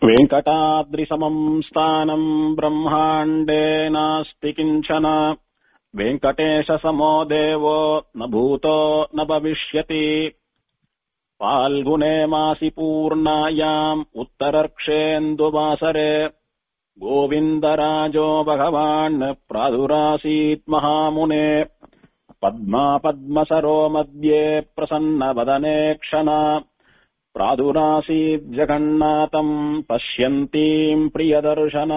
वेङ्कटाद्रिसमम् स्थानम् ब्रह्माण्डे नास्ति किञ्चन वेङ्कटेशसमो देवो न भूतो न भविष्यति फाल्गुने मासि पूर्णायाम् उत्तरर्क्षेन्दुवासरे गोविन्दराजो भगवान् प्रादुरासीत् महामुने पद्मा पद्मसरो मध्ये प्रसन्नवदने क्षणा प्रादुरासीत् जगन्नाथम् पश्यन्तीम् प्रियदर्शना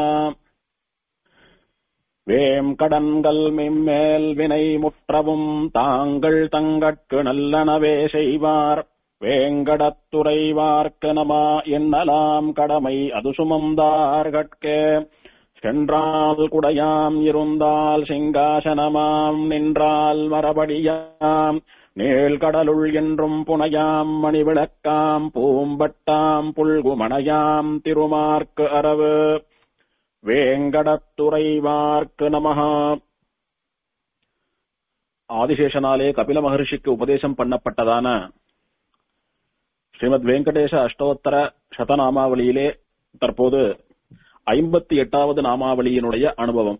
வேம்கடன்கள் மிம்மேல் வினை முற்றவும் தாங்கள் தங்கட்கு நல்லனவே செய்வார் வேங்கடத்துறைவார்க்கு நமா என்னலாம் கடமை அது சுமந்தார்கட்கே சென்றால் குடையாம் இருந்தால் சிங்காசனமாம் நின்றால் மரபடியாம் நீழ்கடலுள் என்றும் புனையாம் மணிவிளக்காம் பூம்பட்டாம் புல்குமணையாம் திருமார்க்கு அரவு வேங்கடத்துறைவார்க்கு நமஹா ஆதிசேஷனாலே கபில மகர்ஷிக்கு உபதேசம் பண்ணப்பட்டதான ஸ்ரீமத் வெங்கடேச அஷ்டோத்தர சதநாமாவளியிலே தற்போது ஐம்பத்தி எட்டாவது நாமாவளியினுடைய அனுபவம்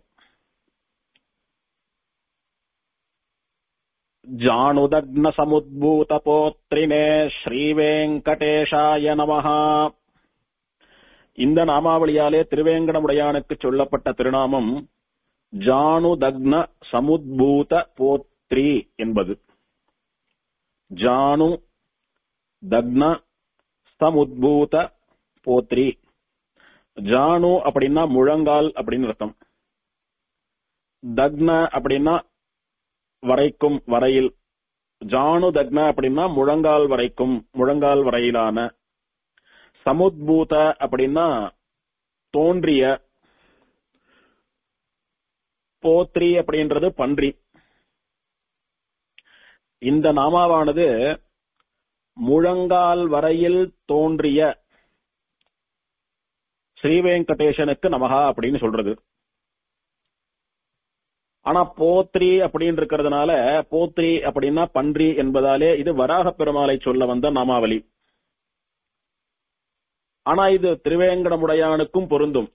ஜானுதக்ன சமுத்பூத போத்ரினே ஸ்ரீவேங்கடேஷாய நமஹா இந்த நாமாவளியாலே திருவேங்கடமுடையானுக்கு சொல்லப்பட்ட திருநாமம் ஜானுதக்ன சமுத்பூத போத்ரி என்பது ஜானு தக்ன சமுத்பூத போத்ரி ஜானு அப்படின்னா முழங்கால் அப்படின்னு அர்த்தம் தக்ன அப்படின்னா வரைக்கும் வரையில் ஜானு தக்ன அப்படின்னா முழங்கால் வரைக்கும் முழங்கால் வரையிலான சமுத்பூத அப்படின்னா தோன்றிய போத்ரி அப்படின்றது பன்றி இந்த நாமாவானது முழங்கால் வரையில் தோன்றிய ஸ்ரீவேங்கடேசனுக்கு நமகா அப்படின்னு சொல்றது ஆனா போத்ரி அப்படின்னு இருக்கிறதுனால போத்ரி அப்படின்னா பன்றி என்பதாலே இது வராக பெருமாளை சொல்ல வந்த நாமாவளி ஆனா இது திருவேங்கடமுடையானுக்கும் பொருந்தும்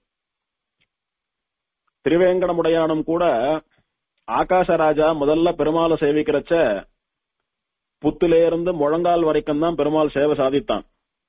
திருவேங்கடமுடையானும் கூட ஆகாசராஜா முதல்ல பெருமாளை சேவிக்கிறச்ச புத்தில இருந்து முழங்கால் வரைக்கும் தான் பெருமாள் சேவை சாதித்தான்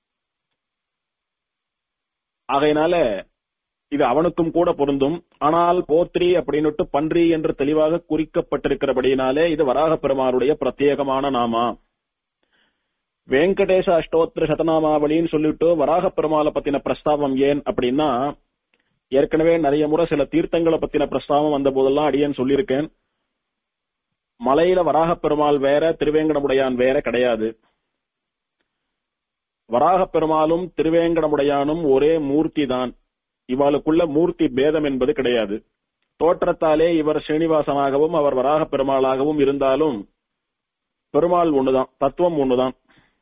ஆகையினால இது அவனுக்கும் கூட பொருந்தும் ஆனால் போத்ரி அப்படின்னுட்டு பன்றி என்று தெளிவாக குறிக்கப்பட்டிருக்கிறபடியினாலே இது வராக பெருமாளுடைய பிரத்யேகமான நாமா வெங்கடேச அஷ்டோத்திர சதநாமாவளின்னு சொல்லிட்டு வராக பெருமாளை பத்தின பிரஸ்தாபம் ஏன் அப்படின்னா ஏற்கனவே நிறைய முறை சில தீர்த்தங்களை பத்தின பிரஸ்தாபம் வந்த போதெல்லாம் அடியேன் சொல்லியிருக்கேன் மலையில வராக பெருமாள் வேற திருவேங்கடமுடையான் வேற கிடையாது வராக பெருமாளும் திருவேங்கடமுடையானும் ஒரே மூர்த்தி தான் இவாளுக்குள்ள மூர்த்தி பேதம் என்பது கிடையாது தோற்றத்தாலே இவர் ஸ்ரீனிவாசனாகவும் அவர் வராக பெருமாளாகவும் இருந்தாலும் பெருமாள் ஒண்ணுதான் தத்துவம் ஒண்ணுதான்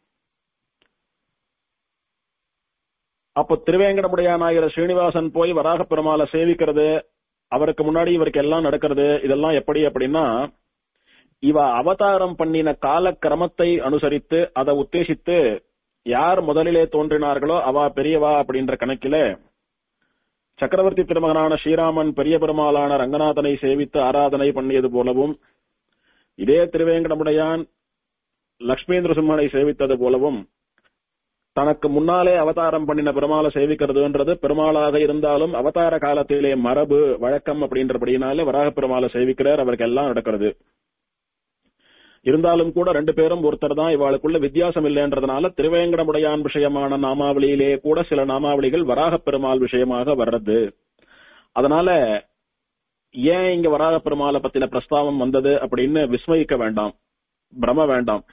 அப்போ திருவேங்கடமுடையானாகிற ஸ்ரீனிவாசன் போய் வராக பெருமாளை சேவிக்கிறது அவருக்கு முன்னாடி இவருக்கு எல்லாம் நடக்கிறது இதெல்லாம் எப்படி அப்படின்னா இவ அவதாரம் பண்ணின கால கிரமத்தை அனுசரித்து அதை உத்தேசித்து யார் முதலிலே தோன்றினார்களோ அவ பெரியவா அப்படின்ற கணக்கில சக்கரவர்த்தி திருமகனான ஸ்ரீராமன் பெரிய பெருமாளான ரங்கநாதனை சேவித்து ஆராதனை பண்ணியது போலவும் இதே திருவேங்கடமுடையான் லட்சுமீந்திர சிம்மனை சேவித்தது போலவும் தனக்கு முன்னாலே அவதாரம் பண்ணின பெருமாளை சேவிக்கிறதுன்றது பெருமாளாக இருந்தாலும் அவதார காலத்திலே மரபு வழக்கம் அப்படின்றபடினாலே வராக பெருமாளை சேவிக்கிறார் அவருக்கு எல்லாம் நடக்கிறது இருந்தாலும் கூட ரெண்டு பேரும் ஒருத்தர் தான் இவாளுக்குள்ள வித்தியாசம் இல்லைன்றதுனால திருவேங்கடமுடையான் விஷயமான நாமாவளியிலே கூட சில நாமாவளிகள் வராக பெருமாள் விஷயமாக வர்றது அதனால ஏன் இங்க வராக பெருமாளை பத்தின பிரஸ்தாவம் வந்தது அப்படின்னு விஸ்மயிக்க வேண்டாம் பிரம வேண்டாம்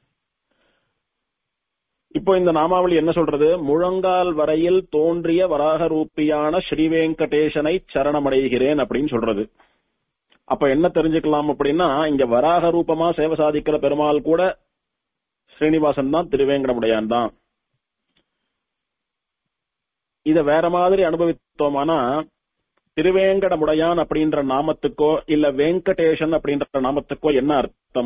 இப்போ இந்த நாமாவளி என்ன சொல்றது முழங்கால் வரையில் தோன்றிய வராக ரூபியான ஸ்ரீவேங்கடேசனை சரணமடைகிறேன் அப்படின்னு சொல்றது அப்ப என்ன தெரிஞ்சுக்கலாம் அப்படின்னா இங்க வராக ரூபமா சேவை சாதிக்கிற பெருமாள் கூட ஸ்ரீனிவாசன் தான் திருவேங்கடமுடையான் தான் இத வேற மாதிரி அனுபவித்தோமானா திருவேங்கடமுடையான் அப்படின்ற நாமத்துக்கோ இல்ல வெங்கடேசன் அப்படின்ற நாமத்துக்கோ என்ன அர்த்தம்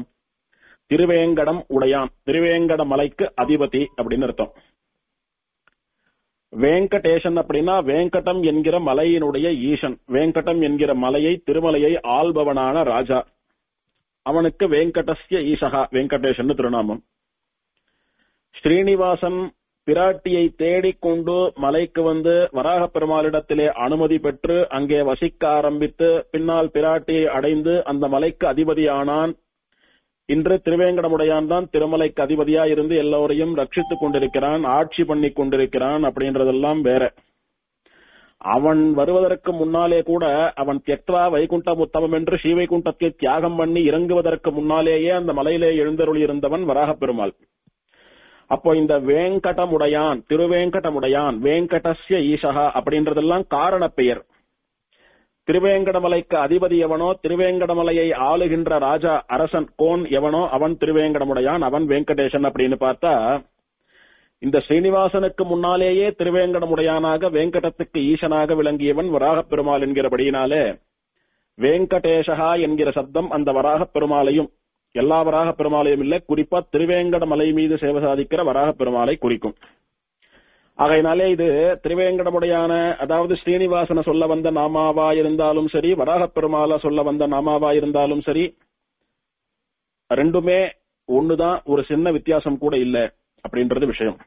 திருவேங்கடம் உடையான் திருவேங்கட மலைக்கு அதிபதி அப்படின்னு அர்த்தம் வேங்கடேசன் அப்படின்னா வேங்கடம் என்கிற மலையினுடைய ஈசன் வேங்கடம் என்கிற மலையை திருமலையை ஆள்பவனான ராஜா அவனுக்கு வெங்கடஸ்ய ஈசகா வெங்கடேசன் திருநாமம் ஸ்ரீனிவாசன் பிராட்டியை தேடிக்கொண்டு மலைக்கு வந்து வராக பெருமாளிடத்திலே அனுமதி பெற்று அங்கே வசிக்க ஆரம்பித்து பின்னால் பிராட்டியை அடைந்து அந்த மலைக்கு அதிபதியானான் இன்று திருவேங்கடமுடையான் தான் திருமலைக்கு அதிபதியா இருந்து எல்லோரையும் ரட்சித்துக் கொண்டிருக்கிறான் ஆட்சி பண்ணி கொண்டிருக்கிறான் அப்படின்றதெல்லாம் வேற அவன் வருவதற்கு முன்னாலே கூட அவன் தியக்வா வைகுண்டம் உத்தமம் என்று ஸ்ரீவைகுண்டத்தை தியாகம் பண்ணி இறங்குவதற்கு முன்னாலேயே அந்த மலையிலே எழுந்தருளி இருந்தவன் வராகப் பெருமாள் அப்போ இந்த வேங்கடமுடையான் திருவேங்கடமுடையான் வேங்கடஸ்ய ஈசகா அப்படின்றதெல்லாம் காரண பெயர் திருவேங்கடமலைக்கு அதிபதி எவனோ திருவேங்கடமலையை ஆளுகின்ற ராஜா அரசன் கோன் எவனோ அவன் திருவேங்கடமுடையான் அவன் வெங்கடேசன் அப்படின்னு பார்த்தா இந்த ஸ்ரீனிவாசனுக்கு முன்னாலேயே திருவேங்கடமுடையானாக வேங்கடத்துக்கு ஈசனாக விளங்கியவன் வராகப் பெருமாள் என்கிறபடியினாலே வேங்கடேசகா என்கிற சப்தம் அந்த வராகப் பெருமாளையும் எல்லா வராகப் பெருமாளையும் இல்ல குறிப்பா திருவேங்கட மலை மீது சேவை சாதிக்கிற வராகப் பெருமாளை குறிக்கும் ஆகையினாலே இது திருவேங்கடமுடையான அதாவது ஸ்ரீனிவாசன சொல்ல வந்த நாமாவா இருந்தாலும் சரி வராகப் பெருமாள சொல்ல வந்த நாமாவா இருந்தாலும் சரி ரெண்டுமே ஒண்ணுதான் ஒரு சின்ன வித்தியாசம் கூட இல்ல அப்படின்றது விஷயம்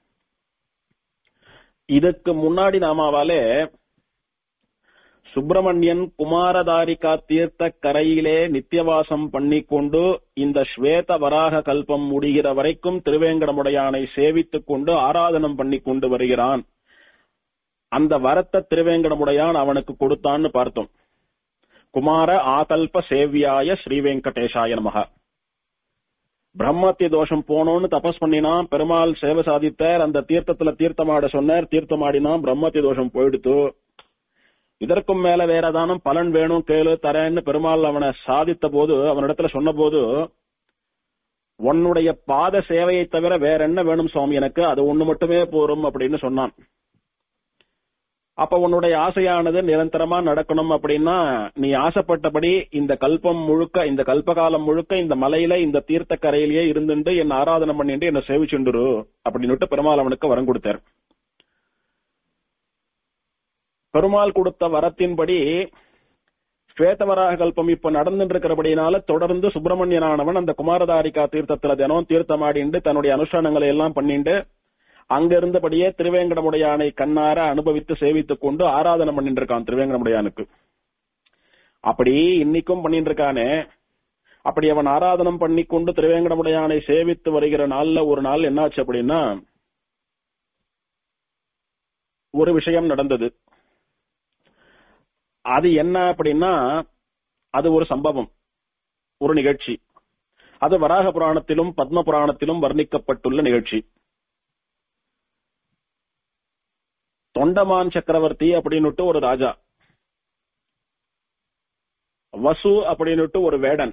இதுக்கு முன்னாடி நாமாவாலே சுப்பிரமணியன் குமாரதாரிகா தீர்த்த கரையிலே நித்தியவாசம் பண்ணிக்கொண்டு இந்த ஸ்வேத வராக கல்பம் முடிகிற வரைக்கும் திருவேங்கடமுடையானை சேவித்துக் கொண்டு ஆராதனம் பண்ணி கொண்டு வருகிறான் அந்த வரத்த திருவேங்கடமுடையான் அவனுக்கு கொடுத்தான்னு பார்த்தோம் குமார ஆகல்ப சேவியாய ஸ்ரீவெங்கடேஷாய நமக பிரம்மத்திய தோஷம் போனோன்னு தபஸ் பண்ணினான் பெருமாள் சேவை சாதித்தார் அந்த தீர்த்தத்துல தீர்த்தமாட சொன்னார் தீர்த்தமாடினான் பிரம்மத்திய தோஷம் போயிடுத்து இதற்கும் மேல வேற ஏதானும் பலன் வேணும் கேளு தரேன்னு பெருமாள் அவனை சாதித்த போது அவனிடத்துல சொன்ன போது உன்னுடைய பாத சேவையை தவிர வேற என்ன வேணும் சுவாமி எனக்கு அது ஒண்ணு மட்டுமே போரும் அப்படின்னு சொன்னான் அப்ப உன்னுடைய ஆசையானது நிரந்தரமா நடக்கணும் அப்படின்னா நீ ஆசைப்பட்டபடி இந்த கல்பம் முழுக்க இந்த கல்பகாலம் முழுக்க இந்த மலையில இந்த தீர்த்த கரையிலேயே இருந்துட்டு என்ன ஆராதனை பண்ணிட்டு என்ன சேவிச்சுண்டுரு அப்படின்னுட்டு பெருமாள் அவனுக்கு வரம் கொடுத்தார் பெருமாள் கொடுத்த வரத்தின்படி ஸ்வேதவராக கல்பம் இப்ப நடந்துட்டு இருக்கிறபடினால தொடர்ந்து சுப்பிரமணியனானவன் அந்த குமாரதாரிகா தீர்த்தத்துல தினம் தீர்த்தமாடிண்டு தன்னுடைய அனுஷ்டானங்களை எல்லாம் பண்ணிண்டு அங்க இருந்தபடியே திருவேங்கடமுடையானை கண்ணார அனுபவித்து சேவித்துக் கொண்டு ஆராதனை பண்ணிட்டு இருக்கான் திருவேங்கடமுடையானுக்கு அப்படி இன்னைக்கும் பண்ணிட்டு இருக்கானே அப்படி அவன் ஆராதனம் பண்ணி கொண்டு திருவேங்கடமுடையானை சேவித்து வருகிற நாள்ல ஒரு நாள் என்னாச்சு அப்படின்னா ஒரு விஷயம் நடந்தது அது என்ன அப்படின்னா அது ஒரு சம்பவம் ஒரு நிகழ்ச்சி அது வராக புராணத்திலும் பத்ம புராணத்திலும் வர்ணிக்கப்பட்டுள்ள நிகழ்ச்சி தொண்டமான் சக்கரவர்த்தி அப்படின்னுட்டு ஒரு ராஜா வசு அப்படின்னுட்டு ஒரு வேடன்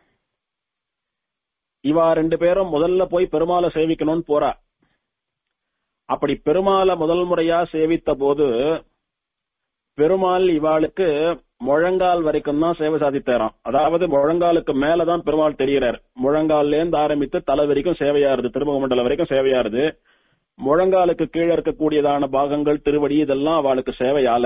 இவா ரெண்டு பேரும் முதல்ல போய் பெருமாளை சேவிக்கணும்னு போறா அப்படி பெருமாளை முதல் முறையா சேவித்த போது பெருமாள் இவாளுக்கு முழங்கால் வரைக்கும் தான் சேவை சாதித்தாராம் அதாவது முழங்காலுக்கு மேலதான் பெருமாள் தெரிகிறார் முழங்கால்ல இருந்து ஆரம்பித்து தலை வரைக்கும் சேவையாருது திருமுக மண்டலம் வரைக்கும் சேவையாருது முழங்காலுக்கு கீழே இருக்கக்கூடியதான பாகங்கள் திருவடி இதெல்லாம் அவளுக்கு சேவையால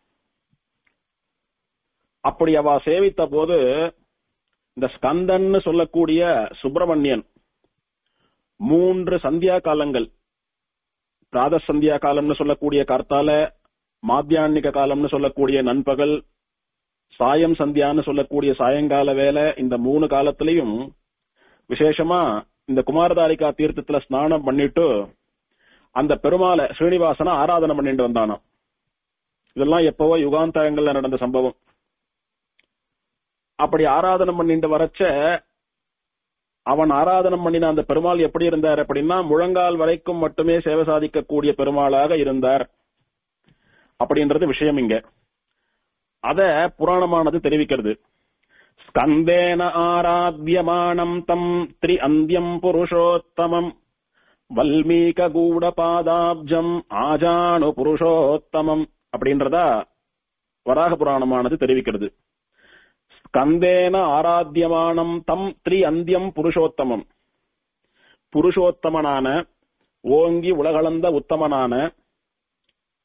அப்படி அவ சேவித்த போது இந்த ஸ்கந்தன்னு சொல்லக்கூடிய சுப்பிரமணியன் மூன்று சந்தியா காலங்கள் பிராத சந்தியா காலம்னு சொல்லக்கூடிய கர்த்தால மாத்தியான்மிக காலம்னு சொல்லக்கூடிய நண்பகல் சாயம் சந்தியான்னு சொல்லக்கூடிய சாயங்கால வேலை இந்த மூணு காலத்திலையும் விசேஷமா இந்த குமாரதாரிகா தீர்த்தத்துல ஸ்நானம் பண்ணிட்டு அந்த பெருமாளை ஸ்ரீனிவாசனை ஆராதனை பண்ணிட்டு வந்தானாம் இதெல்லாம் எப்பவோ யுகாந்தரங்கள்ல நடந்த சம்பவம் அப்படி ஆராதனை பண்ணிட்டு வரச்ச அவன் ஆராதனம் பண்ணின அந்த பெருமாள் எப்படி இருந்தார் அப்படின்னா முழங்கால் வரைக்கும் மட்டுமே சேவை சாதிக்கக்கூடிய பெருமாளாக இருந்தார் அப்படின்றது விஷயம் இங்க அத புராணமானது தெரிவிக்கிறது ஸ்கந்தேன ஆராத்தியமானம் தம் த்ரி அந்தியம் புருஷோத்தமம் வல்மீக கூட பாதாப்ஜம் ஆஜானு புருஷோத்தமம் அப்படின்றதா வராக புராணமானது தெரிவிக்கிறது ஸ்கந்தேன ஆராத்தியமானம் தம் த்ரி அந்தியம் புருஷோத்தமம் புருஷோத்தமனான ஓங்கி உலகளந்த உத்தமனான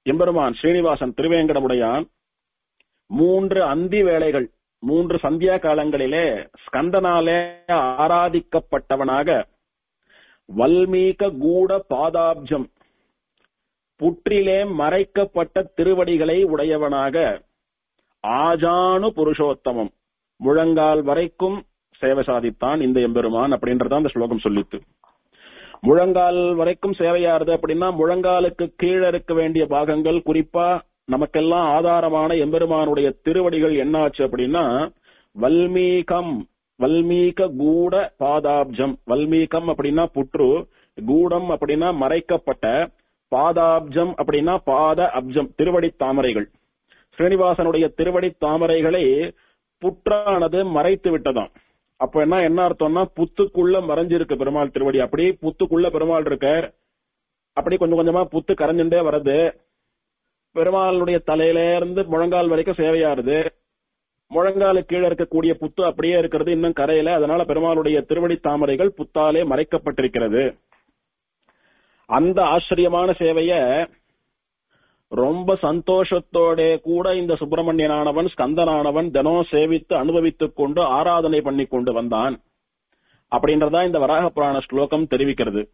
எம்பெருமான் ஸ்ரீனிவாசன் திருவேங்கடமுடையான் மூன்று அந்தி வேளைகள் மூன்று சந்தியா காலங்களிலே ஸ்கந்தனாலே ஆராதிக்கப்பட்டவனாக வல்மீக கூட பாதாப்ஜம் புற்றிலே மறைக்கப்பட்ட திருவடிகளை உடையவனாக ஆஜானு புருஷோத்தமம் முழங்கால் வரைக்கும் சேவை சாதித்தான் இந்த எம்பெருமான் அப்படின்றத அந்த ஸ்லோகம் சொல்லித்து முழங்கால் வரைக்கும் சேவையாருது அப்படின்னா முழங்காலுக்கு கீழே இருக்க வேண்டிய பாகங்கள் குறிப்பா நமக்கெல்லாம் ஆதாரமான எம்பெருமானுடைய திருவடிகள் என்னாச்சு அப்படின்னா வல்மீகம் வல்மீக கூட பாதாப்ஜம் வல்மீகம் அப்படின்னா புற்று கூடம் அப்படின்னா மறைக்கப்பட்ட பாதாப்ஜம் அப்படின்னா பாத அப்ஜம் திருவடி தாமரைகள் ஸ்ரீனிவாசனுடைய திருவடி தாமரைகளை புற்றானது மறைத்து விட்டதாம் அப்ப என்ன என்ன அர்த்தம்னா புத்துக்குள்ள மறைஞ்சிருக்கு பெருமாள் திருவடி அப்படி புத்துக்குள்ள பெருமாள் இருக்க அப்படி கொஞ்சம் கொஞ்சமா புத்து கரைஞ்சுட்டே வருது பெருமாளுடைய தலையில இருந்து முழங்கால் வரைக்கும் சேவையாருது முழங்காலு கீழே இருக்கக்கூடிய புத்து அப்படியே இருக்கிறது இன்னும் கரையில அதனால பெருமாளுடைய திருவடி தாமரைகள் புத்தாலே மறைக்கப்பட்டிருக்கிறது அந்த ஆச்சரியமான சேவைய ரொம்ப சந்தோஷத்தோட கூட இந்த சுப்பிரமணியனானவன் ஸ்கந்தனானவன் தினம் சேவித்து அனுபவித்துக் கொண்டு ஆராதனை பண்ணி கொண்டு வந்தான் அப்படின்றதா இந்த வராக புராண ஸ்லோகம் தெரிவிக்கிறது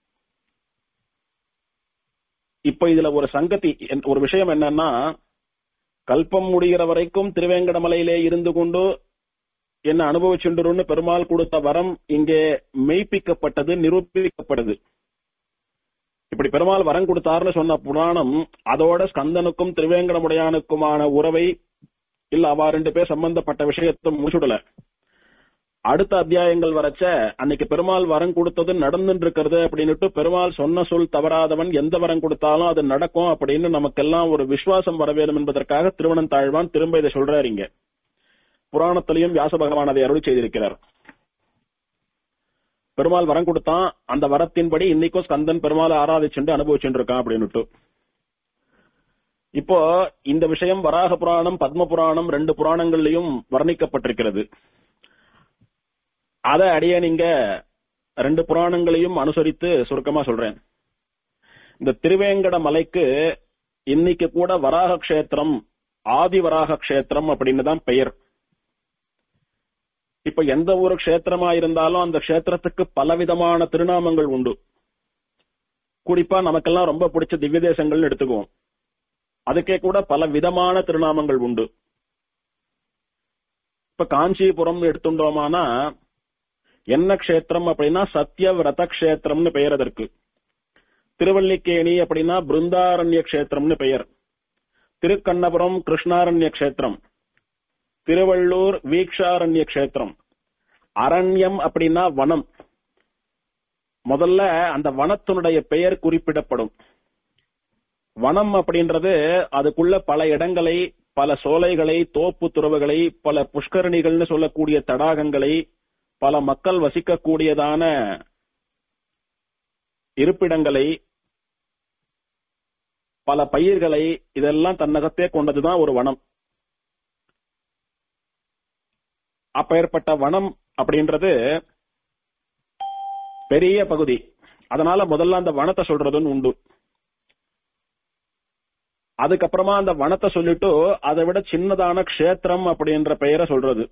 இப்ப இதுல ஒரு சங்கதி ஒரு விஷயம் என்னன்னா கல்பம் முடிகிற வரைக்கும் திருவேங்கடமலையிலே இருந்து கொண்டு என்ன அனுபவிச்சுண்டுருன்னு பெருமாள் கொடுத்த வரம் இங்கே மெய்ப்பிக்கப்பட்டது நிரூபிக்கப்பட்டது இப்படி பெருமாள் வரம் கொடுத்தாருன்னு சொன்ன புராணம் அதோட ஸ்கந்தனுக்கும் திருவேங்கடமுடையானுக்குமான உறவை இல்ல அவா ரெண்டு பேர் சம்பந்தப்பட்ட விஷயத்தை முடிச்சுடல அடுத்த அத்தியாயங்கள் வரச்ச அன்னைக்கு பெருமாள் வரம் கொடுத்தது நடந்துட்டு இருக்கிறது அப்படின்னுட்டு பெருமாள் சொன்ன சொல் தவறாதவன் எந்த வரம் கொடுத்தாலும் அது நடக்கும் அப்படின்னு நமக்கெல்லாம் ஒரு விசுவாசம் வர வேண்டும் என்பதற்காக திருவணம் தாழ்வான் திரும்ப இதை சொல்றாரு இங்க புராணத்திலையும் வியாச பகவான் அதை அருள் செய்திருக்கிறார் பெருமாள் வரம் கொடுத்தான் அந்த வரத்தின்படி இன்னைக்கும் ஸ்கந்தன் பெருமாளை ஆராதிச்சுட்டு அனுபவிச்சுட்டு இருக்கான் அப்படின்னுட்டு இப்போ இந்த விஷயம் வராக புராணம் பத்ம புராணம் ரெண்டு புராணங்கள்லயும் வர்ணிக்கப்பட்டிருக்கிறது அத அடிய நீங்க ரெண்டு புராணங்களையும் அனுசரித்து சுருக்கமா சொல்றேன் இந்த திருவேங்கட மலைக்கு இன்னைக்கு கூட வராக கஷேத்திரம் ஆதி வராக கஷேத்திரம் அப்படின்னு தான் பெயர் இப்ப எந்த ஒரு கஷேத்திரமா இருந்தாலும் அந்த கஷேத்திரத்துக்கு பலவிதமான திருநாமங்கள் உண்டு குறிப்பா நமக்கெல்லாம் ரொம்ப பிடிச்ச திவ்ய தேசங்கள்னு எடுத்துக்குவோம் அதுக்கே கூட பல விதமான திருநாமங்கள் உண்டு இப்ப காஞ்சிபுரம் எடுத்துட்டோமானா என்ன கஷேத்திரம் அப்படின்னா சத்யவிரத கஷேத்திரம்னு பெயர் அதற்கு திருவல்லிக்கேணி அப்படின்னா பிருந்தாரண்ய கஷேத்திரம்னு பெயர் திருக்கண்ணபுரம் கிருஷ்ணாரண்ய கஷேத்திரம் திருவள்ளூர் வீக்ஷாரண்ய கஷேத்திரம் அரண்யம் அப்படின்னா வனம் முதல்ல அந்த வனத்தினுடைய பெயர் குறிப்பிடப்படும் வனம் அப்படின்றது அதுக்குள்ள பல இடங்களை பல சோலைகளை தோப்பு துறவுகளை பல புஷ்கரணிகள்னு சொல்லக்கூடிய தடாகங்களை பல மக்கள் வசிக்கக்கூடியதான இருப்பிடங்களை பல பயிர்களை இதெல்லாம் தன்னகத்தே கொண்டதுதான் ஒரு வனம் அப்பேற்பட்ட வனம் அப்படின்றது பெரிய பகுதி அதனால முதல்ல அந்த வனத்தை சொல்றதுன்னு உண்டு அதுக்கப்புறமா அந்த வனத்தை சொல்லிட்டு அதை விட சின்னதான க்ஷேத்திரம் அப்படின்ற பெயரை சொல்றது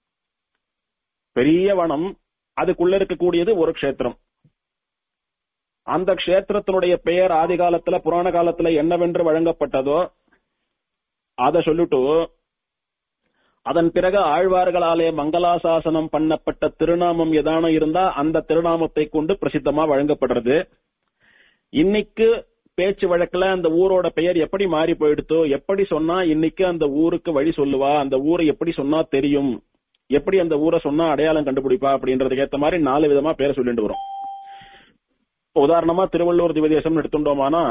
பெரிய வனம் அதுக்குள்ள இருக்கக்கூடியது ஒரு க்ஷேத்திரம் அந்த க்ஷேத்திரத்தினுடைய பெயர் ஆதி காலத்துல புராண காலத்துல என்னவென்று வழங்கப்பட்டதோ அத சொல்லிட்டு அதன் பிறகு ஆழ்வார்களாலே மங்களாசாசனம் பண்ணப்பட்ட திருநாமம் எதான இருந்தா அந்த திருநாமத்தை கொண்டு பிரசித்தமா வழங்கப்படுறது இன்னைக்கு பேச்சு வழக்குல அந்த ஊரோட பெயர் எப்படி மாறி போயிடுத்தோ எப்படி சொன்னா இன்னைக்கு அந்த ஊருக்கு வழி சொல்லுவா அந்த ஊரை எப்படி சொன்னா தெரியும் எப்படி அந்த ஊரை சொன்னா அடையாளம் கண்டுபிடிப்பா அப்படின்றதுக்கு ஏத்த மாதிரி நாலு விதமா பேரை சொல்லிட்டு வரும் உதாரணமா திருவள்ளூர் திவதேசம் எடுத்துட்டோமானா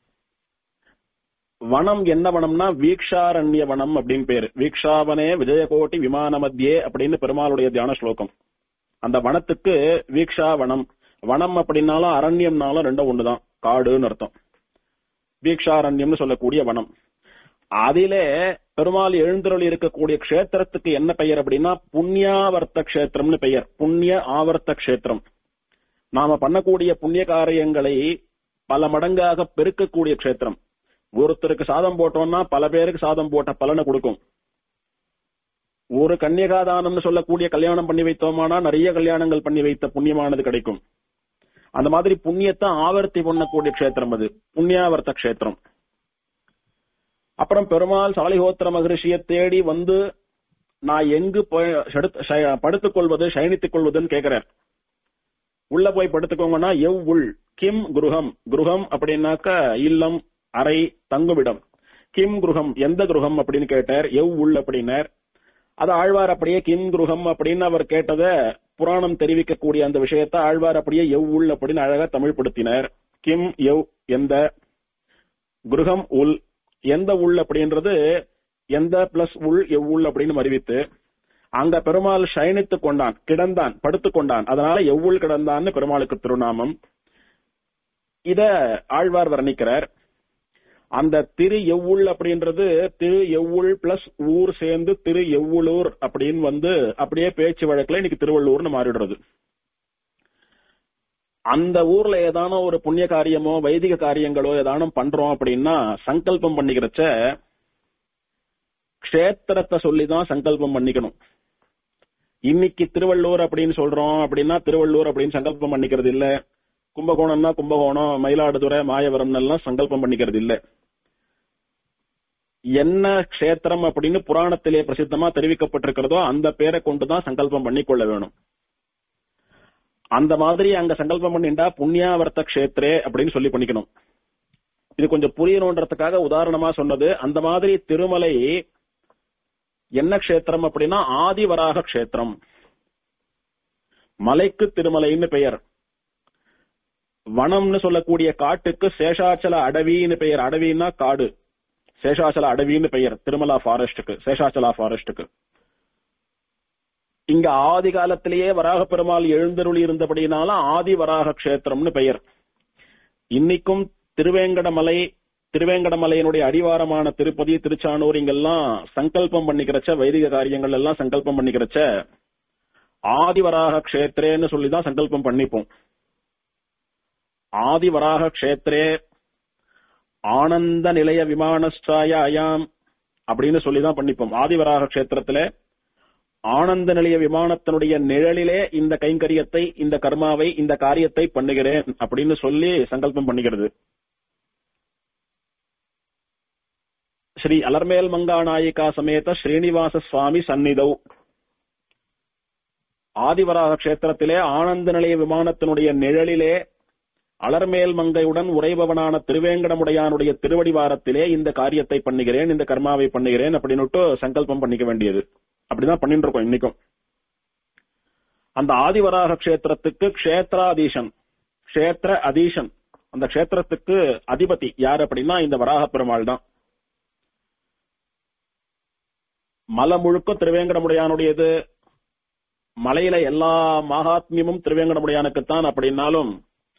வனம் என்ன வனம்னா வீக்ஷாரண்ய வனம் அப்படின்னு பேரு வீக்ஷாவனே விஜயகோட்டி விமான மத்தியே அப்படின்னு பெருமாளுடைய தியான ஸ்லோகம் அந்த வனத்துக்கு வீக்ஷா வனம் வனம் அப்படின்னாலும் அரண்யம்னாலும் ரெண்டும் ஒண்ணுதான் காடுன்னு அர்த்தம் வீக்ஷாரண்யம்னு சொல்லக்கூடிய வனம் அதிலே பெருமாள் எழுந்தருளி இருக்கக்கூடிய க்ஷேத்திரத்துக்கு என்ன பெயர் அப்படின்னா புண்ணியாவர்த்த க்ஷேத்திரம்னு பெயர் புண்ணிய ஆவர்த்த க்ஷேத்திரம் நாம பண்ணக்கூடிய புண்ணிய காரியங்களை பல மடங்காக பெருக்கக்கூடிய க்ஷேத்திரம் ஒருத்தருக்கு சாதம் போட்டோம்னா பல பேருக்கு சாதம் போட்ட பலனை கொடுக்கும் ஒரு கன்னிகாதானம்னு சொல்லக்கூடிய கல்யாணம் பண்ணி வைத்தோமானா நிறைய கல்யாணங்கள் பண்ணி வைத்த புண்ணியமானது கிடைக்கும் அந்த மாதிரி புண்ணியத்தை ஆவர்த்தி பண்ணக்கூடிய க்ஷேத்திரம் அது புண்ணியாவர்த்த க்ஷேத்திரம் அப்புறம் பெருமாள் சாலிஹோத்திர மகரிஷியை தேடி வந்து நான் எங்கு போய் செடுத்து- ச- படுத்துக் கொள்வது சயனித்துக் கொள்வதுன்னு கேக்குறார் உள்ள போய் படுத்துக்கோங்கன்னா எவ் உள் கிம் குருகம் குருகம் அப்படின்னாக்க இல்லம் அறை தங்குமிடம் கிம் குருகம் எந்த குருகம் அப்படின்னு கேட்டார் எவ் உள் அப்படின்னார் அது ஆழ்வார் அப்படியே கிம் குருகம் அப்படின்னு அவர் கேட்டத புராணம் தெரிவிக்கக்கூடிய அந்த விஷயத்தை ஆழ்வார் அப்படியே எவ் உள் அப்படின்னு அழகா தமிழ்படுத்தினார் கிம் எவ் எந்த குருகம் உள் எந்த உள் அப்படின்றது எந்த பிளஸ் உள் எவ் உள் அப்படின்னு அறிவித்து அங்க பெருமாள் சயனித்துக் கொண்டான் கிடந்தான் படுத்துக் கொண்டான் அதனால எவ்வுள் கிடந்தான்னு பெருமாளுக்கு திருநாமம் இத ஆழ்வார் வர்ணிக்கிறார் அந்த திரு எவ்வுள் அப்படின்றது திரு எவ்வுள் பிளஸ் ஊர் சேர்ந்து திரு எவ்வுளூர் அப்படின்னு வந்து அப்படியே பேச்சு வழக்குல இன்னைக்கு திருவள்ளூர்னு மாறிடுறது அந்த ஊர்ல ஏதான ஒரு புண்ணிய காரியமோ வைதிக காரியங்களோ ஏதானும் பண்றோம் அப்படின்னா சங்கல்பம் பண்ணிக்கிறச்ச க்ஷேத்திரத்தை சொல்லிதான் சங்கல்பம் பண்ணிக்கணும் இன்னைக்கு திருவள்ளூர் அப்படின்னு சொல்றோம் அப்படின்னா திருவள்ளூர் அப்படின்னு சங்கல்பம் பண்ணிக்கிறது இல்ல கும்பகோணம்னா கும்பகோணம் மயிலாடுதுறை மாயவரம் எல்லாம் சங்கல்பம் பண்ணிக்கிறது இல்ல என்ன க்ஷேத்திரம் அப்படின்னு புராணத்திலே பிரசித்தமா தெரிவிக்கப்பட்டிருக்கிறதோ அந்த பேரை கொண்டுதான் சங்கல்பம் பண்ணிக்கொள்ள வேணும் அந்த மாதிரி அங்க சங்கல்பம் பண்ணிண்டா புண்ணியாவர்த்த க்ஷேத்ரே அப்படின்னு சொல்லி பண்ணிக்கணும் இது கொஞ்சம் புரியணுன்றதுக்காக உதாரணமா சொன்னது அந்த மாதிரி திருமலை என்ன க்ஷேத்திரம் அப்படின்னா ஆதிவராக க்ஷேத்திரம் மலைக்கு திருமலைன்னு பெயர் வனம்னு சொல்லக்கூடிய காட்டுக்கு சேஷாச்சல அடவின்னு பெயர் அடவின்னா காடு சேஷாச்சல அடவின்னு பெயர் திருமலா ஃபாரஸ்டுக்கு சேஷாச்சலா ஃபாரஸ்டுக்கு இங்க ஆதி காலத்திலேயே வராக பெருமாள் எழுந்தருளி இருந்தபடினால ஆதி வராக க்ஷேத்திரம்னு பெயர் இன்னைக்கும் திருவேங்கடமலை திருவேங்கடமலையினுடைய அடிவாரமான திருப்பதி திருச்சானூர் இங்கெல்லாம் சங்கல்பம் பண்ணிக்கிறச்ச வைதிக காரியங்கள் எல்லாம் சங்கல்பம் பண்ணிக்கிறச்ச ஆதிவராக க்ஷேத்ரேன்னு சொல்லிதான் சங்கல்பம் பண்ணிப்போம் ஆதிவராக க்ஷேத்ரே ஆனந்த நிலைய விமானஸ்டாய அயாம் அப்படின்னு சொல்லிதான் பண்ணிப்போம் ஆதிவராக க்ஷேத்திரத்துல ஆனந்த நிலைய விமானத்தினுடைய நிழலிலே இந்த கைங்கரியத்தை இந்த கர்மாவை இந்த காரியத்தை பண்ணுகிறேன் அப்படின்னு சொல்லி சங்கல்பம் பண்ணிக்கிறது ஸ்ரீ அலர்மேல் மங்காநாயிகா சமேத ஸ்ரீனிவாச சுவாமி சந்நிதௌ ஆதிவராக கஷேத்திரத்திலே ஆனந்த நிலைய விமானத்தினுடைய நிழலிலே அலர்மேல் மங்கையுடன் உறைபவனான திருவேங்கடமுடையானுடைய திருவடிவாரத்திலே இந்த காரியத்தை பண்ணுகிறேன் இந்த கர்மாவை பண்ணுகிறேன் அப்படின்னுட்டு சங்கல்பம் பண்ணிக்க வேண்டியது அப்படிதான் பண்ணிட்டு இருக்கோம் இன்னைக்கும் அந்த ஆதிவராக கஷேத்திரத்துக்கு க்ஷேத்ராதீசன் க்ஷேத்திர அதீசன் அந்த க்ஷேத்திரத்துக்கு அதிபதி யார் அப்படின்னா இந்த வராக பெருமாள் தான் மலை முழுக்க திருவேங்கடமுடையானுடையது மலையில எல்லா மகாத்மியமும் திருவேங்கடமுடையானுக்குத்தான் அப்படின்னாலும்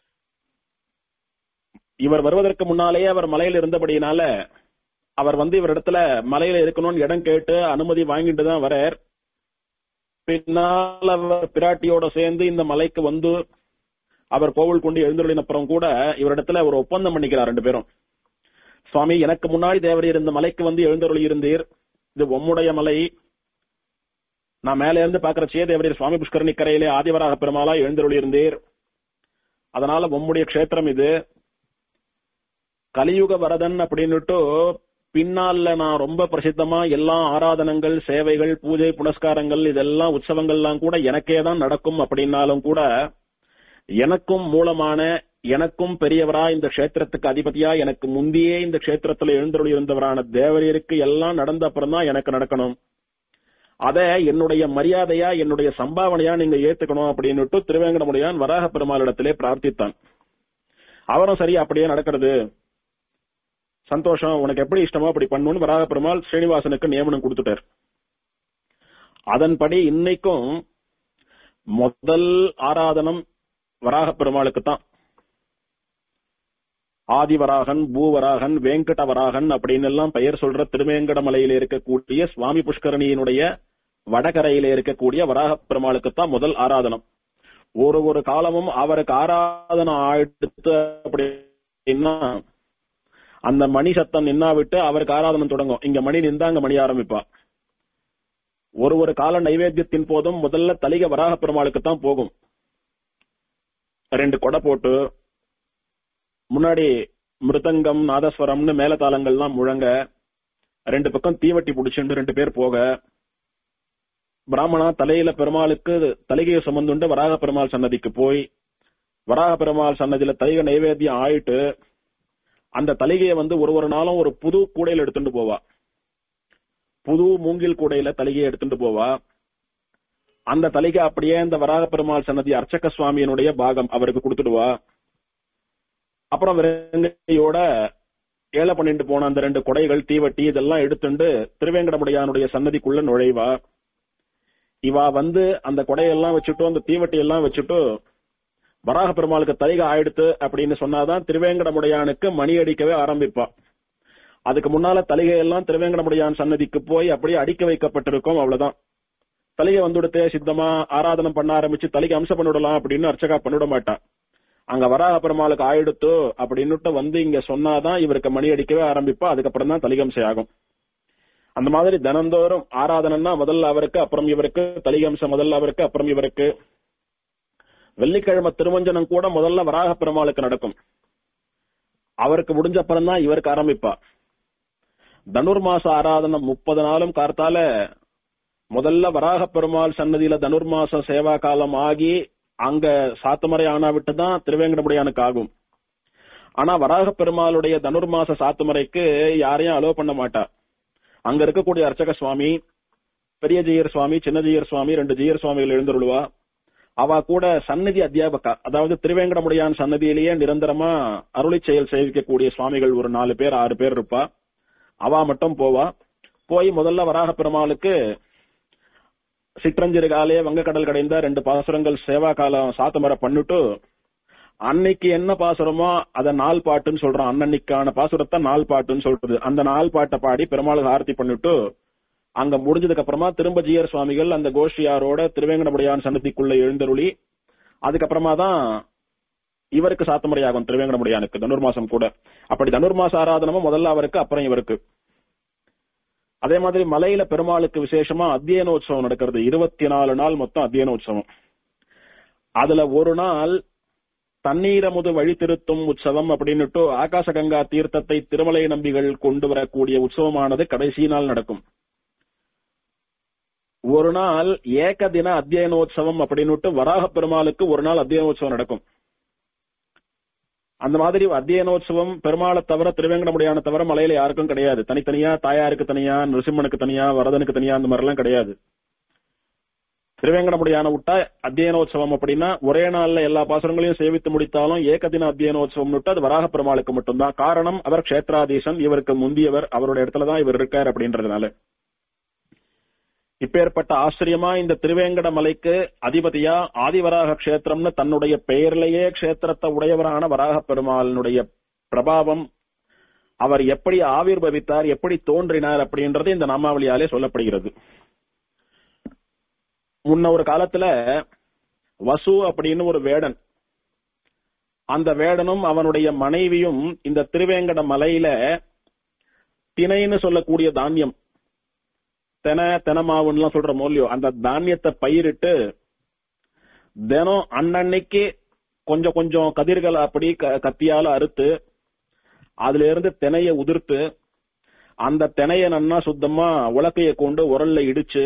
இவர் வருவதற்கு முன்னாலேயே அவர் மலையில இருந்தபடியினால அவர் வந்து இவர் இடத்துல மலையில இருக்கணும்னு இடம் கேட்டு அனுமதி வாங்கிட்டு தான் வரார் பின்னால் அவர் பிராட்டியோட சேர்ந்து இந்த மலைக்கு வந்து அவர் கோவில் கொண்டு எழுந்துள்ளின அப்புறம் கூட இவரிடத்துல ஒரு ஒப்பந்தம் பண்ணிக்கிறார் ரெண்டு பேரும் சுவாமி எனக்கு முன்னாடி தேவரீர் இந்த மலைக்கு வந்து எழுந்தருளி இருந்தீர் இது உம்முடைய மலை நான் மேல இருந்து பாக்குறச்சே தேவரீர் சுவாமி புஷ்கரணி கரையிலே ஆதிவராக பெருமாளா எழுந்தருளி இருந்தீர் அதனால உம்முடைய க்ஷேத்திரம் இது கலியுக வரதன் அப்படின்னுட்டு பின்னால நான் ரொம்ப பிரசித்தமா எல்லா ஆராதனங்கள் சேவைகள் பூஜை புனஸ்காரங்கள் இதெல்லாம் உற்சவங்கள்லாம் கூட எனக்கே தான் நடக்கும் அப்படின்னாலும் கூட எனக்கும் மூலமான எனக்கும் பெரியவரா இந்த க்ஷேத்திரத்துக்கு அதிபதியா எனக்கு முந்தியே இந்த க்ஷேத்திரத்துல எழுந்தருளி இருந்தவரான தேவரீருக்கு எல்லாம் நடந்த அப்புறம் தான் எனக்கு நடக்கணும் அத என்னுடைய மரியாதையா என்னுடைய சம்பாவனையா நீங்க ஏத்துக்கணும் அப்படின்னுட்டு திருவேங்கடமுடையான் வராக பெருமாளிடத்திலே பிரார்த்தித்தான் அவரும் சரி அப்படியே நடக்கிறது சந்தோஷம் உனக்கு எப்படி இஷ்டமோ அப்படி பண்ணுன்னு வராக பெருமாள் ஸ்ரீனிவாசனுக்கு நியமனம் கொடுத்துட்டார் அதன்படி இன்னைக்கும் முதல் ஆராதனம் வராக பெருமாளுக்கு தான் ஆதிவராகன் பூவராகன் வெங்கடவராகன் அப்படின்னு எல்லாம் பெயர் சொல்ற திருவேங்கடமலையில இருக்கக்கூடிய சுவாமி புஷ்கரணியினுடைய வடகரையில இருக்கக்கூடிய வராக பெருமாளுக்கு தான் முதல் ஆராதனம் ஒரு ஒரு காலமும் அவருக்கு ஆராதனை ஆயிடுத்து அப்படின்னா அந்த மணி சத்தம் நின்னா விட்டு அவருக்கு ஆராதனம் தொடங்கும் இங்க மணி நின்றா அங்க மணி ஆரம்பிப்பா ஒரு ஒரு கால நைவேத்தியத்தின் போதும் முதல்ல தலிக வராக பெருமாளுக்கு தான் போகும் ரெண்டு கொடை போட்டு முன்னாடி மிருதங்கம் நாதஸ்வரம்னு மேலதாளங்கள்லாம் முழங்க ரெண்டு பக்கம் தீவட்டி புடிச்சுண்டு ரெண்டு பேர் போக பிராமணா தலையில பெருமாளுக்கு தலைகையை சுமந்துண்டு வராக பெருமாள் சன்னதிக்கு போய் வராக பெருமாள் சன்னதியில தலைக நைவேத்தியம் ஆயிட்டு அந்த தலிகையை வந்து ஒரு ஒரு நாளும் ஒரு புது கூடையில எடுத்துட்டு போவா புது மூங்கில் கூடையில தலிகையை எடுத்துட்டு போவா அந்த தலிகை அப்படியே இந்த வராக பெருமாள் சன்னதி அர்ச்சக சுவாமியினுடைய பாகம் அவருக்கு கொடுத்துடுவா அப்புறம் வெறுங்கையோட ஏழை பண்ணிட்டு போன அந்த ரெண்டு கொடைகள் தீவட்டி இதெல்லாம் எடுத்துண்டு திருவேங்கடமுடையானுடைய சன்னதிக்குள்ள நுழைவா இவா வந்து அந்த கொடையெல்லாம் வச்சுட்டு அந்த தீவட்டி எல்லாம் வச்சுட்டு வராக பெருமாளுக்கு தலிகை ஆயிடுத்து அப்படின்னு சொன்னாதான் திருவேங்கடமுடையானுக்கு மணி அடிக்கவே ஆரம்பிப்பா அதுக்கு முன்னால தலிகை எல்லாம் திருவேங்கடமுடையான் சன்னதிக்கு போய் அப்படியே அடிக்க வைக்கப்பட்டிருக்கும் அவ்வளவுதான் தலிகை வந்துடுத்தே சித்தமா ஆராதனம் பண்ண ஆரம்பிச்சு தலிகை அம்சம் பண்ணிவிடலாம் அப்படின்னு அர்ச்சகா பண்ணிவிட மாட்டா அங்க வராக பெருமாளுக்கு ஆயிடுத்து அப்படின்னுட்டு வந்து இங்க சொன்னாதான் இவருக்கு மணி அடிக்கவே ஆரம்பிப்பா அதுக்கப்புறம் தான் தலிகம்சை ஆகும் அந்த மாதிரி தினந்தோறும் ஆராதனைன்னா முதல்ல அவருக்கு அப்புறம் இவருக்கு தலிகம்சம் முதல்ல அவருக்கு அப்புறம் இவருக்கு வெள்ளிக்கிழமை திருமஞ்சனம் கூட முதல்ல வராக பெருமாளுக்கு நடக்கும் அவருக்கு முடிஞ்ச அப்புறம் தான் இவருக்கு ஆரம்பிப்பா தனுர்மாச ஆராதனை முப்பது நாளும் கார்த்தால முதல்ல வராக பெருமாள் சன்னதியில தனுர்மாச சேவா காலம் ஆகி அங்க சாத்துமறை ஆனா விட்டு தான் திருவேங்கடமுடியானுக்கு ஆகும் ஆனா வராக பெருமாளுடைய தனுர்மாச சாத்துமறைக்கு யாரையும் அலோ பண்ண மாட்டா அங்க இருக்கக்கூடிய அர்ச்சக சுவாமி பெரிய ஜெயர் சுவாமி சின்ன ஜெயர் சுவாமி ரெண்டு ஜெயர் சுவாமிகள் எழுந்துருவா அவ கூட சன்னதி அத்தியாபகா அதாவது திருவேங்கடமுடையான் சன்னதியிலேயே நிரந்தரமா அருளி செயல் செய்விக்கக்கூடிய சுவாமிகள் ஒரு நாலு பேர் ஆறு பேர் இருப்பா அவ மட்டும் போவா போய் முதல்ல வராக பெருமாளுக்கு சிற்றஞ்சிறுகாலே வங்கக்கடல் கடைந்த ரெண்டு பாசுரங்கள் சேவா காலம் சாத்தமர பண்ணிட்டு அன்னைக்கு என்ன பாசுரமோ அத நாள் பாட்டுன்னு சொல்றோம் அன்னன்னைக்கான பாசுரத்தை நாள் பாட்டுன்னு சொல்றது அந்த நாள் பாட்டை பாடி பெருமாளுக்கு ஆரத்தி பண்ணிட்டு அங்க முடிஞ்சதுக்கு அப்புறமா திரும்ப ஜிஆர் சுவாமிகள் அந்த கோஷ்டியாரோட திருவேங்கடமுடையான் சன்னதிக்குள்ள எழுந்தருளி அதுக்கப்புறமா தான் இவருக்கு சாத்தமுறையாகும் திருவேங்கடமுடையானுக்கு தனுர்மாசம் கூட அப்படி தனுர்மாச ஆராதனமும் முதல்ல அவருக்கு அப்புறம் இவருக்கு அதே மாதிரி மலையில பெருமாளுக்கு விசேஷமா அத்தியனோத்சவம் நடக்கிறது இருபத்தி நாலு நாள் மொத்தம் அத்தியனோத்சவம் அதுல ஒரு நாள் தண்ணீரமுது வழி திருத்தும் உற்சவம் அப்படின்னுட்டு ஆகாசகங்கா தீர்த்தத்தை திருமலை நம்பிகள் கொண்டு வரக்கூடிய உற்சவமானது கடைசி நாள் நடக்கும் ஒரு நாள் ஏக தின அத்தியனோத்சவம் அப்படின்னுட்டு வராக பெருமாளுக்கு ஒரு நாள் அத்தியனோத்சவம் நடக்கும் அந்த மாதிரி அத்தியனோத்சவம் பெருமாளை தவிர திருவேங்கடமுடியான தவிர மலையில யாருக்கும் கிடையாது தனித்தனியா தாயாருக்கு தனியா நரசிம்மனுக்கு தனியா வரதனுக்கு தனியா அந்த மாதிரி எல்லாம் கிடையாது திருவேங்கடமுடியான விட்டா அத்தியனோத்சவம் அப்படின்னா ஒரே நாள்ல எல்லா பாசுரங்களையும் சேவித்து முடித்தாலும் ஏகதின அத்தியனோத்சவம் விட்டு அது வராக பெருமாளுக்கு மட்டும்தான் காரணம் அவர் கஷேத்ராதீசன் இவருக்கு முந்தியவர் அவருடைய இடத்துலதான் இவர் இருக்கார் அப்படின்றதுனால இப்பேற்பட்ட ஆச்சரியமா இந்த திருவேங்கட மலைக்கு அதிபதியா ஆதிவராக கஷேத்திரம்னு தன்னுடைய பெயர்லயே கஷேத்திரத்தை உடையவரான வராக பெருமாளினுடைய பிரபாவம் அவர் எப்படி ஆவிர்பவித்தார் எப்படி தோன்றினார் அப்படின்றது இந்த நாமாவளியாலே சொல்லப்படுகிறது முன்ன ஒரு காலத்துல வசு அப்படின்னு ஒரு வேடன் அந்த வேடனும் அவனுடைய மனைவியும் இந்த திருவேங்கட மலையில திணைன்னு சொல்லக்கூடிய தானியம் தென தெனமாவுன்னு சொல்ற மோல்லியோ அந்த தானியத்தை பயிரிட்டு தினம் அன்னன்னைக்கு கொஞ்சம் கொஞ்சம் கதிர்களை அப்படி க- கத்தியால அறுத்து அதுல இருந்து தினைய உதிர்த்து அந்த தினைய நன்னா சுத்தமா உலக்கைய கொண்டு உரல்ல இடிச்சு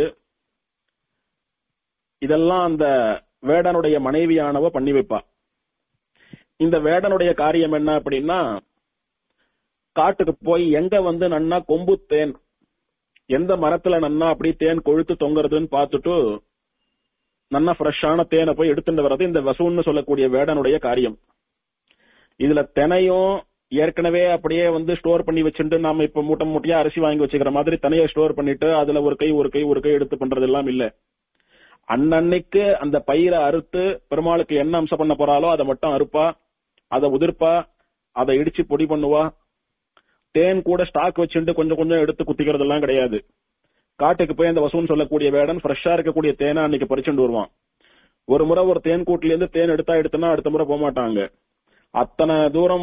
இதெல்லாம் அந்த வேடனுடைய மனைவியானவ பண்ணி வைப்பா இந்த வேடனுடைய காரியம் என்ன அப்படின்னா காட்டுக்கு போய் எங்க வந்து நன்னா கொம்பு தேன் எந்த மரத்துல நன்னா அப்படி தேன் கொழுத்து தொங்குறதுன்னு பார்த்துட்டு நன்னா ஃப்ரெஷ்ஷான தேனை போய் எடுத்துட்டு வர்றது இந்த வசூன்னு சொல்லக்கூடிய வேடனுடைய காரியம் இதுல தினையும் ஏற்கனவே அப்படியே வந்து ஸ்டோர் பண்ணி வச்சுட்டு நாம இப்ப மூட்டை மூட்டையா அரிசி வாங்கி வச்சுக்கிற மாதிரி தனியா ஸ்டோர் பண்ணிட்டு அதுல ஒரு கை ஒரு கை ஒரு கை எடுத்து பண்றது எல்லாம் இல்ல அன்னன்னைக்கு அந்த பயிரை அறுத்து பெருமாளுக்கு என்ன அம்சம் பண்ண போறாளோ அதை மட்டும் அறுப்பா அதை உதிர்ப்பா அதை இடிச்சு பொடி பண்ணுவா தேன் கூட ஸ்டாக் வச்சுட்டு கொஞ்சம் கொஞ்சம் எடுத்து குத்திக்கிறதெல்லாம் கிடையாது காட்டுக்கு போய் அந்த வசூன் சொல்லக்கூடிய வேடன் ஃப்ரெஷ்ஷா இருக்கக்கூடிய தேனை அன்னைக்கு பறிச்சுட்டு வருவான் ஒரு முறை ஒரு தேன் கூட்டுல இருந்து தேன் எடுத்தா எடுத்தனா அடுத்த முறை போக மாட்டாங்க அத்தனை தூரம்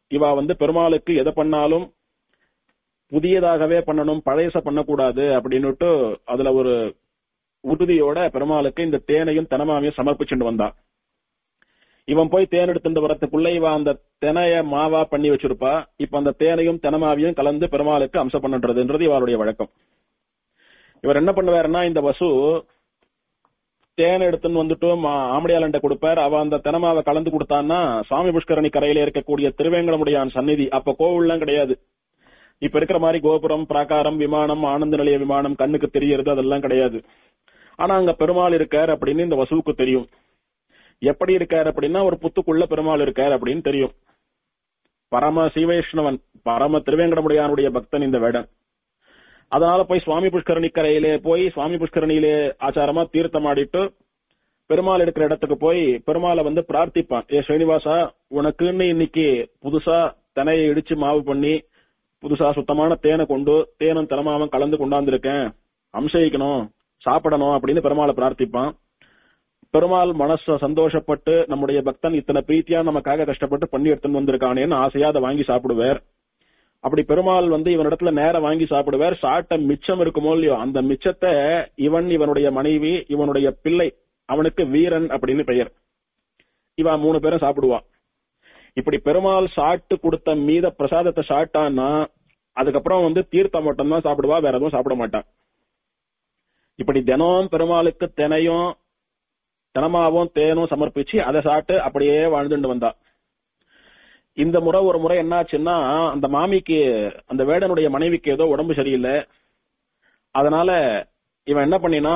இவ வந்து பெருமாளுக்கு எதை பண்ணாலும் புதியதாகவே பண்ணணும் பழையச பண்ணக்கூடாது அப்படின்னுட்டு அதுல ஒரு உறுதியோட பெருமாளுக்கு இந்த தேனையும் தெனமாவையும் சமர்ப்பிச்சுட்டு வந்தா இவன் போய் தேன் எடுத்துட்டு வரத்துக்குள்ள இவ அந்த தெனைய மாவா பண்ணி வச்சிருப்பா இப்ப அந்த தேனையும் தெனமாவையும் கலந்து பெருமாளுக்கு அம்சம் பண்ணுன்றதுன்றது இவருடைய வழக்கம் இவர் என்ன பண்ணுவாருன்னா இந்த வசு தேன் எடுத்துன்னு வந்துட்டு மா- ஆம்படியாளன்ட்ட கொடுப்பார் அவ அந்த தெனமாவை கலந்து கொடுத்தான்னா சுவாமி புஷ்கரணி கரையில இருக்கக்கூடிய திருவேங்கடமுடியான் சந்நிதி அப்ப கோவில்லாம் கிடையாது இப்ப இருக்கிற மாதிரி கோபுரம் பிராகாரம் விமானம் ஆனந்த நிலைய விமானம் கண்ணுக்கு தெரியறது அதெல்லாம் கிடையாது ஆனா அங்க பெருமாள் இருக்கார் அப்படின்னு இந்த வசுவுக்கு தெரியும் எப்படி இருக்கார் அப்படின்னா ஒரு புத்துக்குள்ள பெருமாள் இருக்கார் அப்படின்னு தெரியும் பரம சீவைஷ்ணவன் பரம திருவேங்கடமுடியானுடைய பக்தன் இந்த வேடன் அதனால போய் சுவாமி புஷ்கரணி கரையிலே போய் சுவாமி புஷ்கரணியிலே ஆச்சாரமா தீர்த்தம் ஆடிட்டு பெருமாள் இருக்கிற இடத்துக்கு போய் பெருமாளை வந்து பிரார்த்திப்பான் ஏ ஸ்ரீனிவாசா உனக்குன்னு இன்னைக்கு புதுசா தினையை இடிச்சு மாவு பண்ணி புதுசா சுத்தமான தேனை கொண்டு தேனும் தினமாவும் கலந்து கொண்டாந்துருக்கேன் அம்சயிக்கணும் சாப்பிடணும் அப்படின்னு பெருமாளை பிரார்த்திப்பான் பெருமாள் மனச சந்தோஷப்பட்டு நம்முடைய பக்தன் இத்தனை பிரீத்தியா நமக்காக கஷ்டப்பட்டு பண்ணி எடுத்துன்னு வந்திருக்கானேன்னு ஆசையா அதை வாங்கி சாப்பிடுவார் அப்படி பெருமாள் வந்து இவனிடத்துல நேரம் வாங்கி சாப்பிடுவார் சாட்ட மிச்சம் இருக்குமோ இல்லையோ அந்த மிச்சத்தை இவன் இவனுடைய மனைவி இவனுடைய பிள்ளை அவனுக்கு வீரன் அப்படின்னு பெயர் இவன் மூணு பேரும் சாப்பிடுவான் இப்படி பெருமாள் சாப்பிட்டு கொடுத்த மீத பிரசாதத்தை சாப்பிட்டான்னா அதுக்கப்புறம் வந்து தீர்த்தம் மட்டும் தான் சாப்பிடுவா வேற எதுவும் சாப்பிட மாட்டான் இப்படி தினம் பெருமாளுக்கு தினையும் தினமாவும் தேனும் சமர்ப்பிச்சு அதை சாப்பிட்டு அப்படியே வாழ்ந்துட்டு வந்தா இந்த முறை ஒரு முறை என்னாச்சுன்னா அந்த மாமிக்கு அந்த வேடனுடைய மனைவிக்கு ஏதோ உடம்பு சரியில்லை அதனால இவன் என்ன பண்ணினா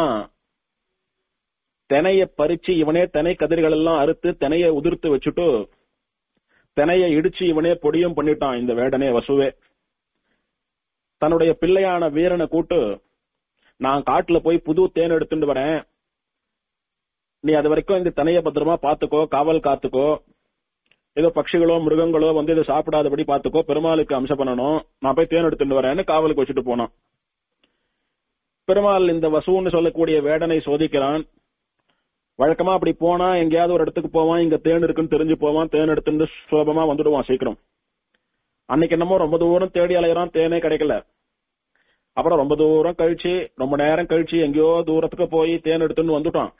தினைய பறிச்சு இவனே தினை கதிர்கள் எல்லாம் அறுத்து தினைய உதிர்த்து வச்சுட்டு தினைய இடிச்சு இவனே பொடியும் பண்ணிட்டான் இந்த வேடனே வசுவே தன்னுடைய பிள்ளையான வீரனை கூட்டு நான் காட்டுல போய் புது தேன் எடுத்துட்டு வரேன் நீ அது வரைக்கும் இந்த தினைய பத்திரமா பாத்துக்கோ காவல் காத்துக்கோ ஏதோ பட்சிகளோ மிருகங்களோ வந்து இதை சாப்பிடாதபடி பாத்துக்கோ பெருமாளுக்கு அம்சம் பண்ணணும் நான் போய் தேன் எடுத்துட்டு வரேன்னு காவலுக்கு வச்சுட்டு போனான் பெருமாள் இந்த வசுன்னு சொல்லக்கூடிய வேடனை சோதிக்கிறான் வழக்கமா அப்படி போனா எங்கேயாவது ஒரு இடத்துக்கு போவான் இங்க தேன் இருக்குன்னு தெரிஞ்சு போவான் தேன் எடுத்துட்டு சுலபமா வந்துடுவான் சீக்கிரம் அன்னைக்கு என்னமோ ரொம்ப தூரம் தேடி அலையறான் தேனே கிடைக்கல அப்புறம் ரொம்ப தூரம் கழிச்சு ரொம்ப நேரம் கழிச்சு எங்கேயோ தூரத்துக்கு போய் தேன் எடுத்துன்னு வந்துட்டான்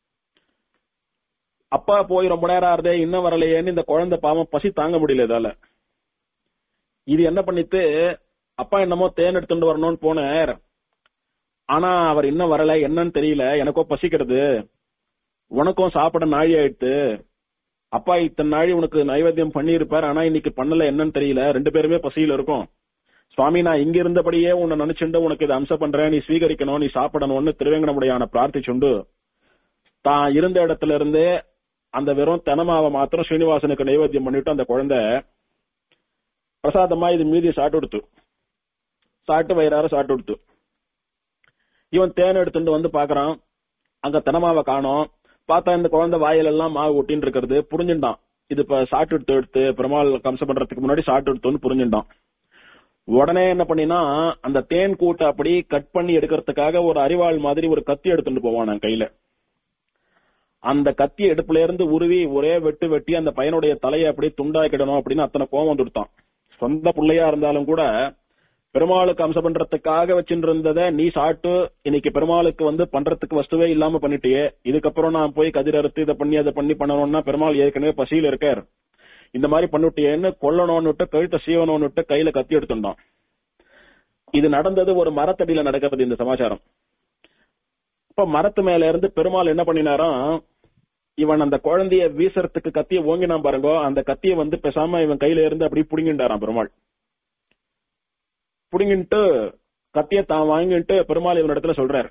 அப்பா போய் ரொம்ப நேரம் ஆறுதே இன்னும் வரலையேன்னு இந்த குழந்தை பாவம் பசி தாங்க முடியல இதால இது என்ன பண்ணிட்டு அப்பா என்னமோ தேன் எடுத்துட்டு வரணும்னு போனார் ஆனா அவர் இன்னும் வரல என்னன்னு தெரியல எனக்கோ பசிக்கிறது உனக்கும் சாப்பிட நாழி ஆயிடுத்து அப்பா இத்தனை நாழி உனக்கு நைவேத்தியம் பண்ணியிருப்பார் ஆனா இன்னைக்கு பண்ணல என்னன்னு தெரியல ரெண்டு பேருமே பசியில இருக்கும் சுவாமி நான் இங்க இருந்தபடியே உன்னை நினைச்சுண்டு உனக்கு இதை அம்சம் பண்றேன் நீ ஸ்வீகரிக்கணும் நீ சாப்பிடணும்னு திருவேங்கடமுடையான பிரார்த்திச்சுண்டு தான் இருந்த இடத்துல இருந்தே அந்த வெறும் தெனமாவை மாத்திரம் ஸ்ரீனிவாசனுக்கு நைவேத்தியம் பண்ணிட்டு அந்த குழந்தை பிரசாதமா இது மீதி சாப்பிட்டு கொடுத்து சாப்பிட்டு வயிறார சாப்பிட்டு கொடுத்து இவன் தேன் எடுத்துட்டு வந்து பாக்குறான் அங்க தெனமாவை காணோம் பார்த்தா இந்த குழந்தை வாயிலெல்லாம் மாவு ஒட்டின்னு இருக்கிறது புரிஞ்சுட்டான் இது இப்ப சாப்பிட்டு எடுத்து எடுத்து பெருமாள் கம்சம் பண்றதுக்கு முன்னாடி சாப்பிட்டு எடுத்தோன்னு புரிஞ்சுட்டான் உடனே என்ன பண்ணினா அந்த தேன் கூட்டை அப்படி கட் பண்ணி எடுக்கிறதுக்காக ஒரு அரிவாள் மாதிரி ஒரு கத்தி எடுத்துட்டு போவான் நான் கையில அந்த கத்தி எடுப்புல இருந்து உருவி ஒரே வெட்டு வெட்டி அந்த பையனுடைய தலையை அப்படியே துண்டாக்கிடணும் அப்படின்னு அத்தனை கோவம் வந்துடுத்தான் சொந்த பிள்ளையா இருந்தாலும் கூட பெருமாளுக்கு அம்சம் பண்றதுக்காக வச்சுட்டு இருந்ததை நீ சாப்பிட்டு இன்னைக்கு பெருமாளுக்கு வந்து பண்றதுக்கு வஸ்துவே இல்லாம பண்ணிட்டியே இதுக்கப்புறம் நான் போய் கதிர் அறுத்து இதை பண்ணி அதை பண்ணி பண்ணணும்னா பெருமாள் ஏற்கனவே பசியில இருக்கார் இந்த மாதிரி பண்ணிட்டியேன்னு கொல்லணும்னு விட்டு கழுத்தை சீவனம்னு விட்டு கையில கத்தி எடுத்துட்டான் இது நடந்தது ஒரு மரத்தடியில நடக்கிறது இந்த சமாச்சாரம் இப்ப மரத்து மேல இருந்து பெருமாள் என்ன பண்ணினாராம் இவன் அந்த குழந்தைய வீசறதுக்கு கத்திய ஓங்கினான் பாருங்க அந்த கத்திய வந்து பேசாம இவன் கையில இருந்து அப்படி புடுங்கிண்டாராம் பெருமாள் புடுங்கிட்டு கத்திய தான் வாங்கிட்டு பெருமாள் இவன் இடத்துல சொல்றார்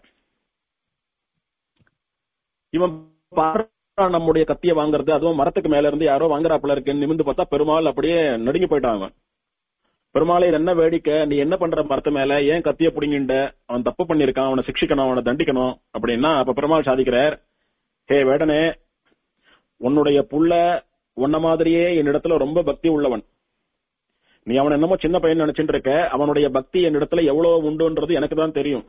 இவன் பாரு நம்முடைய கத்திய வாங்குறது அதுவும் மரத்துக்கு மேல இருந்து யாரோ வாங்குறாப்புல இருக்குன்னு நிமிந்து பார்த்தா பெருமாள் அப்படியே நடுங்கி போயிட்டான் அவன் பெருமாளை இது என்ன வேடிக்கை நீ என்ன பண்ற மரத்து மேல ஏன் கத்திய புடிங்கிண்ட அவன் தப்பு பண்ணிருக்கான் அவனை சிக்ஷிக்கணும் அவனை தண்டிக்கணும் அப்படின்னா அப்ப பெருமாள் சாதிக்கிறார் ஹே வேடனே உன்னுடைய புள்ள உன்ன மாதிரியே என்னிடத்துல ரொம்ப பக்தி உள்ளவன் நீ அவன் என்னமோ சின்ன பையன் நினைச்சிட்டு இருக்க அவனுடைய பக்தி என்னிடத்துல எவ்வளவு உண்டுன்றது எனக்கு தான் தெரியும்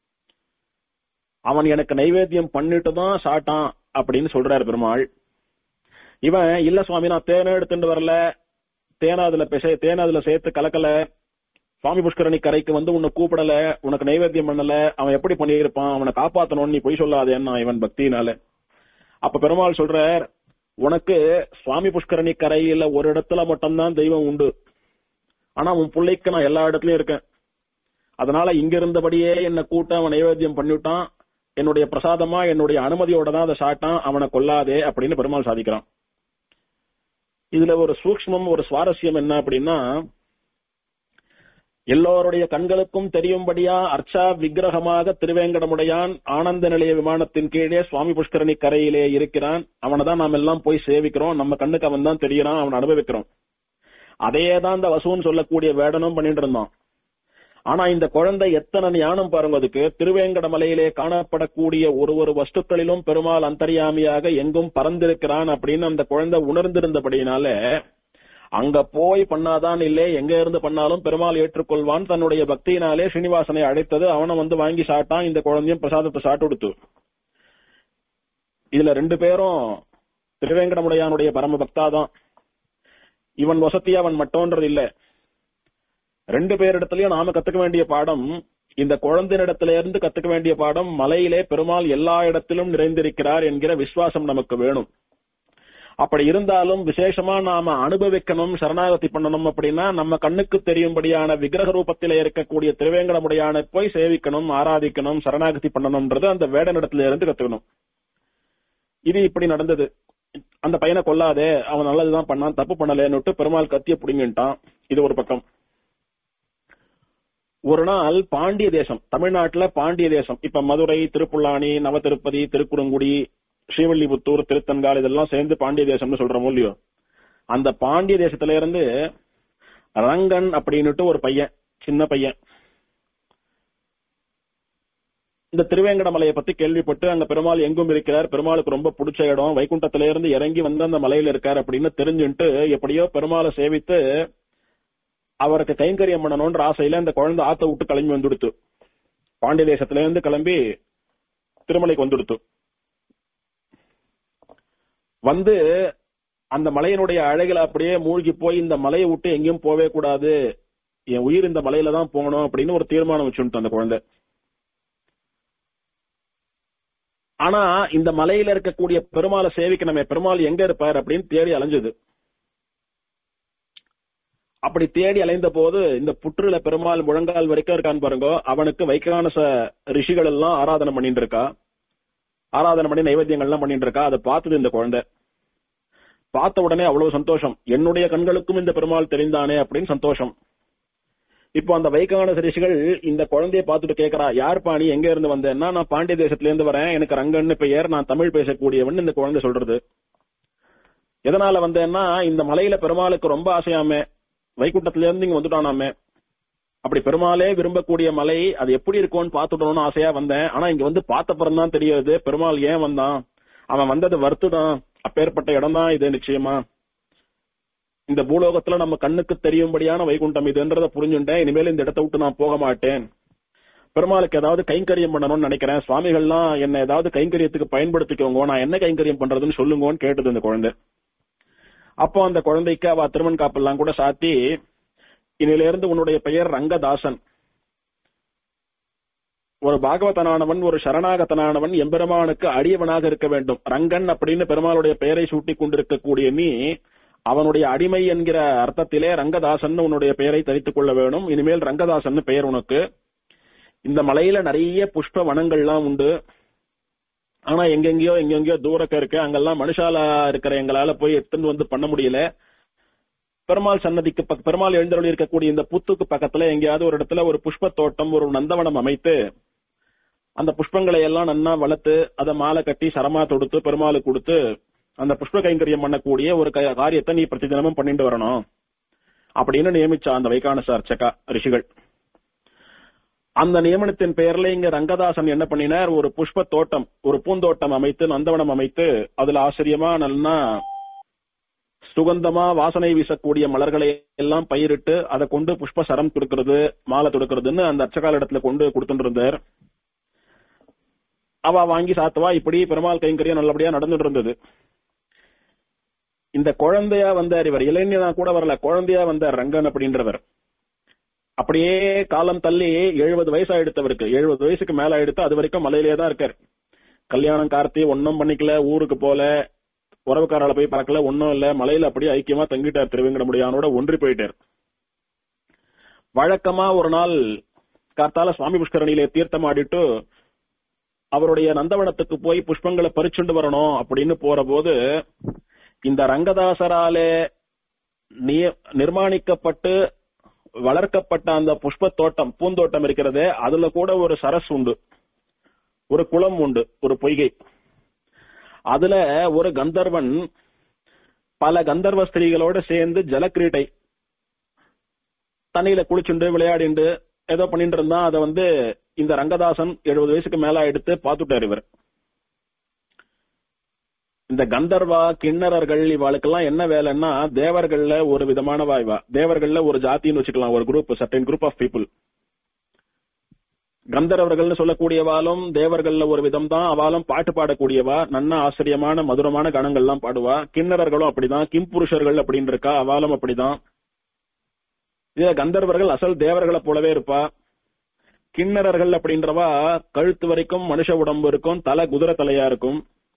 அவன் எனக்கு நைவேத்தியம் பண்ணிட்டு தான் சாட்டான் அப்படின்னு சொல்றாரு பெருமாள் இவன் இல்ல சுவாமி நான் தேனே எடுத்துட்டு வரல தேனை அதுல பிசை தேனை அதுல சேர்த்து கலக்கல சுவாமி புஷ்கரணி கரைக்கு வந்து உன்னை கூப்பிடல உனக்கு நைவேத்தியம் பண்ணல அவன் எப்படி பண்ணியிருப்பான் அவனை காப்பாத்தணும்னு நீ பொய் சொல்லாதேன்னா இவன் பக்தினால அப்ப பெருமாள் சொல்றார் உனக்கு சுவாமி புஷ்கரணி கரையில ஒரு இடத்துல மட்டும்தான் தெய்வம் உண்டு ஆனா உன் பிள்ளைக்கு நான் எல்லா இடத்துலயும் இருக்கேன் அதனால இங்க இருந்தபடியே என்ன கூட்ட அவன் நைவேத்தியம் பண்ணிவிட்டான் என்னுடைய பிரசாதமா என்னுடைய அனுமதியோட தான் அதை சாட்டான் அவனை கொல்லாதே அப்படின்னு பெருமாள் சாதிக்கிறான் இதுல ஒரு சூக்ஷ்மம் ஒரு சுவாரஸ்யம் என்ன அப்படின்னா எல்லோருடைய கண்களுக்கும் தெரியும்படியா அர்ச்சா விக்கிரகமாக திருவேங்கடமுடையான் ஆனந்த நிலைய விமானத்தின் கீழே சுவாமி புஷ்கரணி கரையிலே இருக்கிறான் அவனை தான் நாம் எல்லாம் போய் சேவிக்கிறோம் நம்ம கண்ணுக்கு அவன் தான் தெரியறான் அவன் அனுபவிக்கிறோம் அதையே தான் இந்த வசுன்னு சொல்லக்கூடிய வேடனும் பண்ணிட்டு இருந்தான் ஆனா இந்த குழந்தை எத்தனை ஞானம் பாருங்க அதுக்கு திருவேங்கட மலையிலே காணப்படக்கூடிய ஒரு ஒரு வஸ்துக்களிலும் பெருமாள் அந்தரியாமியாக எங்கும் பறந்திருக்கிறான் அப்படின்னு அந்த குழந்தை உணர்ந்திருந்தபடியினால அங்க போய் பண்ணாதான் இல்லே எங்க இருந்து பண்ணாலும் பெருமாள் ஏற்றுக்கொள்வான் தன்னுடைய பக்தியினாலே ஸ்ரீனிவாசனை அழைத்தது அவனை வந்து வாங்கி சாட்டான் இந்த குழந்தையும் பிரசாதத்தை சாட்டு கொடுத்து இதுல ரெண்டு பேரும் திருவேங்கடமுடையானுடைய பரம பக்தாதான் இவன் வசதி அவன் மட்டோன்றது இல்ல ரெண்டு பேரிடத்திலயும் நாம கத்துக்க வேண்டிய பாடம் இந்த குழந்தையிடத்தில இருந்து கத்துக்க வேண்டிய பாடம் மலையிலே பெருமாள் எல்லா இடத்திலும் நிறைந்திருக்கிறார் என்கிற விசுவாசம் நமக்கு வேணும் அப்படி இருந்தாலும் விசேஷமா நாம அனுபவிக்கணும் சரணாகதி பண்ணணும் அப்படின்னா நம்ம கண்ணுக்கு தெரியும்படியான விக்கிரக ரூபத்திலே இருக்கக்கூடிய திருவேங்கடமுடையான போய் சேவிக்கணும் ஆராதிக்கணும் சரணாகதி பண்ணணும்ன்றது அந்த வேடனிடத்துல இருந்து கத்துக்கணும் இது இப்படி நடந்தது அந்த பையனை கொல்லாதே அவன் நல்லதுதான் பண்ணான் தப்பு பண்ணலன்னுட்டு பெருமாள் கத்திய புடிங்கிட்டான் இது ஒரு பக்கம் ஒரு நாள் பாண்டிய தேசம் தமிழ்நாட்டுல பாண்டிய தேசம் இப்ப மதுரை திருப்புல்லானி நவ திருப்பதி திருக்குறங்குடி ஸ்ரீவில்லிபுத்தூர் திருத்தன்கால் இதெல்லாம் சேர்ந்து பாண்டிய தேசம்னு சொல்றோமோ இல்லையோ அந்த பாண்டிய தேசத்துல இருந்து ரங்கன் அப்படின்னுட்டு ஒரு பையன் சின்ன பையன் இந்த திருவேங்கடமலையை பத்தி கேள்விப்பட்டு அங்க பெருமாள் எங்கும் இருக்கிறார் பெருமாளுக்கு ரொம்ப பிடிச்ச இடம் வைகுண்டத்தில இருந்து இறங்கி வந்து அந்த மலையில இருக்கார் அப்படின்னு தெரிஞ்சுட்டு எப்படியோ பெருமாளை சேவித்து அவருக்கு கைங்கரியம் பண்ணணும்ன்ற ஆசையில அந்த குழந்தை ஆத்த விட்டு கிளம்பி வந்துடுத்து பாண்டிய தேசத்துல இருந்து கிளம்பி திருமலைக்கு வந்துடுத்து வந்து அந்த மலையினுடைய அழகில அப்படியே மூழ்கி போய் இந்த மலையை விட்டு எங்கேயும் போவே கூடாது என் உயிர் இந்த மலையில தான் போகணும் அப்படின்னு ஒரு தீர்மானம் வச்சுட்டு அந்த குழந்தை ஆனா இந்த மலையில இருக்கக்கூடிய பெருமாளை சேவிக்கணுமே பெருமாள் எங்க இருப்பார் அப்படின்னு தேடி அலைஞ்சது அப்படி தேடி அலைந்த போது இந்த புற்றுல பெருமாள் முழங்கால் வரைக்கும் இருக்கான்னு பாருங்க அவனுக்கு வைக்கானச ரிஷிகள் எல்லாம் ஆராதனை பண்ணிட்டு இருக்கா ஆராதனை பண்ணி நைவேத்தியங்கள்லாம் பண்ணிட்டு இருக்கா அதை பார்த்தது இந்த குழந்தை பார்த்த உடனே அவ்வளவு சந்தோஷம் என்னுடைய கண்களுக்கும் இந்த பெருமாள் தெரிந்தானே அப்படின்னு சந்தோஷம் இப்போ அந்த வைகான ரிஷிகள் இந்த குழந்தைய பார்த்துட்டு கேக்குறா யார் பாணி எங்க இருந்து வந்தேன்னா நான் பாண்டிய தேசத்துல இருந்து வரேன் எனக்கு ரங்கன்னு பெயர் நான் தமிழ் பேசக்கூடியவன் இந்த குழந்தை சொல்றது எதனால வந்தேன்னா இந்த மலையில பெருமாளுக்கு ரொம்ப ஆசையாமே வைகுண்டத்துல இருந்து இங்க வந்துட்டானாமே அப்படி பெருமாளே விரும்பக்கூடிய மலை அது எப்படி இருக்கும்னு பாத்துடணும்னு ஆசையா வந்தேன் ஆனா இங்க வந்து பார்த்தப்புறம் தான் தெரியாது பெருமாள் ஏன் வந்தான் அவன் வந்தது வருத்துதான் அப்பேற்பட்ட இடம் தான் இது நிச்சயமா இந்த பூலோகத்துல நம்ம கண்ணுக்கு தெரியும்படியான வைகுண்டம் இதுன்றத புரிஞ்சுட்டேன் இனிமேல் இந்த இடத்த விட்டு நான் போக மாட்டேன் பெருமாளுக்கு ஏதாவது கைங்கரியம் பண்ணணும்னு நினைக்கிறேன் சுவாமிகள்லாம் என்ன ஏதாவது கைங்கரியத்துக்கு பயன்படுத்திக்கோங்க நான் என்ன கைங்கரியம் பண்றதுன்னு சொல்லுங்கன்னு கேட்டது இந்த குழந்தை அப்போ அந்த குழந்தைக்கு அவ திருமண் காப்பெல்லாம் கூட சாத்தி இனில இருந்து உன்னுடைய பெயர் ரங்கதாசன் ஒரு பாகவதனானவன் ஒரு சரணாகதனானவன் எம்பெருமானுக்கு அடியவனாக இருக்க வேண்டும் ரங்கன் அப்படின்னு பெருமாளுடைய பெயரை சூட்டிக் கொண்டிருக்கக்கூடிய நீ அவனுடைய அடிமை என்கிற அர்த்தத்திலே ரங்கதாசன் உன்னுடைய பெயரை தரித்துக் கொள்ள வேணும் இனிமேல் ரங்கதாசன் பெயர் உனக்கு இந்த மலையில நிறைய புஷ்ப வனங்கள்லாம் உண்டு ஆனா எங்கெங்கயோ எங்கெங்கயோ தூரக்க இருக்கு அங்கெல்லாம் மனுஷாலா இருக்கிற எங்களால போய் எடுத்துட்டு வந்து பண்ண முடியல பெருமாள் சன்னதிக்கு பக்க- பெருமாள் எழுந்தருளி இருக்கக்கூடிய இந்த புத்துக்கு பக்கத்துல எங்கேயாவது ஒரு இடத்துல ஒரு புஷ்ப தோட்டம் ஒரு நந்தவனம் அமைத்து அந்த புஷ்பங்களை எல்லாம் நன்னா வளர்த்து அதை மாலை கட்டி சரமா தொடுத்து பெருமாளுக்கு கொடுத்து அந்த புஷ்ப கைங்கரியம் பண்ணக்கூடிய ஒரு க- காரியத்தை நீ பிரதி தினமும் பண்ணிட்டு வரணும் அப்படின்னு நியமிச்சா அந்த வைகானச அர்ச்சகா ரிஷிகள் அந்த நியமனத்தின் பெயர்ல இங்க ரங்கதாசன் என்ன பண்ணினார் ஒரு புஷ்ப தோட்டம் ஒரு பூந்தோட்டம் அமைத்து நந்தவனம் அமைத்து அதுல ஆச்சரியமா நல்லா சுகந்தமா வாசனை வீசக்கூடிய மலர்களை எல்லாம் பயிரிட்டு அதை கொண்டு புஷ்ப சரம் கொடுக்கிறது மாலை தொடுக்கிறதுன்னு அந்த அர்ச்சகால இடத்துல கொண்டு கொடுத்துட்டு இருந்தார் அவ வாங்கி சாத்துவா இப்படி பெருமாள் கைங்கரியம் நல்லபடியா நடந்துட்டு இருந்தது இந்த குழந்தையா வந்தார் இவர் இளைஞனா கூட வரல குழந்தையா வந்தார் ரங்கன் அப்படின்றவர் அப்படியே காலம் தள்ளி எழுபது வயசு ஆயிடுத்தவருக்கு எழுபது வயசுக்கு மேல ஆயிடுத்து அது வரைக்கும் மலையிலே தான் இருக்கார் கல்யாணம் கார்த்தி ஒன்னும் பண்ணிக்கல ஊருக்கு போல உறவுக்காரால போய் பார்க்கல ஒன்னும் இல்ல மலையில அப்படியே ஐக்கியமா தங்கிட்டார் திருவேங்கடமுடியானோட ஒன்றி போயிட்டார் வழக்கமா ஒரு நாள் கார்த்தால சுவாமி புஷ்கரணியிலே தீர்த்தம் ஆடிட்டு அவருடைய நந்தவனத்துக்கு போய் புஷ்பங்களை பறிச்சுண்டு வரணும் அப்படின்னு போற போது இந்த ரங்கதாசராலே நி- நிர்மாணிக்கப்பட்டு வளர்க்கப்பட்ட அந்த புஷ்ப தோட்டம் பூந்தோட்டம் இருக்கிறதே அதுல கூட ஒரு சரஸ் உண்டு ஒரு குளம் உண்டு ஒரு பொய்கை அதுல ஒரு கந்தர்வன் பல கந்தர்வ ஸ்திரீகளோட சேர்ந்து ஜலக்கிரீட்டை தண்ணியில குளிச்சுண்டு விளையாடிண்டு ஏதோ பண்ணிட்டு இருந்தான் அதை வந்து இந்த ரங்கதாசன் எழுபது வயசுக்கு மேல எடுத்து பாத்துட்டார் இவர் இந்த கந்தர்வா கிண்ணறர்கள் இவாளுக்கெல்லாம் என்ன வேலைன்னா தேவர்கள்ல ஒரு விதமான வாய்வா தேவர்கள்ல ஒரு ஜாத்தின்னு வச்சுக்கலாம் ஒரு group certain group of people கந்தர்வர்கள்னு சொல்லக்கூடியவாலும் தேவர்கள்ல ஒரு விதம் தான் அவாலும் பாட்டு பாடக்கூடியவா நன்ன ஆச்சரியமான மதுரமான கணங்கள்லாம் பாடுவா கிண்ணறர்களும் அப்படிதான் கிம்புருஷர்கள் அப்படின்னு இருக்கா அவாலும் அப்படிதான் இதுல கந்தர்வர்கள் அசல் தேவர்களை போலவே இருப்பா கிண்ணறர்கள் அப்படின்றவா கழுத்து வரைக்கும் மனுஷ உடம்பு இருக்கும் தலை குதிரை தலையா இருக்கும்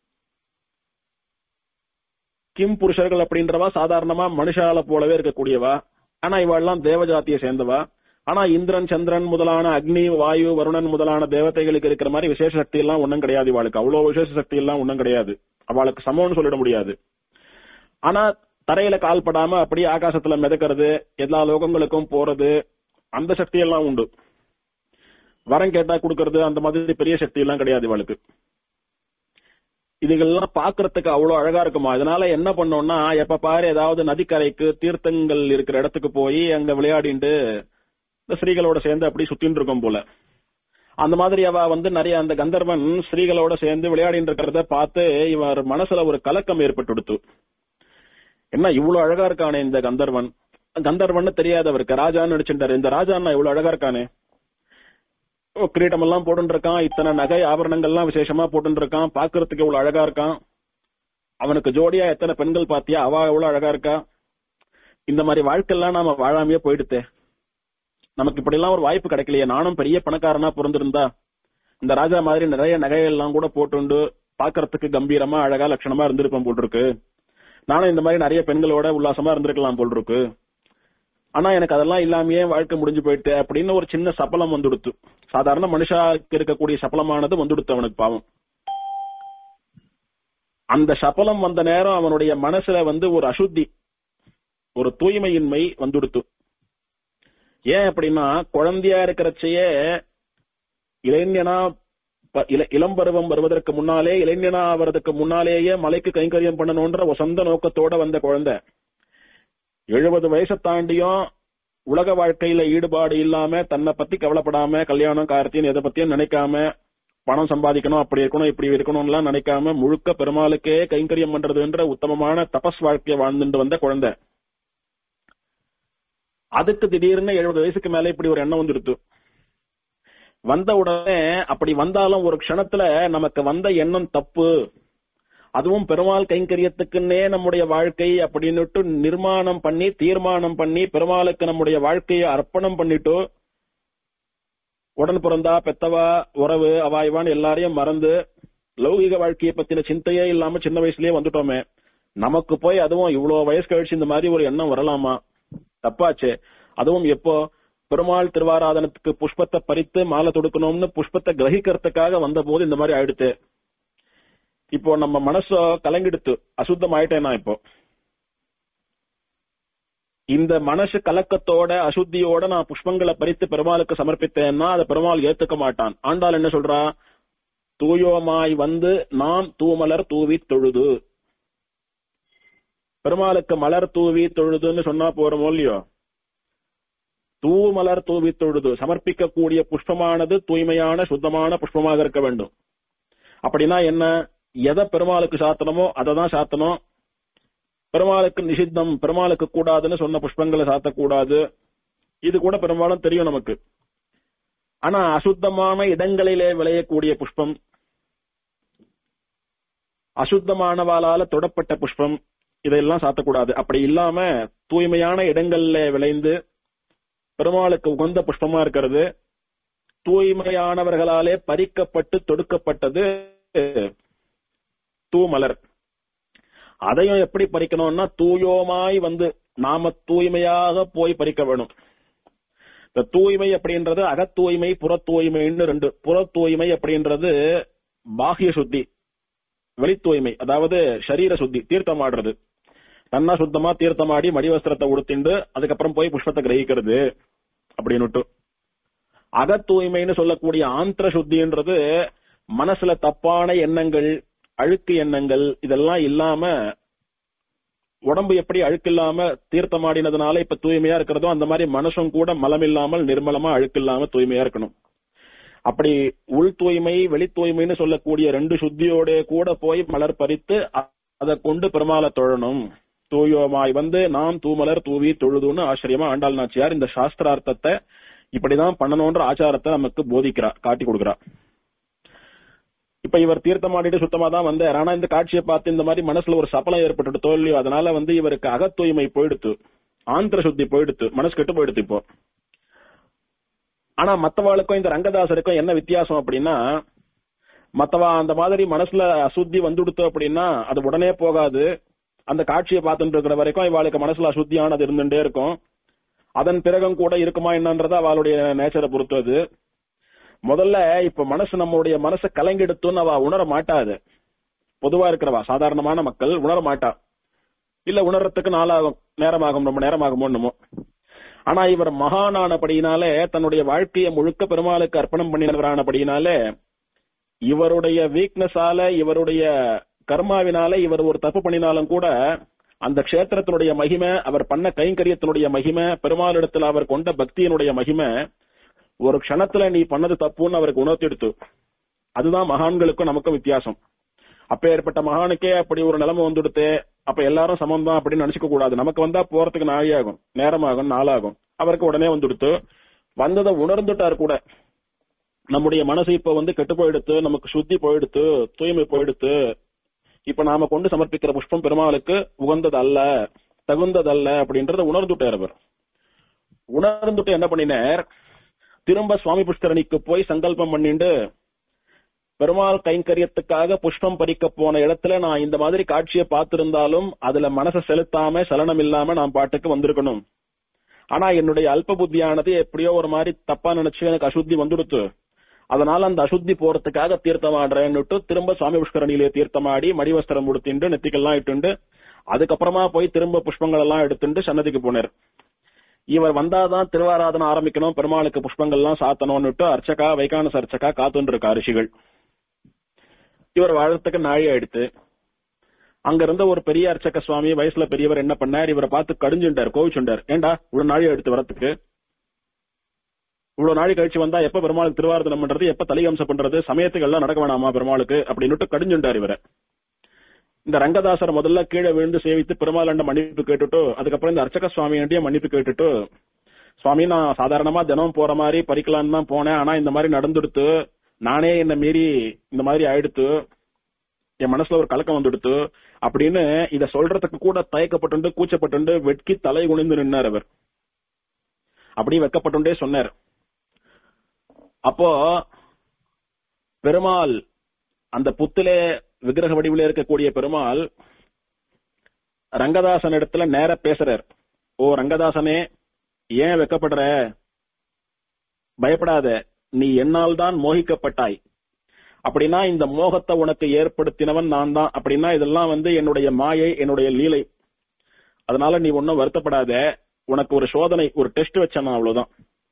கிம் புருஷர்கள் அப்படின்றவா சாதாரணமா மனுஷால போலவே இருக்கக்கூடியவா ஆனா இவாள்லாம் தேவஜாத்தியை சேர்ந்தவா ஆனா இந்திரன் சந்திரன் முதலான அக்னி வாயு வருணன் முதலான தேவதைகளுக்கு இருக்கிற மாதிரி விசேஷ சக்தி எல்லாம் ஒண்ணும் கிடையாது இவாளுக்கு அவ்வளவு விசேஷ சக்தி எல்லாம் ஒண்ணும் கிடையாது அவளுக்கு சமம்னு சொல்லிட முடியாது ஆனா தரையில கால் படாம அப்படியே ஆகாசத்துல மிதக்கிறது எல்லா லோகங்களுக்கும் போறது அந்த சக்தி எல்லாம் உண்டு வரம் கேட்டா கொடுக்கறது அந்த மாதிரி பெரிய சக்தி எல்லாம் கிடையாது இவளுக்கு இதுகள்லாம் பாக்குறதுக்கு அவ்வளவு அழகா இருக்குமா அதனால என்ன பண்ணோம்னா எப்ப பாரு ஏதாவது நதிக்கரைக்கு தீர்த்தங்கள் இருக்கிற இடத்துக்கு போய் அங்க விளையாடிண்டு இந்த ஸ்ரீகளோட சேர்ந்து அப்படி சுத்தின்னு இருக்கும் போல அந்த மாதிரி அவ வந்து நிறைய அந்த கந்தர்வன் ஸ்ரீகளோட சேர்ந்து விளையாடிட்டு இருக்கிறத பார்த்து இவர் மனசுல ஒரு கலக்கம் ஏற்பட்டுடுத்து என்ன இவ்வளவு அழகா இருக்கானே இந்த கந்தர்வன் கந்தர்வன் தெரியாதவருக்கு ராஜான்னு நடிச்சுட்டாரு இந்த ராஜான்னா இவ்வளவு அழகா இருக்கானே ஓ, கிரீடம் எல்லாம் போட்டுட்டு இருக்கான் இத்தனை நகை ஆபரணங்கள்லாம் விசேஷமா போட்டுட்டு இருக்கான் பாக்குறதுக்கு இவ்வளவு அழகா இருக்கான் அவனுக்கு ஜோடியா எத்தனை பெண்கள் பாத்தியா அவ எவ்வளவு அழகா இருக்கா இந்த மாதிரி வாழ்க்கையெல்லாம் நாம வாழாமையே போயிடுத்தே நமக்கு இப்படி எல்லாம் ஒரு வாய்ப்பு கிடைக்கலையே நானும் பெரிய பணக்காரனா பிறந்திருந்தா இந்த ராஜா மாதிரி நிறைய நகையெல்லாம் கூட போட்டுண்டு பாக்குறதுக்கு கம்பீரமா அழகா லட்சணமா இருந்திருப்பேன் போல் இருக்கு நானும் இந்த மாதிரி நிறைய பெண்களோட உல்லாசமா இருந்திருக்கலாம் போல் இருக்கு ஆனா எனக்கு அதெல்லாம் இல்லாமயே வாழ்க்கை முடிஞ்சு போயிட்டு அப்படின்னு ஒரு சின்ன சபலம் வந்துடுத்து சாதாரண மனுஷாக்கு இருக்கக்கூடிய சபலமானது வந்துடுத்து அவனுக்கு பாவம் அந்த சபலம் வந்த நேரம் அவனுடைய மனசுல வந்து ஒரு அசுத்தி ஒரு தூய்மையின்மை வந்துடுத்து ஏன் அப்படின்னா குழந்தையா இருக்கிறச்சையே இளைஞனா ப- இள- இளம் பருவம் வருவதற்கு முன்னாலே இளைஞனா ஆவறதுக்கு முன்னாலேயே மலைக்கு கைங்கரியம் பண்ணணும்ன்ற ஒரு சொந்த நோக்கத்தோட வந்த குழந்தை எழுபது வயசை தாண்டியும் உலக வாழ்க்கையில ஈடுபாடு இல்லாம தன்னை பத்தி கவலைப்படாம கல்யாணம் கார்த்தின்னு எதை பத்தியும் நினைக்காம பணம் சம்பாதிக்கணும் அப்படி இருக்கணும் இப்படி இருக்கணும்லாம் நினைக்காம முழுக்க பெருமாளுக்கே கைங்கரியம் பண்றதுன்ற உத்தமமான தபஸ் வாழ்க்கையை வாழ்ந்துட்டு வந்த குழந்தை அதுக்கு திடீர்னு எழுபது வயசுக்கு மேல இப்படி ஒரு எண்ணம் வந்துடுத்து வந்த உடனே அப்படி வந்தாலும் ஒரு க்ஷணத்துல நமக்கு வந்த எண்ணம் தப்பு அதுவும் பெருமாள் கைங்கரியத்துக்குன்னே நம்முடைய வாழ்க்கை அப்படின்னுட்டு நிர்மாணம் பண்ணி தீர்மானம் பண்ணி பெருமாளுக்கு நம்முடைய வாழ்க்கையை அர்ப்பணம் பண்ணிட்டு உடன் பிறந்தா பெத்தவா உறவு அவாய்வான் எல்லாரையும் மறந்து லௌகிக வாழ்க்கையை பத்தின சிந்தையே இல்லாம சின்ன வயசுலயே வந்துட்டோமே நமக்கு போய் அதுவும் இவ்வளவு வயசு கழிச்சு இந்த மாதிரி ஒரு எண்ணம் வரலாமா தப்பாச்சே அதுவும் எப்போ பெருமாள் திருவாராதனத்துக்கு புஷ்பத்தை பறித்து மாலை தொடுக்கணும்னு புஷ்பத்தை கிரகிக்கிறதுக்காக வந்த போது இந்த மாதிரி ஆயிடுத்து இப்போ நம்ம மனசோ கலங்கிடுத்து அசுத்தம் ஆயிட்டேன் நான் இப்போ இந்த மனசு கலக்கத்தோட அசுத்தியோட நான் புஷ்பங்களை பறித்து பெருமாளுக்கு சமர்ப்பித்தேன்னா அதை பெருமாள் ஏத்துக்க மாட்டான் ஆண்டாள் என்ன சொல்றா தூயோமாய் வந்து நாம் தூமலர் தூவி தொழுது பெருமாளுக்கு மலர் தூவி தொழுதுன்னு சொன்னா போறோமோ இல்லையோ தூமலர் தூவி தொழுது சமர்ப்பிக்கக்கூடிய புஷ்பமானது தூய்மையான சுத்தமான புஷ்பமாக இருக்க வேண்டும் அப்படின்னா என்ன எதை பெருமாளுக்கு சாத்தணுமோ அதை தான் சாத்தணும் பெருமாளுக்கு நிஷித்தம் பெருமாளுக்கு கூடாதுன்னு சொன்ன புஷ்பங்களை சாத்தக்கூடாது இது கூட பெரும்பாலும் தெரியும் நமக்கு ஆனா அசுத்தமான இடங்களிலே விளையக்கூடிய புஷ்பம் அசுத்தமானவாளால தொடப்பட்ட புஷ்பம் இதெல்லாம் சாத்தக்கூடாது அப்படி இல்லாம தூய்மையான இடங்கள்ல விளைந்து பெருமாளுக்கு உகந்த புஷ்பமா இருக்கிறது தூய்மையானவர்களாலே பறிக்கப்பட்டு தொடுக்கப்பட்டது தூமலர் அதையும் எப்படி பறிக்கணும்னா தூயோமாய் வந்து நாம தூய்மையாக போய் பறிக்க வேணும் இந்த தூய்மை அப்படின்றது அகத் தூய்மை புற தூய்மைன்னு ரெண்டு புற தூய்மை அப்படின்றது பாஹ்ய சுத்தி வெளி தூய்மை அதாவது சரீர சுத்தி தீர்த்தம் ஆடுறது நன்னா சுத்தமா தீர்த்தமாடி மடிவஸ்திரத்தை உடுத்திண்டு அதுக்கப்புறம் போய் புஷ்பத்தை கிரகிக்கிறது அப்படின்னுட்டு அகத் தூய்மைன்னு சொல்லக்கூடிய ஆந்திர சுத்தின்றது மனசுல தப்பான எண்ணங்கள் அழுக்கு எண்ணங்கள் இதெல்லாம் இல்லாம உடம்பு எப்படி அழுக்கு இல்லாம தீர்த்தமாடினதுனால இப்ப தூய்மையா இருக்கிறதோ அந்த மாதிரி மனசும் கூட மலம் இல்லாமல் நிர்மலமா அழுக்கு இல்லாம தூய்மையா இருக்கணும் அப்படி உள் தூய்மை வெளி தூய்மைன்னு சொல்லக்கூடிய ரெண்டு சுத்தியோட கூட போய் மலர் பறித்து அ- அதை கொண்டு பெருமாளை தொழணும் தூயோமாய் வந்து நாம் தூமலர் தூவி தொழுதுன்னு ஆச்சரியமா ஆண்டாள் நாச்சியார் இந்த சாஸ்திரார்த்தத்தை இப்படிதான் பண்ணணும்ன்ற ஆச்சாரத்தை நமக்கு போதிக்கிறா காட்டி கொடுக்கிறா இப்ப இவர் தீர்த்தமாடிட்டு சுத்தமா தான் வந்தார் ஆனா இந்த காட்சியை பார்த்து இந்த மாதிரி மனசுல ஒரு சபலம் ஏற்பட்டு தோல்வியோ அதனால வந்து இவருக்கு அகத் தூய்மை போயிடுத்து ஆந்திர சுத்தி போயிடுத்து மனசு கெட்டு போயிடுத்து இப்போ ஆனா மத்தவாளுக்கும் இந்த ரங்கதாசருக்கும் என்ன வித்தியாசம் அப்படின்னா மத்தவா அந்த மாதிரி மனசுல அசுத்தி வந்துடுத்து அப்படின்னா அது உடனே போகாது அந்த காட்சியை பார்த்துட்டு இருக்கிற வரைக்கும் இவாளுக்கு மனசுல அசுத்தியானது இருந்துட்டே இருக்கும் அதன் பிறகும் கூட இருக்குமா என்னன்றது அவளுடைய நேச்சரை பொறுத்தது முதல்ல இப்ப மனசு நம்மளுடைய மனசை கலங்கெடுத்துன்னு அவ உணர மாட்டாது பொதுவா இருக்கிறவா சாதாரணமான மக்கள் உணர மாட்டா இல்ல உணர்றதுக்கு நாளாகும் நேரமாகும் ரொம்ப நேரமாகுமோ என்னமோ ஆனா இவர் மகானானபடியினாலே தன்னுடைய வாழ்க்கையை முழுக்க பெருமாளுக்கு அர்ப்பணம் பண்ணினவரானபடியினாலே இவருடைய வீக்னஸால இவருடைய கர்மாவினால இவர் ஒரு தப்பு பண்ணினாலும் கூட அந்த க்ஷேத்திரத்தினுடைய மகிமை அவர் பண்ண கைங்கரியத்தினுடைய மகிமை பெருமாளிடத்தில் அவர் கொண்ட பக்தியினுடைய மகிமை ஒரு க்ஷணத்துல நீ பண்ணது தப்புன்னு அவருக்கு உணர்த்திடுத்து அதுதான் மகான்களுக்கும் நமக்கும் வித்தியாசம் அப்ப ஏற்பட்ட மகானுக்கே அப்படி ஒரு நிலைமை வந்துடுத்து அப்ப எல்லாரும் சமம் தான் அப்படின்னு நினைச்சுக்க கூடாது நமக்கு வந்தா போறதுக்கு நாழியாகும் நேரமாகும் நாளாகும் அவருக்கு உடனே வந்துடுத்து வந்ததை உணர்ந்துட்டார் கூட நம்முடைய மனசு இப்ப வந்து கெட்டு போயிடுத்து நமக்கு சுத்தி போயிடுத்து தூய்மை போயிடுத்து இப்ப நாம கொண்டு சமர்ப்பிக்கிற புஷ்பம் பெருமாளுக்கு உகந்தது அல்ல தகுந்ததல்ல அப்படின்றத உணர்ந்துட்டார் அவர் உணர்ந்துட்டு என்ன பண்ணினார் திரும்ப சுவாமி புஷ்கரணிக்கு போய் சங்கல்பம் பண்ணிண்டு பெருமாள் கைங்கரியத்துக்காக புஷ்பம் பறிக்க போன இடத்துல நான் இந்த மாதிரி காட்சியை பார்த்திருந்தாலும் அதுல மனசை செலுத்தாம சலனம் இல்லாம நான் பாட்டுக்கு வந்திருக்கணும் ஆனா என்னுடைய அல்ப புத்தியானது எப்படியோ ஒரு மாதிரி தப்பா நினைச்சு எனக்கு அசுத்தி வந்துடுத்து அதனால அந்த அசுத்தி போறதுக்காக தீர்த்தமாடுறேன்னுட்டு திரும்ப சுவாமி புஷ்கரணியிலே தீர்த்தமாடி மடிவஸ்திரம் உடுத்திண்டு நெத்திக்கெல்லாம் இட்டுண்டு அதுக்கப்புறமா போய் திரும்ப புஷ்பங்கள் எல்லாம் எடுத்துட்டு சன்னதிக்கு போனார் இவர் வந்தாதான் திருவாராதனை ஆரம்பிக்கணும் பெருமாளுக்கு புஷ்பங்கள்லாம் சாத்தணும்னுட்டு அர்ச்சகா வைகானச அர்ச்சகா காத்துன்னு இருக்கா ரிஷிகள் இவர் வாழறதுக்கு நாழி ஆயிடுத்து அங்க இருந்த ஒரு பெரிய அர்ச்சக சுவாமி வயசுல பெரியவர் என்ன பண்ணார் இவரை பார்த்து கடிஞ்சுண்டார் கோவிச்சுண்டார் ஏண்டா இவ்வளவு நாழி எடுத்து வரத்துக்கு இவ்வளவு நாளை கழிச்சு வந்தா எப்ப பெருமாளுக்கு திருவாரதனம் பண்றது எப்ப தலையம்சம் பண்றது சமயத்துக்கு எல்லாம் நடக்க வேணாமா பெருமாளுக்கு அப்படின்னுட்டு கடிஞ்சுண்டார் இவரை இந்த ரங்கதாசர் முதல்ல கீழே விழுந்து சேவித்து பெருமாளண்ட மன்னிப்பு கேட்டுட்டு அதுக்கப்புறம் இந்த அர்ச்சக சுவாமியண்டிய மன்னிப்பு கேட்டுட்டு சுவாமி நான் சாதாரணமா தினம் போற மாதிரி பறிக்கலான்னு தான் போனேன் ஆனா இந்த மாதிரி நடந்துடுத்து நானே என்ன மீறி இந்த மாதிரி ஆயிடுத்து என் மனசுல ஒரு கலக்கம் வந்துடுத்து அப்படின்னு இத சொல்றதுக்கு கூட தயக்கப்பட்டு கூச்சப்பட்டு வெட்கி தலை குனிந்து நின்னார் அவர் அப்படி வெக்கப்பட்டுண்டே சொன்னார் அப்போ பெருமாள் அந்த புத்திலே விக்கிரக வடிவில இருக்கக்கூடிய பெருமாள் ரங்கதாசன் இடத்துல நேர பேசுறார் ஓ ரங்கதாசனே ஏன் வெக்கப்படுற பயப்படாத நீ என்னால் தான் மோகிக்கப்பட்டாய் அப்படின்னா இந்த மோகத்தை உனக்கு ஏற்படுத்தினவன் நான் தான் அப்படின்னா இதெல்லாம் வந்து என்னுடைய மாயை என்னுடைய லீலை அதனால நீ ஒன்னும் வருத்தப்படாத உனக்கு ஒரு சோதனை ஒரு டெஸ்ட் வச்சேன் நான் அவ்வளவுதான்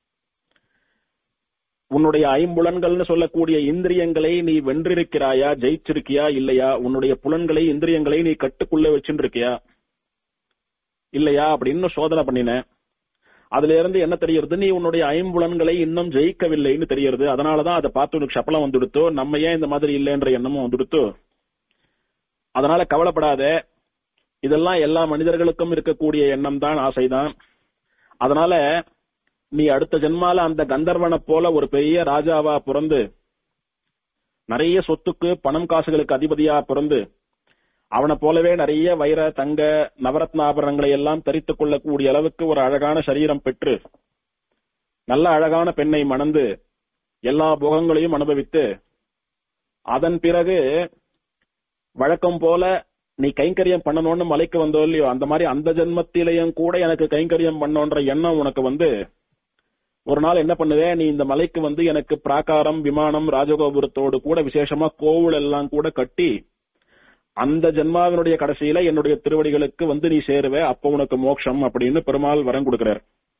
உன்னுடைய ஐம்புலன்கள்னு சொல்லக்கூடிய இந்திரியங்களை நீ வென்றிருக்கிறாயா ஜெயிச்சிருக்கியா இல்லையா உன்னுடைய புலன்களை இந்திரியங்களை நீ கட்டுக்குள்ள வச்சுருக்கியா இல்லையா அப்படின்னு சோதனை பண்ணினேன் அதுல இருந்து என்ன தெரியறது நீ உன்னுடைய ஐம்புலன்களை இன்னும் ஜெயிக்கவில்லைன்னு தெரியறது அதனாலதான் அதை பார்த்து உனக்கு சப்பலம் வந்துடுத்தோ நம்ம ஏன் இந்த மாதிரி இல்லைன்ற எண்ணமும் வந்துடுத்தோ அதனால கவலைப்படாத இதெல்லாம் எல்லா மனிதர்களுக்கும் இருக்கக்கூடிய எண்ணம் தான் ஆசைதான் அதனால நீ அடுத்த ஜென்மால அந்த கந்தர்வனை போல ஒரு பெரிய ராஜாவா பிறந்து நிறைய சொத்துக்கு பணம் காசுகளுக்கு அதிபதியா பிறந்து அவனை போலவே நிறைய வைர தங்க நவரத்ன ஆபரணங்களை எல்லாம் தரித்துக் கொள்ளக்கூடிய அளவுக்கு ஒரு அழகான சரீரம் பெற்று நல்ல அழகான பெண்ணை மணந்து எல்லா போகங்களையும் அனுபவித்து அதன் பிறகு வழக்கம் போல நீ கைங்கரியம் பண்ணணும்னு மலைக்கு வந்தோ இல்லையோ அந்த மாதிரி அந்த ஜென்மத்திலையும் கூட எனக்கு கைங்கரியம் பண்ணோன்ற எண்ணம் உனக்கு வந்து ஒரு நாள் என்ன பண்ணுவே நீ இந்த மலைக்கு வந்து எனக்கு பிராகாரம் விமானம் ராஜகோபுரத்தோடு கூட விசேஷமா கோவில் எல்லாம் கூட கட்டி அந்த ஜென்மாவினுடைய கடைசியில என்னுடைய திருவடிகளுக்கு வந்து நீ சேருவே அப்ப உனக்கு மோட்சம் அப்படின்னு பெருமாள் வரம் கொடுக்கிறார்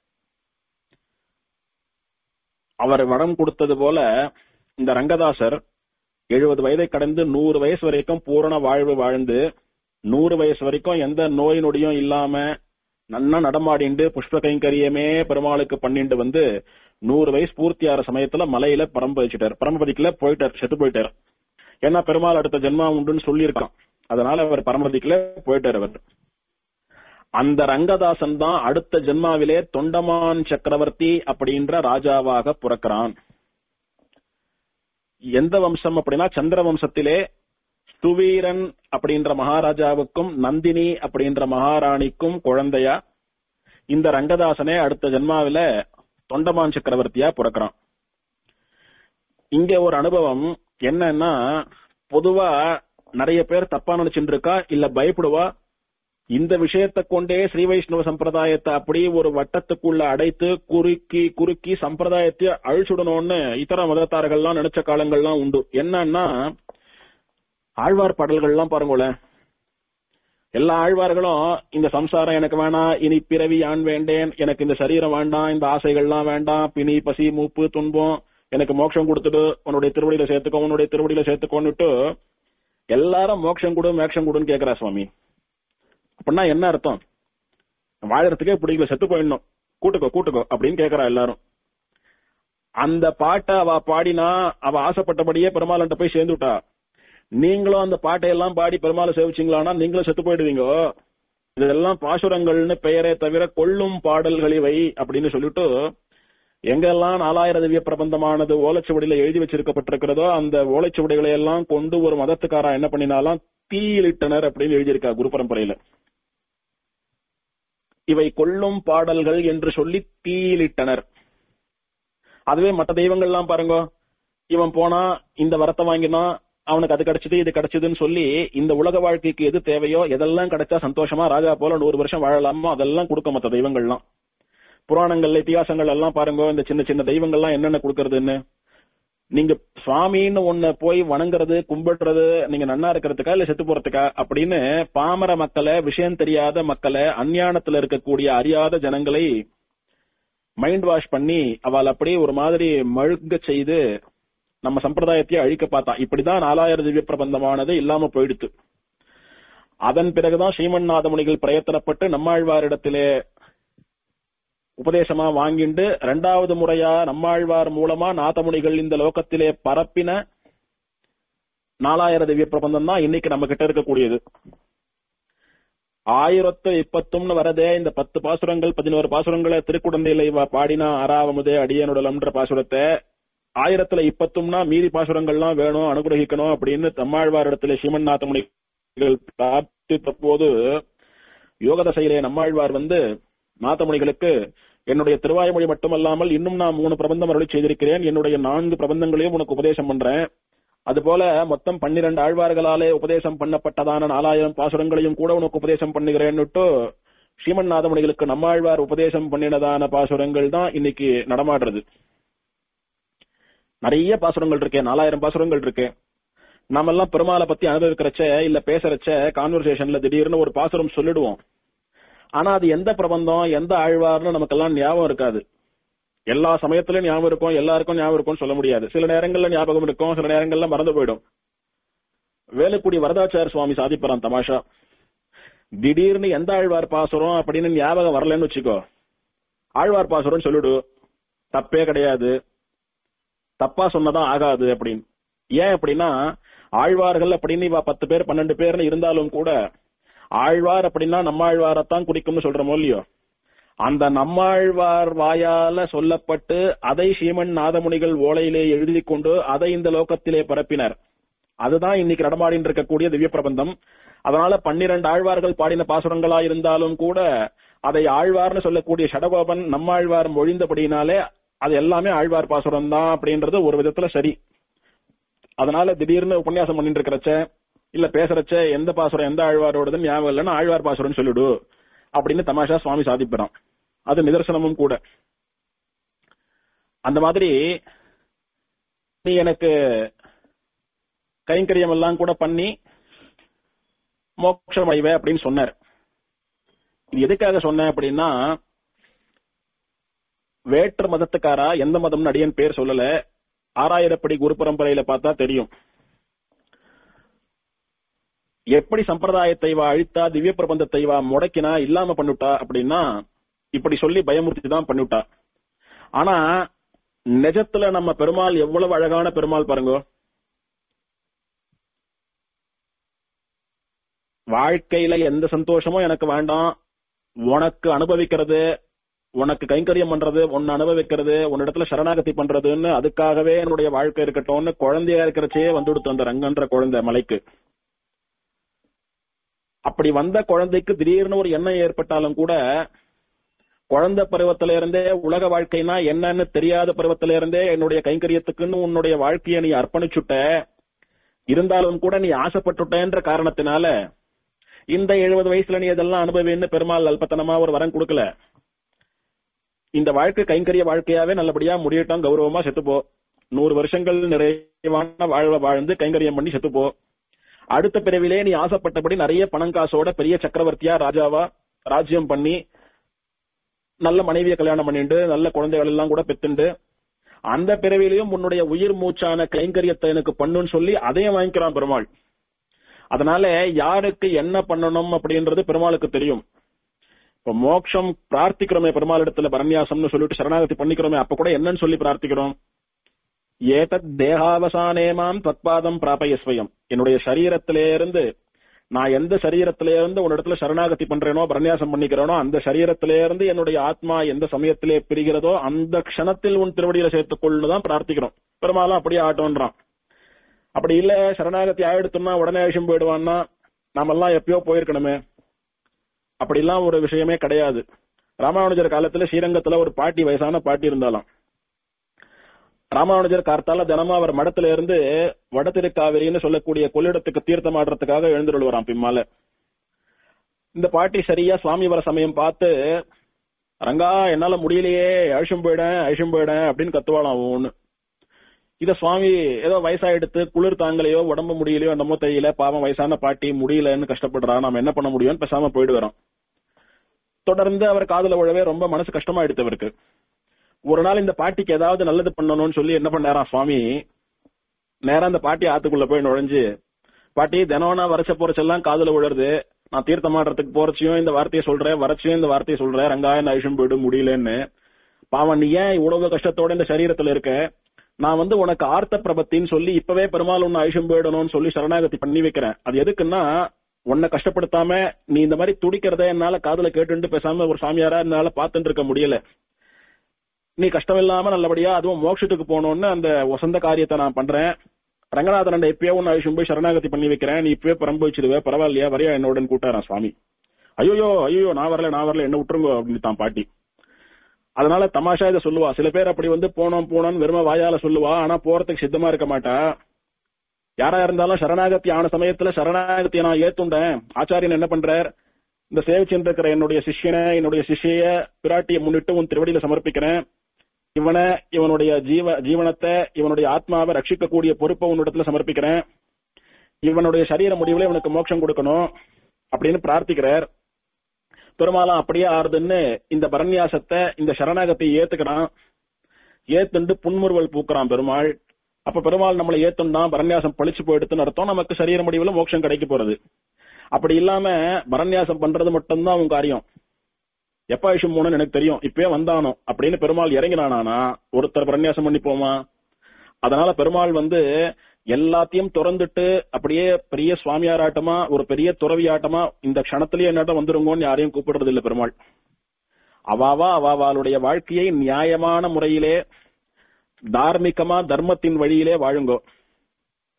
அவர் வரம் கொடுத்தது போல இந்த ரங்கதாசர் எழுபது வயதை கடந்து நூறு வயசு வரைக்கும் பூரண வாழ்வு வாழ்ந்து நூறு வயசு வரைக்கும் எந்த நோய் நொடியும் இல்லாம நன்னா நடமாடிண்டு புஷ்ப கைங்கரியமே பெருமாளுக்கு பண்ணிட்டு வந்து நூறு வயசு பூர்த்தி ஆற சமயத்துல மலையில பரம்பதிச்சிட்டார் பரம்பதிக்கல போயிட்டார் செத்து போயிட்டார் ஏன்னா பெருமாள் அடுத்த ஜென்மா உண்டுன்னு சொல்லியிருக்கான் அதனால அவர் பரம்பதிக்கல போயிட்டார் அவர் அந்த ரங்கதாசன் தான் அடுத்த ஜென்மாவிலே தொண்டமான் சக்கரவர்த்தி அப்படின்ற ராஜாவாக பிறக்கிறான் எந்த வம்சம் அப்படின்னா சந்திர வம்சத்திலே சுவீரன் அப்படின்ற மகாராஜாவுக்கும் நந்தினி அப்படின்ற மகாராணிக்கும் குழந்தையா இந்த ரங்கதாசனே அடுத்த ஜென்மாவில தொண்டமான் சக்கரவர்த்தியா பிறக்கிறான் இங்க ஒரு அனுபவம் என்னன்னா பொதுவா நிறைய பேர் தப்பா நினைச்சுட்டு இருக்கா இல்ல பயப்படுவா இந்த விஷயத்தை கொண்டே ஸ்ரீ வைஷ்ணவ சம்பிரதாயத்தை அப்படியே ஒரு வட்டத்துக்குள்ள அடைத்து குறுக்கி குறுக்கி சம்பிரதாயத்தை அழிச்சுடணும்னு இதர மதத்தார்கள்லாம் நினைச்ச காலங்கள்லாம் உண்டு என்னன்னா ஆழ்வார் பாடல்கள்லாம் பாருங்களேன் எல்லா ஆழ்வார்களும் இந்த சம்சாரம் எனக்கு வேணாம் இனி பிறவி ஆண் வேண்டேன் எனக்கு இந்த சரீரம் வேண்டாம் இந்த ஆசைகள்லாம் வேண்டாம் பிணி பசி மூப்பு துன்பம் எனக்கு மோட்சம் கொடுத்துடு உன்னுடைய திருவடியில சேர்த்துக்கோ உன்னுடைய திருவடியில சேர்த்துக்கோன்னுட்டு எல்லாரும் மோட்சம் கொடு மோட்சம் கொடுன்னு கேக்குறா சுவாமி அப்படின்னா என்ன அர்த்தம் வாழறதுக்கே பிடிக்கல செத்து போயிடணும் கூட்டுக்கோ கூட்டுக்கோ அப்படின்னு கேக்குறா எல்லாரும் அந்த பாட்டை அவ பாடினா அவ ஆசைப்பட்டபடியே பெருமாள்கிட்ட போய் சேர்ந்துட்டா நீங்களும் அந்த பாட்டை எல்லாம் பாடி பெருமாளை சேவிச்சிங்களானா நீங்களும் செத்து போயிடுவீங்க இதெல்லாம் பாசுரங்கள்னு பெயரே தவிர கொள்ளும் பாடல்களை வை அப்படின்னு சொல்லிட்டு எங்கெல்லாம் நாலாயிர திவ்ய பிரபந்தமானது ஓலைச்சுவடியில எழுதி வச்சிருக்கப்பட்டிருக்கிறதோ அந்த ஓலைச்சுவடிகளை எல்லாம் கொண்டு ஒரு மதத்துக்காரா என்ன பண்ணினாலாம் தீயிலிட்டனர் அப்படின்னு எழுதியிருக்கா குரு பரம்பரையில இவை கொள்ளும் பாடல்கள் என்று சொல்லி தீயிலிட்டனர் அதுவே மற்ற தெய்வங்கள்லாம் பாருங்க இவன் போனா இந்த வரத்தை வாங்கினா அவனுக்கு அது கிடைச்சது இது கிடைச்சதுன்னு சொல்லி இந்த உலக வாழ்க்கைக்கு எது தேவையோ எதெல்லாம் கிடைச்சா சந்தோஷமா ராஜா போல நூறு வருஷம் வாழலாமோ அதெல்லாம் கொடுக்க மற்ற தெய்வங்கள்லாம் புராணங்கள்ல இத்தியாசங்கள் எல்லாம் பாருங்க இந்த சின்ன சின்ன தெய்வங்கள்லாம் என்னென்ன கொடுக்கறதுன்னு நீங்க சுவாமின்னு ஒண்ண போய் வணங்குறது கும்பிடுறது நீங்க நன்னா இருக்கிறதுக்கா இல்ல செத்து போறதுக்கா அப்படின்னு பாமர மக்களை விஷயம் தெரியாத மக்களை அஞ்ஞானத்துல இருக்கக்கூடிய அறியாத ஜனங்களை மைண்ட் வாஷ் பண்ணி அவள் அப்படியே ஒரு மாதிரி மழுங்க செய்து நம்ம சம்பிரதாயத்தையே அழிக்க பார்த்தான் இப்படிதான் நாலாயிரம் திவ்ய பிரபந்தமானது இல்லாம போயிடுத்து அதன் பிறகுதான் ஸ்ரீமன்னாத முனிகள் பிரயத்தனப்பட்டு நம்மாழ்வாரிடத்திலே உபதேசமா வாங்கிண்டு இரண்டாவது முறையா நம்மாழ்வார் மூலமா நாதமுனிகள் இந்த லோகத்திலே பரப்பின நாலாயிரம் திவ்ய பிரபந்தம் தான் இன்னைக்கு நம்ம கிட்ட இருக்கக்கூடியது ஆயிரத்து இப்பத்தும்னு வரதே இந்த பத்து பாசுரங்கள் பதினோரு பாசுரங்களை திருக்குடந்தையில இவ பாடினா ஆறாவமுதே அடியனுடலம்ன்ற பாசுரத்தை ஆயிரத்துல இப்பத்தும்னா மீதி பாசுரங்கள்லாம் வேணும் அனுகிரகிக்கணும் அப்படின்னு தம்மாழ்வார் இடத்துல ஸ்ரீமன்னாத முனிகள் பிரார்த்தித்த போது யோகதசையிலே நம்மாழ்வார் வந்து நாதமுனிகளுக்கு என்னுடைய திருவாய்மொழி மட்டுமல்லாமல் இன்னும் நான் மூணு பிரபந்தம் அருளி செய்திருக்கிறேன் என்னுடைய நான்கு பிரபந்தங்களையும் உனக்கு உபதேசம் பண்றேன் அதுபோல மொத்தம் பன்னிரண்டு ஆழ்வார்களாலே உபதேசம் பண்ணப்பட்டதான நாலாயிரம் பாசுரங்களையும் கூட உனக்கு உபதேசம் பண்ணுகிறேன்னுட்டு ஸ்ரீமன் நாதமுனிகளுக்கு நம்மாழ்வார் உபதேசம் பண்ணினதான பாசுரங்கள் தான் இன்னைக்கு நடமாடுறது நிறைய பாசுரங்கள் இருக்கு நாலாயிரம் பாசுரங்கள் இருக்கு நாம எல்லாம் பெருமாளை பத்தி அனுபவிக்கிறச்ச இல்ல பேசுறச்ச கான்வர்சேஷன்ல திடீர்னு ஒரு பாசுரம் சொல்லிடுவோம் ஆனா அது எந்த பிரபந்தம் எந்த ஆழ்வார்னு நமக்கெல்லாம் ஞாபகம் இருக்காது எல்லா சமயத்திலும் ஞாபகம் இருக்கும் எல்லாருக்கும் ஞாபகம் இருக்கும்னு சொல்ல முடியாது சில நேரங்கள்ல ஞாபகம் இருக்கும் சில நேரங்கள்ல மறந்து போயிடும் வேலுக்குடி வரதாச்சார சுவாமி சாதிப்பறான் தமாஷா திடீர்னு எந்த ஆழ்வார் பாசுரம் அப்படின்னு ஞாபகம் வரலன்னு வச்சுக்கோ ஆழ்வார் பாசுரம் சொல்லிடு தப்பே கிடையாது தப்பா சொன்னதான் ஆகாது அப்படின்னு ஏன் அப்படின்னா ஆழ்வார்கள் அப்படின்னு இவ பத்து பேர் பன்னெண்டு பேர்னு இருந்தாலும் கூட ஆழ்வார் அப்படின்னா நம்மாழ்வாரத்தான் குடிக்கும்னு சொல்றோமோ இல்லையோ அந்த நம்மாழ்வார் வாயால சொல்லப்பட்டு அதை ஸ்ரீமன் நாதமுனிகள் ஓலையிலே எழுதி கொண்டு அதை இந்த லோகத்திலே பரப்பினர் அதுதான் இன்னைக்கு நடமாடின்னு இருக்கக்கூடிய திவ்ய பிரபந்தம் அதனால பன்னிரண்டு ஆழ்வார்கள் பாடின பாசுரங்களா இருந்தாலும் கூட அதை ஆழ்வார்னு சொல்லக்கூடிய ஷடகோபன் நம்மாழ்வார் மொழிந்தபடினாலே அது எல்லாமே ஆழ்வார் பாசுரம் தான் அப்படின்றது ஒரு விதத்துல சரி அதனால திடீர்னு உபன்யாசம் பண்ணிட்டு இருக்கிறச்ச இல்ல பேசுறச்ச எந்த பாசுரம் எந்த ஆழ்வாரோடதுன்னு ஞாபகம் இல்லைன்னா ஆழ்வார் பாசுரம்னு சொல்லிடு அப்படின்னு தமாஷா சுவாமி சாதிப்பிறான் அது நிதர்சனமும் கூட அந்த மாதிரி நீ எனக்கு கைங்கரியம் எல்லாம் கூட பண்ணி மோட்சம் அடைவே அப்படின்னு சொன்னார் இது எதுக்காக சொன்னேன் அப்படின்னா வேற்று மதத்துக்காரா எந்த மதம்னு அடியன் பேர் சொல்லல ஆறாயிரப்படி குரு பரம்பரையில பார்த்தா தெரியும் எப்படி சம்பிரதாயத்தை வா அழித்தா திவ்ய பிரபந்தத்தை வா முடக்கினா இல்லாம பண்ணிவிட்டா அப்படின்னா இப்படி சொல்லி பயமுறுத்தி தான் பண்ணிவிட்டா ஆனா நிஜத்துல நம்ம பெருமாள் எவ்வளவு அழகான பெருமாள் பாருங்க வாழ்க்கையில எந்த சந்தோஷமும் எனக்கு வேண்டாம் உனக்கு அனுபவிக்கிறது உனக்கு கைங்கரியம் பண்றது உன்னை அனுபவிக்கிறது உன்னிடத்துல சரணாகதி பண்றதுன்னு அதுக்காகவே என்னுடைய வாழ்க்கை இருக்கட்டும்னு குழந்தையா இருக்கிறச்சே வந்துடுத்து அந்த ரங்கன்ற குழந்தை மலைக்கு அப்படி வந்த குழந்தைக்கு திடீர்னு ஒரு எண்ணம் ஏற்பட்டாலும் கூட குழந்தை பருவத்தில இருந்தே உலக வாழ்க்கைனா என்னன்னு தெரியாத பருவத்தில இருந்தே என்னுடைய கைங்கரியத்துக்குன்னு உன்னுடைய வாழ்க்கையை நீ அர்ப்பணிச்சுட்ட இருந்தாலும் கூட நீ ஆசைப்பட்டுட்டேன்ற காரணத்தினால இந்த எழுபது வயசுல நீ இதெல்லாம் அனுபவின்னு பெருமாள் அல்பத்தனமா ஒரு வரம் கொடுக்கல இந்த வாழ்க்கை கைங்கரிய வாழ்க்கையாவே நல்லபடியா முடியட்டும் கௌரவமா செத்துப்போ நூறு வருஷங்கள் நிறைவான வாழ்வ வாழ்ந்து கைங்கரியம் பண்ணி செத்துப்போ அடுத்த பிறவிலே நீ ஆசைப்பட்டபடி நிறைய பணம் காசோட பெரிய சக்கரவர்த்தியா ராஜாவா ராஜ்யம் பண்ணி நல்ல மனைவியை கல்யாணம் பண்ணிட்டு நல்ல குழந்தைகள் எல்லாம் கூட பெத்துண்டு அந்த பிறவிலையும் உன்னுடைய உயிர் மூச்சான கைங்கரியத்தை எனக்கு பண்ணுன்னு சொல்லி அதையும் வாங்கிக்கிறான் பெருமாள் அதனால யாருக்கு என்ன பண்ணணும் அப்படின்றது பெருமாளுக்கு தெரியும் இப்ப மோட்சம் பிரார்த்திக்கிறோமே பெருமாள் இடத்துல பரநியாசம்னு சொல்லிட்டு சரணாகதி பண்ணிக்கிறோமே அப்ப கூட என்னன்னு சொல்லி பிரார்த்திக்கிறோம் ஏதத் தேகாவசானேமாம் தத்பாதம் பிராபயஸ்வயம் என்னுடைய சரீரத்திலே இருந்து நான் எந்த சரீரத்திலே இருந்து உன்னிடத்துல சரணாகதி பண்றேனோ பரநியாசம் பண்ணிக்கிறேனோ அந்த சரீரத்திலே இருந்து என்னுடைய ஆத்மா எந்த சமயத்திலே பிரிகிறதோ அந்த க்ஷணத்தில் உன் திருவடியில சேர்த்துக்கொள்னு தான் பிரார்த்திக்கிறோம் பெருமாளும் அப்படியே ஆட்டோன்றான் அப்படி இல்ல சரணாகதி ஆயிடுத்தோம்னா உடனே விஷயம் போயிடுவான்னா நாமெல்லாம் எப்பயோ போயிருக்கணுமே அப்படிலாம் ஒரு விஷயமே கிடையாது ராமானுஜர் காலத்துல ஸ்ரீரங்கத்துல ஒரு பாட்டி வயசான பாட்டி இருந்தாலாம் ராமானுஜர் கார்த்தால தினமும் அவர் மடத்துல இருந்து வடதிருக்காவிரின்னு சொல்லக்கூடிய கொள்ளிடத்துக்கு தீர்த்தம் ஆடுறதுக்காக எழுந்துருவாராம் பின்னால இந்த பாட்டி சரியா சுவாமி வர சமயம் பார்த்து ரங்கா என்னால முடியலையே அழிச்சும் போயிடேன் அழிச்சும் போயிடேன் அப்படின்னு கத்துவாளாம் ஒண்ணு இத சுவாமி ஏதோ வயசாயிடுத்து குளிர் தாங்கலையோ உடம்பு முடியலையோ என்னமோ தெரியல பாவம் வயசான பாட்டி முடியலன்னு கஷ்டப்படுறா நாம என்ன பண்ண முடியும்னு பேசாம போயிட்டு வரோம் தொடர்ந்து அவர் காதுல உழவே ரொம்ப மனசு கஷ்டமாயிடுத்து அவருக்கு ஒரு நாள் இந்த பாட்டிக்கு ஏதாவது நல்லது பண்ணணும்னு சொல்லி என்ன பண்ணாராம் சுவாமி நேரா அந்த பாட்டி ஆத்துக்குள்ள போய் நுழைஞ்சு பாட்டி தினம் நான் வரச்ச போறச்செல்லாம் காதுல விழுறது நான் தீர்த்தமாடுறதுக்கு போறச்சியும் இந்த வார்த்தையை சொல்றேன் வரச்சியும் இந்த வார்த்தையை சொல்றேன் ரங்காயன் ஐஷம் போயிடு முடியலன்னு பாவம் நீ ஏன் இவ்வளவு கஷ்டத்தோட இந்த சரீரத்துல இருக்க நான் வந்து உனக்கு ஆர்த்த பிரபத்தின்னு சொல்லி இப்பவே பெருமாள் உன்னை ஐஷம் போயிடணும்னு சொல்லி சரணாகதி பண்ணி வைக்கிறேன் அது எதுக்குன்னா உன்னை கஷ்டப்படுத்தாம நீ இந்த மாதிரி துடிக்கிறத என்னால காதுல கேட்டுட்டு பேசாம ஒரு சாமியாரா என்னால பாத்துட்டு இருக்க முடியல நீ கஷ்டம் இல்லாம நல்லபடியா அதுவும் மோட்சத்துக்கு போகணும்னு அந்த வசந்த காரியத்தை நான் பண்றேன் ரங்கநாதன் இப்பயே உன்னை ஐஷம் போய் சரணாகதி பண்ணி வைக்கிறேன் நீ இப்பவே பரம்பவிச்சிடுவே பரவாயில்லையா வரையா என்னோட கூட்டாரான் சுவாமி ஐயோ ஐயோ நான் வரல நான் வரல என்ன விட்டுருங்க அப்படின்னு தான் பாட்டி அதனால தமாஷா இதை சொல்லுவா சில பேர் அப்படி வந்து போனோம் போனோம்னு வெறும வாயால சொல்லுவா ஆனா போறதுக்கு சித்தமா இருக்க மாட்டா யாரா இருந்தாலும் சரணாகதி ஆன சமயத்துல சரணாகத்தியை நான் ஏத்துண்டேன் ஆச்சாரியன் என்ன பண்றார் இந்த சேவிச்சுட்டு இருக்கிற என்னுடைய சிஷ்யனை என்னுடைய சிஷ்ய பிராட்டியை முன்னிட்டு உன் திருவடியில சமர்ப்பிக்கிறேன் இவனை இவனுடைய ஜீவ ஜீவனத்தை இவனுடைய ஆத்மாவை ரட்சிக்கக்கூடிய பொறுப்பை உன்னிடத்துல சமர்ப்பிக்கிறேன் இவனுடைய சரீர முடிவுல இவனுக்கு மோட்சம் கொடுக்கணும் அப்படின்னு பிரார்த்திக்கிறார் பெருமாளம் அப்படியே ஆறுதுன்னு இந்த பரநியாசத்தை இந்த சரணாகத்தை ஏத்துக்கிறான் ஏத்துண்டு புன்முறுவல் பூக்குறான் பெருமாள் அப்ப பெருமாள் நம்மளை ஏத்துண்டா பரநியாசம் பழிச்சு போயிடுத்துன்னு அர்த்தம் நமக்கு சரீர முடிவுல மோட்சம் கிடைக்க போறது அப்படி இல்லாம பரநியாசம் பண்றது மட்டும்தான் உன் காரியம் எப்ப விஷயம் போனோம்னு எனக்கு தெரியும் இப்பவே வந்தானோ அப்படின்னு பெருமாள் இறங்கினானா ஒருத்தர் பரநியாசம் பண்ணி போமா அதனால பெருமாள் வந்து எல்லாத்தையும் திறந்துட்டு அப்படியே பெரிய சுவாமியாராட்டமா ஒரு பெரிய துறவி ஆட்டமா இந்த க்ஷணத்திலேயே என்னட்ட வந்துருங்கன்னு யாரையும் கூப்பிடுறது இல்ல பெருமாள் அவாவா அவாவாளுடைய வாழ்க்கையை நியாயமான முறையிலே தார்மீகமா தர்மத்தின் வழியிலே வாழுங்கோ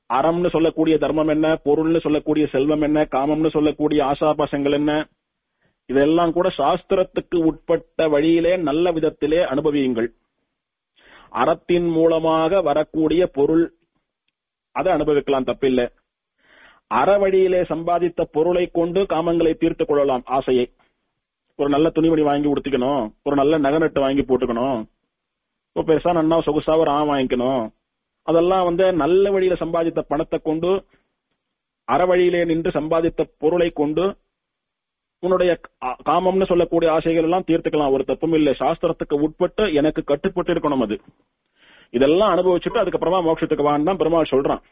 அறம்னு சொல்லக்கூடிய தர்மம் என்ன பொருள்னு சொல்லக்கூடிய செல்வம் என்ன காமம்னு சொல்லக்கூடிய ஆசாபாசங்கள் என்ன இதெல்லாம் கூட சாஸ்திரத்துக்கு உட்பட்ட வழியிலே நல்ல விதத்திலே அனுபவியுங்கள் அறத்தின் மூலமாக வரக்கூடிய பொருள் அதை அனுபவிக்கலாம் தப்பில்லை அற வழியிலே சம்பாதித்த பொருளை கொண்டு காமங்களை தீர்த்து கொள்ளலாம் ஆசையை ஒரு நல்ல துணிமணி வாங்கி உடுத்திக்கணும் ஒரு நல்ல நகநட்டு வாங்கி போட்டுக்கணும் இப்போ பெருசா நன்னா சொகுசா ஒரு ஆம் வாங்கிக்கணும் அதெல்லாம் வந்து நல்ல வழியில சம்பாதித்த பணத்தை கொண்டு அற வழியிலே நின்று சம்பாதித்த பொருளை கொண்டு உன்னுடைய கா- காமம்னு சொல்லக்கூடிய ஆசைகள் எல்லாம் தீர்த்துக்கலாம் ஒரு தப்பும் இல்லை சாஸ்திரத்துக்கு உட்பட்டு எனக்கு கட்டுப்பட்டு இருக்கணும் அது இதெல்லாம் அனுபவிச்சுட்டு அதுக்கப்புறமா மோட்சத்துக்கு வான்னு தான் பெருமாள் சொல்றான்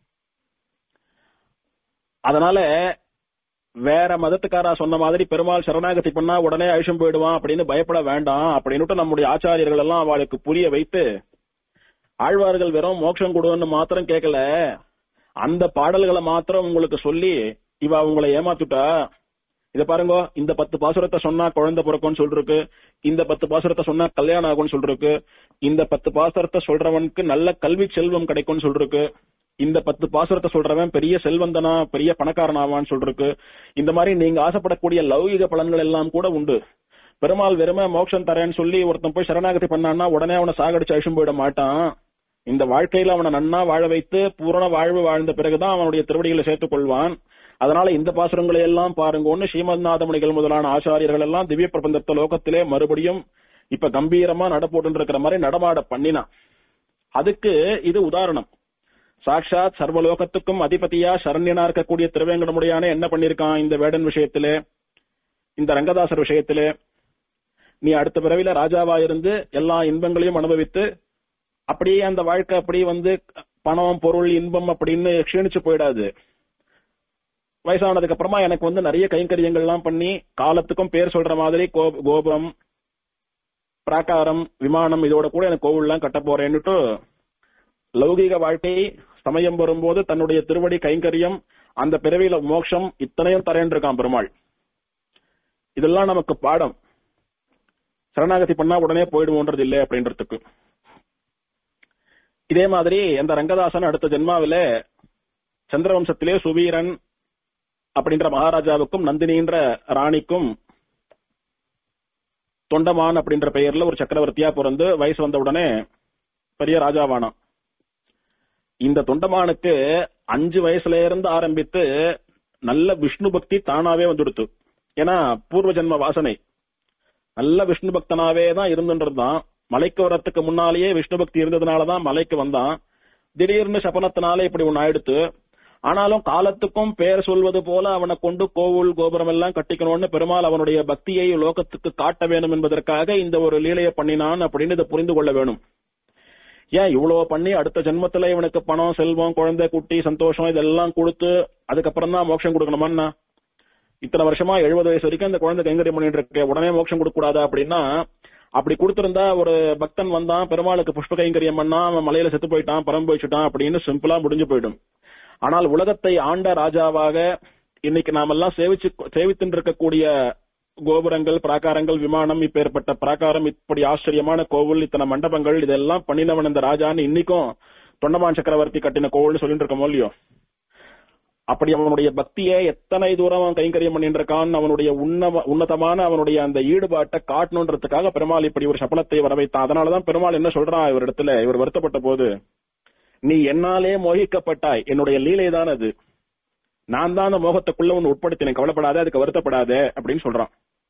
அதனால வேற மதத்துக்காரா சொன்ன மாதிரி பெருமாள் சரணாகதி பண்ணா உடனே அழிஷம் போயிடுவான் அப்படின்னு பயப்பட வேண்டாம் அப்படின்னுட்டு நம்முடைய ஆச்சாரியர்கள் எல்லாம் அவளுக்கு புரிய வைத்து ஆழ்வார்கள் வெறும் மோட்சம் கொடுன்னு மாத்திரம் கேட்கல அந்த பாடல்களை மாத்திரம் உங்களுக்கு சொல்லி இவ உங்களை ஏமாத்துட்டா இத பாருங்க இந்த பத்து பாசுரத்தை சொன்னா குழந்தை பிறக்கும்னு சொல்லிருக்கு இந்த பத்து பாசுரத்தை சொன்னா கல்யாணம் ஆகும்னு சொல்லிருக்கு இந்த பத்து பாசுரத்தை சொல்றவனுக்கு நல்ல கல்வி செல்வம் கிடைக்கும்னு சொல்லிருக்கு இந்த பத்து பாசுரத்தை சொல்றவன் பெரிய செல்வந்தனா பெரிய பணக்காரன் ஆவான்னு சொல்லிருக்கு இந்த மாதிரி நீங்க ஆசைப்படக்கூடிய லௌகிக பலன்கள் எல்லாம் கூட உண்டு பெருமாள் வெறுமை மோட்சம் தரேன்னு சொல்லி ஒருத்தன் போய் சரணாகதி பண்ணான்னா உடனே அவனை சாகடிச்சு அழிச்சும் போயிட மாட்டான் இந்த வாழ்க்கையில அவனை நன்னா வாழ வைத்து பூரண வாழ்வு வாழ்ந்த பிறகுதான் அவனுடைய திருவடிகளை சேர்த்துக் கொள்வான் அதனால இந்த பாசுரங்களை எல்லாம் பாருங்கன்னு ஸ்ரீமத்நாதமணிகள் முதலான ஆச்சாரியர்கள் எல்லாம் திவ்ய பிரபந்தத்த லோகத்திலே மறுபடியும் இப்ப கம்பீரமா நடப்போட்டு இருக்கிற மாதிரி நடமாட பண்ணினான் அதுக்கு இது உதாரணம் சாட்சாத் சர்வலோகத்துக்கும் அதிபதியா சரண்யனா இருக்கக்கூடிய திருவேங்கடமுடியான என்ன பண்ணிருக்கான் இந்த வேடன் விஷயத்திலே இந்த ரங்கதாசர் விஷயத்திலே நீ அடுத்த பிறவில ராஜாவா இருந்து எல்லா இன்பங்களையும் அனுபவித்து அப்படியே அந்த வாழ்க்கை அப்படியே வந்து பணம் பொருள் இன்பம் அப்படின்னு க்ஷீணிச்சு போயிடாது வயசானதுக்கு அப்புறமா எனக்கு வந்து நிறைய கைங்கரியங்கள்லாம் பண்ணி காலத்துக்கும் பேர் சொல்ற மாதிரி கோ- கோபுரம் பிராகாரம் விமானம் இதோட கூட எனக்கு கோவில்லாம் கட்ட போறேன்னுட்டு லௌகீக வாழ்க்கை சமயம் வரும்போது தன்னுடைய திருவடி கைங்கரியம் அந்த பிறவியில மோட்சம் இத்தனையும் தரேன் இருக்கான் பெருமாள் இதெல்லாம் நமக்கு பாடம் சரணாகதி பண்ணா உடனே போயிடுவோன்றது இல்லை அப்படின்றதுக்கு இதே மாதிரி அந்த ரங்கதாசன் அடுத்த ஜென்மாவில சந்திரவம்சத்திலே சுவீரன் அப்படின்ற மகாராஜாவுக்கும் நந்தினின்ற ராணிக்கும் தொண்டமான் அப்படின்ற பெயர்ல ஒரு சக்கரவர்த்தியா பிறந்து வயசு வந்த உடனே பெரிய ராஜாவானான் இந்த தொண்டமானுக்கு அஞ்சு வயசுல இருந்து ஆரம்பித்து நல்ல விஷ்ணு பக்தி தானாவே வந்துடுத்து ஏன்னா பூர்வ ஜென்ம வாசனை நல்ல விஷ்ணு பக்தனாவே தான் இருந்துன்றதுதான் மலைக்கு வரத்துக்கு முன்னாலேயே விஷ்ணு பக்தி இருந்ததுனாலதான் மலைக்கு வந்தான் திடீர்னு சபனத்தினால இப்படி ஒன்னு ஆயிடுத்து ஆனாலும் காலத்துக்கும் பேர் சொல்வது போல அவனை கொண்டு கோவில் கோபுரம் எல்லாம் கட்டிக்கணும்னு பெருமாள் அவனுடைய பக்தியை லோகத்துக்கு காட்ட வேணும் என்பதற்காக இந்த ஒரு லீலையை பண்ணினான் அப்படின்னு இதை புரிந்து கொள்ள வேணும் ஏன் இவ்வளவு பண்ணி அடுத்த ஜென்மத்துல இவனுக்கு பணம் செல்வம் குழந்தை குட்டி சந்தோஷம் இதெல்லாம் கொடுத்து அதுக்கப்புறம் தான் மோட்சம் கொடுக்கணுமான்னா இத்தனை வருஷமா எழுபது வயசு வரைக்கும் அந்த குழந்தை கைங்கரியம் பண்ணிட்டு இருக்கு உடனே மோட்சம் கொடுக்க கூடாதா அப்படின்னா அப்படி கொடுத்திருந்தா ஒரு பக்தன் வந்தான் பெருமாளுக்கு புஷ்ப கைங்கரியம் பண்ணா அவன் மலையில செத்து போயிட்டான் பரம் போயிச்சுட்டான் அப்படின்னு சிம்பிளா முடிஞ்சு போயிடும் ஆனால் உலகத்தை ஆண்ட ராஜாவாக இன்னைக்கு நாமெல்லாம் சேவிச்சு சேவித்து இருக்கக்கூடிய கோபுரங்கள் பிராகாரங்கள் விமானம் இப்ப ஏற்பட்ட பிராகாரம் இப்படி ஆச்சரியமான கோவில் இத்தனை மண்டபங்கள் இதெல்லாம் பண்ணினவன் இந்த ராஜான்னு இன்னைக்கும் தொண்டமான் சக்கரவர்த்தி கட்டின கோவில்னு சொல்லிட்டு இருக்கோமோ இல்லையோ அப்படி அவனுடைய பக்தியை எத்தனை தூரம் அவன் கைங்கரியம் பண்ணிட்டு இருக்கான் அவனுடைய உன்னம உன்னதமான அவனுடைய அந்த ஈடுபாட்டை காட்டணுன்றதுக்காக பெருமாள் இப்படி ஒரு சபலத்தை வர வைத்தான் அதனாலதான் பெருமாள் என்ன சொல்றான் இவரிடத்துல இவர் வருத்தப்பட்ட போது நீ என்னாலே மோகிக்கப்பட்டாய் என்னுடைய லீலை தான் அது நான் தான் அந்த மோகத்துக்குள்ள உன்னை உட்படுத்தினேன் கவலைப்படாத அதுக்கு வருத்தப்படாத அப்படின்னு சொல்றான்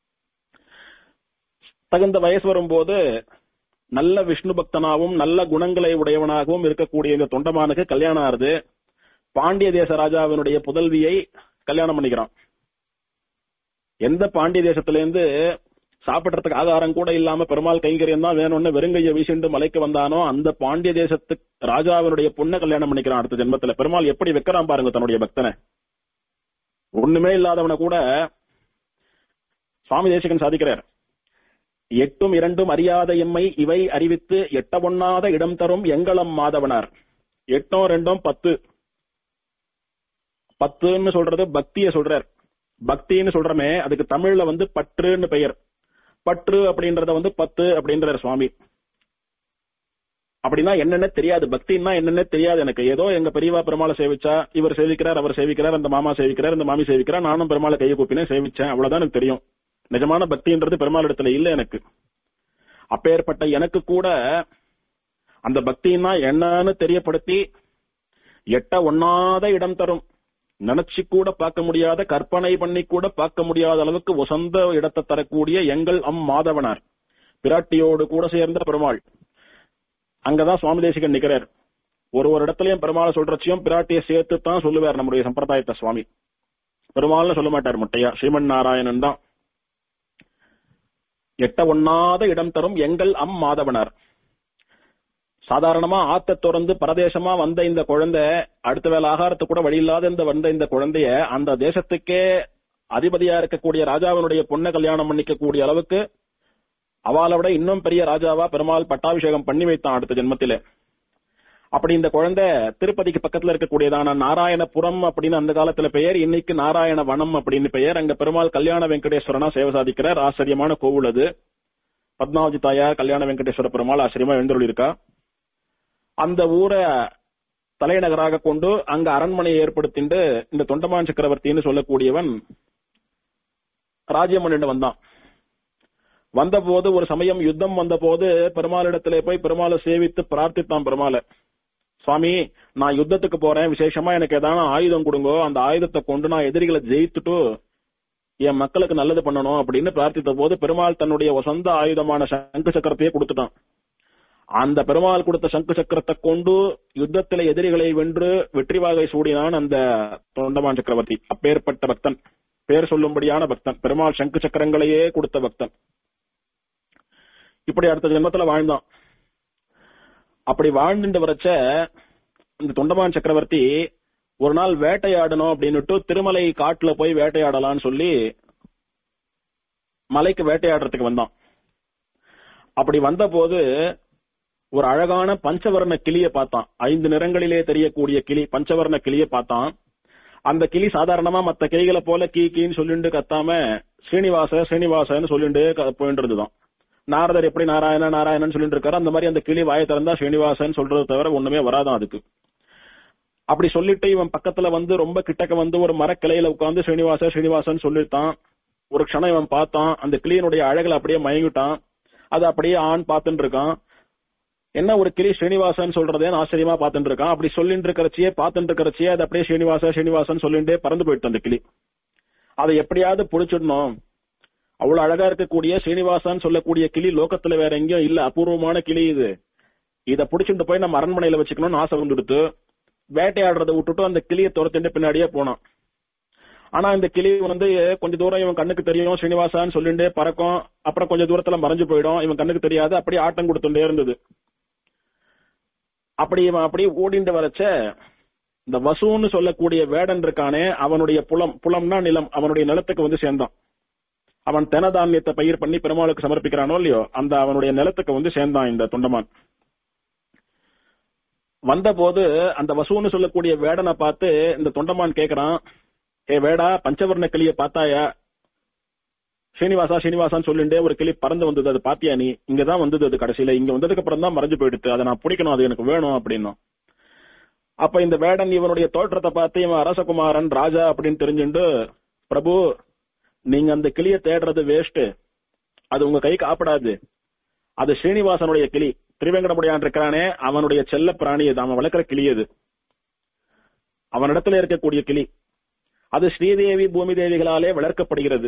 தகுந்த வயசு வரும்போது நல்ல விஷ்ணு பக்தனாகவும் நல்ல குணங்களை உடையவனாகவும் இருக்கக்கூடிய இந்த தொண்டமானுக்கு கல்யாணம் ஆறுது பாண்டிய தேச ராஜாவினுடைய புதல்வியை கல்யாணம் பண்ணிக்கிறான் எந்த பாண்டிய தேசத்துல இருந்து சாப்பிடுறதுக்கு ஆதாரம் கூட இல்லாம பெருமாள் கைங்கரியம் தான் வேணும்னு வெறுங்கைய வீசிண்டு மலைக்கு வந்தானோ அந்த பாண்டிய தேசத்து ராஜாவினுடைய பொண்ணை கல்யாணம் பண்ணிக்கிறான் அடுத்த ஜென்மத்துல பெருமாள் எப்படி வைக்கிறான் பாருங்க தன்னுடைய பக்தனை ஒண்ணுமே இல்லாதவனை கூட சுவாமி தேசிகன் சாதிக்கிறார் எட்டும் இரண்டும் அறியாத எம்மை இவை அறிவித்து எட்ட ஒண்ணாத இடம் தரும் எங்களம் மாதவனார் எட்டும் ரெண்டும் பத்து பத்துன்னு சொல்றது பக்திய சொல்றார் பக்தின்னு சொல்றமே அதுக்கு தமிழ்ல வந்து பற்றுன்னு பெயர் பற்று அப்படின்றத வந்து பத்து அப்படின்றார் சுவாமி அப்படின்னா என்னென்ன தெரியாது பக்தின்னா என்னென்ன தெரியாது எனக்கு ஏதோ எங்க பெரியவா பெருமாளை சேவிச்சா இவர் சேவிக்கிறார் அவர் சேவிக்கிறார் அந்த மாமா சேவிக்கிறார் இந்த மாமி சேவிக்கிறார் நானும் பெருமாளை கையை கூப்பினேன் சேவிச்சேன் அவ்வளவுதான் எனக்கு தெரியும் நிஜமான பக்தின்றது பெருமாள் இடத்துல இல்ல எனக்கு அப்பேற்பட்ட எனக்கு கூட அந்த பக்தின்னா என்னன்னு தெரியப்படுத்தி எட்ட ஒண்ணாத இடம் தரும் நினைச்சு கூட பார்க்க முடியாத கற்பனை பண்ணி கூட பார்க்க முடியாத அளவுக்கு உசந்த இடத்தை தரக்கூடிய எங்கள் அம் மாதவனார் பிராட்டியோடு கூட சேர்ந்த பெருமாள் அங்கதான் சுவாமி தேசிகன் நிக்கிறார் ஒரு ஒரு இடத்துலயும் பெருமாளை சொல்றச்சையும் பிராட்டியை சேர்த்து தான் சொல்லுவார் நம்முடைய சம்பிரதாயத்தை சுவாமி பெருமாள்னு சொல்ல மாட்டார் முட்டையா ஸ்ரீமன் நாராயணன் தான் எட்ட ஒண்ணாத இடம் தரும் எங்கள் அம் மாதவனார் சாதாரணமா ஆத்த திறந்து பரதேசமா வந்த இந்த குழந்தை அடுத்த வேலை ஆகாரத்துக்கு கூட வழி இல்லாத இந்த வந்த இந்த குழந்தைய அந்த தேசத்துக்கே அதிபதியா இருக்கக்கூடிய ராஜாவினுடைய பொண்ணை கல்யாணம் பண்ணிக்க கூடிய அளவுக்கு அவளை விட இன்னும் பெரிய ராஜாவா பெருமாள் பட்டாபிஷேகம் பண்ணி வைத்தான் அடுத்த ஜென்மத்திலே அப்படி இந்த குழந்தை திருப்பதிக்கு பக்கத்துல இருக்கக்கூடியதான நாராயணபுரம் அப்படின்னு அந்த காலத்துல பெயர் இன்னைக்கு நாராயண வனம் அப்படின்னு பெயர் அங்க பெருமாள் கல்யாண வெங்கடேஸ்வரனா சேவை சாதிக்கிறார் ஆச்சரியமான கோவில் அது பத்மாவதி தாயார் கல்யாண வெங்கடேஸ்வர பெருமாள் ஆச்சரியமா எழுந்தருள் இருக்கா அந்த ஊரை தலைநகராக கொண்டு அங்க அரண்மனையை ஏற்படுத்திண்டு இந்த தொண்டமான் சக்கரவர்த்தின்னு சொல்லக்கூடியவன் ராஜ்யமன்னிட்டு வந்தான் வந்தபோது ஒரு சமயம் யுத்தம் வந்தபோது பெருமாளிடத்திலே போய் பெருமாளை சேவித்து பிரார்த்தித்தான் பெருமாளை சுவாமி நான் யுத்தத்துக்கு போறேன் விசேஷமா எனக்கு ஏதான ஆயுதம் கொடுங்கோ அந்த ஆயுதத்தை கொண்டு நான் எதிரிகளை ஜெயித்துட்டு என் மக்களுக்கு நல்லது பண்ணணும் அப்படின்னு பிரார்த்தித்த போது பெருமாள் தன்னுடைய சொந்த ஆயுதமான சங்கு சக்கரத்தையே கொடுத்துட்டான் அந்த பெருமாள் கொடுத்த சங்கு சக்கரத்தை கொண்டு யுத்தத்தில எதிரிகளை வென்று வெற்றி வாகை சூடினான் அந்த தொண்டமான் சக்கரவர்த்தி அப்பேற்பட்ட பக்தன் பேர் சொல்லும்படியான பக்தன் பெருமாள் சங்கு சக்கரங்களையே கொடுத்த பக்தன் இப்படி அடுத்த ஜென்மத்துல வாழ்ந்தான் அப்படி வாழ்ந்துட்டு வரச்ச இந்த தொண்டமான் சக்கரவர்த்தி ஒரு நாள் வேட்டையாடணும் அப்படின்னுட்டு திருமலை காட்டுல போய் வேட்டையாடலாம்னு சொல்லி மலைக்கு வேட்டையாடுறதுக்கு வந்தான் அப்படி வந்த போது ஒரு அழகான பஞ்சவர்ண கிளிய பார்த்தான் ஐந்து நிறங்களிலே தெரியக்கூடிய கிளி பஞ்சவர்ண கிளிய பார்த்தான் அந்த கிளி சாதாரணமா மத்த கிளிகளை போல கீ கீன்னு சொல்லிண்டு கத்தாம ஸ்ரீனிவாச ஸ்ரீனிவாசன்னு சொல்லிண்டு க- போயிட்டு இருந்துதான் நாரதர் எப்படி நாராயண நாராயணன் சொல்லிட்டு இருக்காரு அந்த மாதிரி அந்த கிளி வாயை திறந்தா ஸ்ரீனிவாசன் சொல்றது தவிர ஒண்ணுமே வராதான் அதுக்கு அப்படி சொல்லிட்டு இவன் பக்கத்துல வந்து ரொம்ப கிட்டக்க வந்து ஒரு மரக்கிளையில உட்கார்ந்து ஸ்ரீனிவாச ஸ்ரீனிவாசன் சொல்லிட்டான் ஒரு க்ஷணம் இவன் பார்த்தான் அந்த கிளியினுடைய அழகுல அப்படியே மயங்கிட்டான் அது அப்படியே ஆண் பார்த்துட்டு இருக்கான் என்ன ஒரு கிளி ஸ்ரீனிவாசன் சொல்றதே ஆச்சரியமா பார்த்துட்டு இருக்கான் அப்படி சொல்லிட்டு இருக்கிறச்சியே பார்த்துட்டு இருக்கிறச்சியே அது அப்படியே ஸ்ரீனிவாச ஸ்ரீனிவாசன் சொல்லிட்டே பறந்து போயிட்டு அந்த கிளி அதை எப்படியாவது புடிச்சிடணும் அவ்வளவு அழகா இருக்கக்கூடிய ஸ்ரீனிவாசன் சொல்லக்கூடிய கிளி லோகத்துல வேற எங்கேயும் இல்ல அபூர்வமான கிளி இது இத புடிச்சிட்டு போய் நம்ம அரண்மனையில வச்சுக்கணும்னு ஆசை வந்துடுத்து வேட்டையாடுறதை விட்டுட்டு அந்த கிளியை துரத்திட்டு பின்னாடியே போனான் ஆனா இந்த கிளி வந்து கொஞ்ச தூரம் இவன் கண்ணுக்கு தெரியும் ஸ்ரீனிவாசான்னு சொல்லிட்டே பறக்கும் அப்புறம் கொஞ்ச தூரத்துல மறைஞ்சு போயிடும் இவன் கண்ணுக்கு தெரியாது அப்படியே ஆட்டம் கொடுத்துட்டே இருந்தது அப்படி இவன் அப்படியே ஓடிண்டு வரச்ச இந்த வசூன்னு சொல்லக்கூடிய வேடன் இருக்கானே அவனுடைய புலம் புலம்னா நிலம் அவனுடைய நிலத்துக்கு வந்து சேர்ந்தான் அவன் தெனதானியத்தை பயிர் பண்ணி பெருமாளுக்கு சமர்ப்பிக்கிறானோ இல்லையோ அந்த அவனுடைய நிலத்துக்கு வந்து சேர்ந்தான் இந்த தொண்டமான் வந்தபோது அந்த வசூன்னு சொல்லக்கூடிய வேடனை பார்த்து இந்த தொண்டமான் கேக்குறான் ஏ வேடா பஞ்சவர்ண கிளிய பார்த்தாயா ஸ்ரீனிவாசா ஸ்ரீனிவாசான்னு சொல்லிண்டே ஒரு கிளி பறந்து வந்தது அது பாத்தியா நீ இங்கதான் வந்தது அது கடைசியில இங்க வந்ததுக்கு அப்புறம் தான் மறைஞ்சு போயிடுது அதை நான் பிடிக்கணும் அது எனக்கு வேணும் அப்படின்னும் அப்ப இந்த வேடன் இவனுடைய தோற்றத்தை பார்த்து இவன் அரசகுமாரன் ராஜா அப்படின்னு தெரிஞ்சுண்டு பிரபு நீங்க அந்த கிளிய தேடுறது வேஸ்ட் அது உங்க கைக்கு ஆப்படாது அது ஸ்ரீனிவாசனுடைய கிளி திருவேங்கடமுடியான் இருக்கிறானே அவனுடைய செல்ல பிராணி அது அவன் வளர்க்கிற கிளி அது அவனிடத்துல இருக்கக்கூடிய கிளி அது ஸ்ரீதேவி பூமி தேவிகளாலே வளர்க்கப்படுகிறது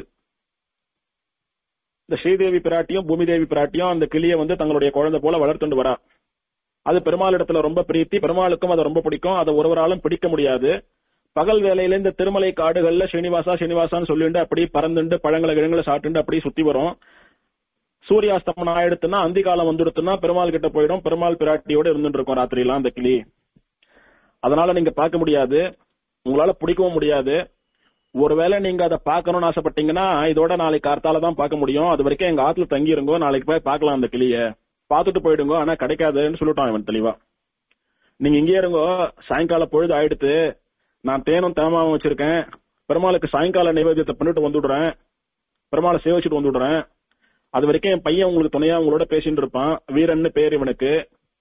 இந்த ஸ்ரீதேவி பிராட்டியும் பூமி தேவி பிராட்டியும் அந்த கிளியை வந்து தங்களுடைய குழந்தை போல வளர்த்துண்டு வரா அது பெருமாளிடத்துல ரொம்ப பிரீத்தி பெருமாளுக்கும் அதை ரொம்ப பிடிக்கும் அதை ஒருவராலும் பிடிக்க முடியாது பகல் வேலையில இந்த திருமலை காடுகள்ல ஸ்ரீனிவாசா ஸ்ரீனிவாசான்னு சொல்லிட்டு அப்படியே பறந்துண்டு பழங்களை கிழங்களை சாப்பிட்டு அப்படியே சுத்தி வரும் சூரியாஸ்தமனம் ஆயிடுத்துன்னா அந்தி காலம் வந்துடுத்துன்னா பெருமாள் கிட்ட போயிடும் பெருமாள் பிராட்டியோட இருந்துட்டு இருக்கும் ராத்திரியெல்லாம் அந்த கிளி அதனால நீங்க பார்க்க முடியாது உங்களால பிடிக்கவும் முடியாது ஒருவேளை நீங்க அதை பார்க்கணும்னு ஆசைப்பட்டீங்கன்னா இதோட நாளைக்கு கார்த்தால தான் பார்க்க முடியும் அது வரைக்கும் எங்க ஆத்துல தங்கி இருங்கோ நாளைக்கு போய் பார்க்கலாம் அந்த கிளிய பார்த்துட்டு போயிடுங்க ஆனா கிடைக்காதுன்னு சொல்லிட்டான் இவன் தெளிவா நீங்க இங்கே இருங்கோ சாயங்கால பொழுது ஆயிடுத்து நான் தேனும் தேமாவும் வச்சிருக்கேன் பெருமாளுக்கு சாயங்கால நைவேத்தியத்தை பண்ணிட்டு வந்துடுறேன் பெருமாளை சேவிச்சுட்டு வந்துடுறேன் அது வரைக்கும் என் பையன் உங்களுக்கு துணையா உங்களோட பேசிட்டு இருப்பான் வீரன்னு பேர் இவனுக்கு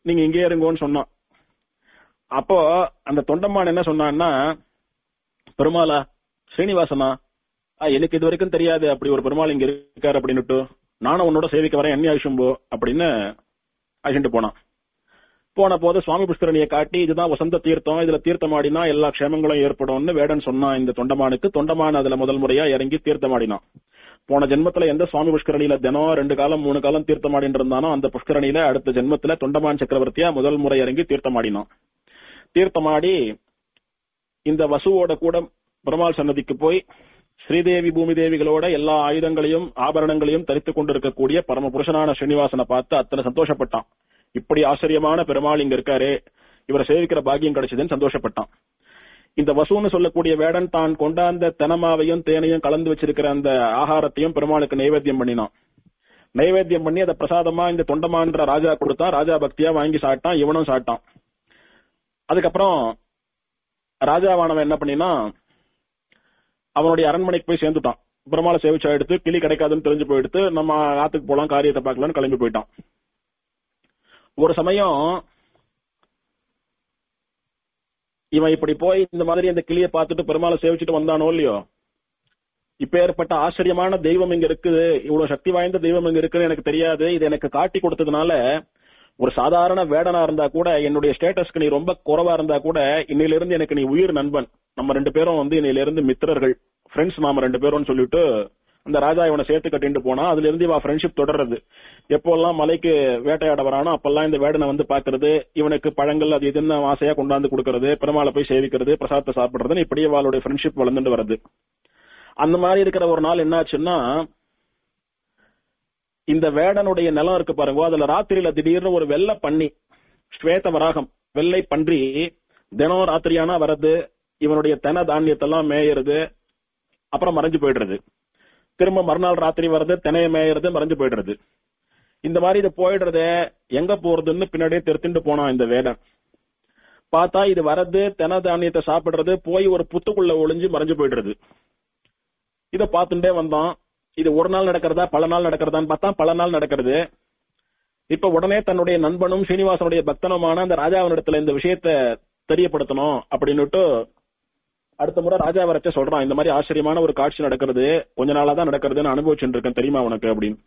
நீங்க இங்கே இருங்கோன்னு சொன்னான் அப்போ அந்த தொண்டம்மான் என்ன சொன்னான்னா பெருமாளா ஸ்ரீனிவாசனா ஆ, எனக்கு இது வரைக்கும் தெரியாது அப்படி ஒரு பெருமாள் இங்க இருக்காரு அப்படின்னுட்டு நானும் உன்னோட சேவிக்க வரேன் என்ன ஆயுஷம்போ அப்படின்னு அழிச்சுட்டு போனான் போன போது சுவாமி புஷ்கரணியை காட்டி இதுதான் வசந்த தீர்த்தம் இதுல தீர்த்தமாடினா எல்லா க்ஷேமங்களும் ஏற்படும்னு வேடன் சொன்னான் இந்த தொண்டமானுக்கு தொண்டமான் அதுல முதல் முறையா இறங்கி தீர்த்தமாடினான் போன ஜென்மத்துல எந்த சுவாமி புஷ்கரணியில தினம் ரெண்டு காலம் மூணு காலம் தீர்த்தமாடின்னு இருந்தானோ அந்த புஷ்கரணியில அடுத்த ஜென்மத்துல தொண்டமான் சக்கரவர்த்தியா முதல் முறை இறங்கி தீர்த்தமாடினான் தீர்த்தமாடி இந்த வசுவோட கூட பெருமாள் சன்னதிக்கு போய் ஸ்ரீதேவி பூமி தேவிகளோட எல்லா ஆயுதங்களையும் ஆபரணங்களையும் தரித்துக் கொண்டிருக்கக்கூடிய பரம புருஷனான ஸ்ரீனிவாசனை பார்த்து அத்தனை சந்தோஷப்பட்டான் இப்படி ஆச்சரியமான பெருமாள் இங்க இருக்காரு இவரை சேவிக்கிற பாக்கியம் கிடைச்சதுன்னு சந்தோஷப்பட்டான் இந்த வசூன்னு சொல்லக்கூடிய வேடன் தான் கொண்டாந்த தெனமாவையும் தேனையும் கலந்து வச்சிருக்கிற அந்த ஆகாரத்தையும் பெருமாளுக்கு நைவேத்தியம் பண்ணினான் நைவேத்தியம் பண்ணி அதை பிரசாதமா இந்த தொண்டமான்ற ராஜா கொடுத்தா ராஜா பக்தியா வாங்கி சாப்பிட்டான் இவனும் சாப்பிட்டான் அதுக்கப்புறம் ராஜாவானவன் என்ன பண்ணினா அவனுடைய அரண்மனைக்கு போய் சேர்ந்துட்டான் பெருமாளை சேவிச்சா எடுத்து கிளி கிடைக்காதுன்னு தெரிஞ்சு போயிடுத்து நம்ம ஆத்துக்கு போலாம் காரியத்தை பார்க்கலாம்னு கிளம்பி போயிட்டான் ஒரு சமயம் இவன் இப்படி போய் இந்த மாதிரி அந்த கிளியை பார்த்துட்டு பெருமாளை சேவிச்சுட்டு வந்தானோ இல்லையோ இப்ப ஏற்பட்ட ஆச்சரியமான தெய்வம் இங்க இருக்குது இவ்வளவு சக்தி வாய்ந்த தெய்வம் இங்க இருக்குன்னு எனக்கு தெரியாது இது எனக்கு காட்டி கொடுத்ததுனால ஒரு சாதாரண வேடனா இருந்தா கூட என்னுடைய ஸ்டேட்டஸ்க்கு நீ ரொம்ப குறைவா இருந்தா கூட இன்னையில இருந்து எனக்கு நீ உயிர் நண்பன் நம்ம ரெண்டு பேரும் வந்து இன்னையில இருந்து மித்திரர்கள் ஃப்ரெண்ட்ஸ் நாம ரெண்டு பேரும் சொல்லிட்டு அந்த ராஜா இவனை சேர்த்து கட்டிட்டு போனா அதுல இருந்து இவன் ஃப்ரெண்ட்ஷிப் தொடர்றது எப்போல்லாம் மலைக்கு வேட்டையாட வரானோ அப்பெல்லாம் இந்த வேடனை வந்து பாக்குறது இவனுக்கு பழங்கள் அது இதுன்னு ஆசையா கொண்டாந்து கொடுக்கறது பெருமாளை போய் சேவிக்கிறது பிரசாதத்தை சாப்பிடுறதுன்னு இப்படியே அவளுடைய ஃப்ரெண்ட்ஷிப் வளர்ந்துட்டு வருது அந்த மாதிரி இருக்கிற ஒரு நாள் என்னாச்சுன்னா இந்த வேடனுடைய நிலம் இருக்கு பாருங்க அதுல ராத்திரியில திடீர்னு ஒரு வெள்ளை பன்னி ஸ்வேத வராகம் வெள்ளை பன்றி தினம் ராத்திரியானா வர்றது இவனுடைய தென தானியத்தெல்லாம் மேயறது அப்புறம் மறைஞ்சு போயிடுறது திரும்ப மறுநாள் ராத்திரி வர்றது தினைய மேயறது மறைஞ்சு போயிடுறது இந்த மாதிரி இது போயிடுறதே எங்க போறதுன்னு பின்னாடியே தெரித்துட்டு போனான் இந்த வேடன் பார்த்தா இது வரது தென தானியத்தை சாப்பிடுறது போய் ஒரு புத்துக்குள்ள ஒளிஞ்சு மறைஞ்சு போயிடுறது இத பார்த்துட்டே வந்தான் இது ஒரு நாள் நடக்கிறதா பல நாள் நடக்கிறதான்னு பார்த்தா பல நாள் நடக்கிறது இப்ப உடனே தன்னுடைய நண்பனும் ஸ்ரீனிவாசனுடைய பக்தனுமான அந்த ராஜாவினிடத்துல இந்த விஷயத்த தெரியப்படுத்தணும் அப்படின்னுட்டு அடுத்த முறை ராஜா வரச்ச சொல்றான் இந்த மாதிரி ஆச்சரியமான ஒரு காட்சி நடக்கிறது கொஞ்ச நாளா தான் நடக்கிறதுன்னு அனுபவிச்சுட்டு இருக்கேன் தெரியுமா உனக்கு அப்படின்னு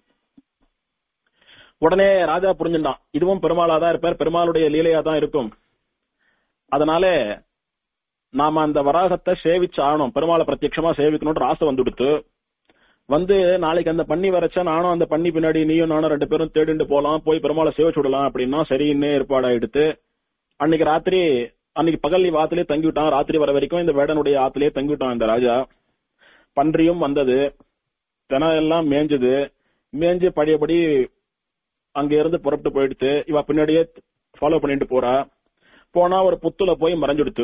உடனே ராஜா புரிஞ்சுட்டான் இதுவும் பெருமாளா தான் இருப்பார் பெருமாளுடைய லீலையா தான் இருக்கும் அதனால நாம அந்த வராகத்தை சேவிச்சு ஆகணும் பெருமாளை பிரத்யட்சமா சேவிக்கணும்ன்ற ஆசை வந்துடுத்து வந்து நாளைக்கு அந்த பண்ணி வரைச்சா நானும் அந்த பண்ணி பின்னாடி நீயும் நானும் ரெண்டு பேரும் தேடிட்டு போலாம் போய் பெருமாளை சேவிச்சு விடலாம் அப்படின்னா சரின்னு ஏற்பாடா எடுத்து அன்னைக்கு ராத்திரி அன்னைக்கு பகல் நீ ஆத்திலே தங்கிவிட்டான் ராத்திரி வர வரைக்கும் இந்த வேடனுடைய ஆத்திலே தங்கிவிட்டான் இந்த ராஜா பன்றியும் வந்தது தினம் எல்லாம் மேஞ்சது மேஞ்சு பழையபடி அங்க இருந்து புறப்பட்டு போயிடுத்து இவ பின்னாடியே ஃபாலோ பண்ணிட்டு போறா போனா ஒரு புத்துல போய் மறைஞ்சுடுத்து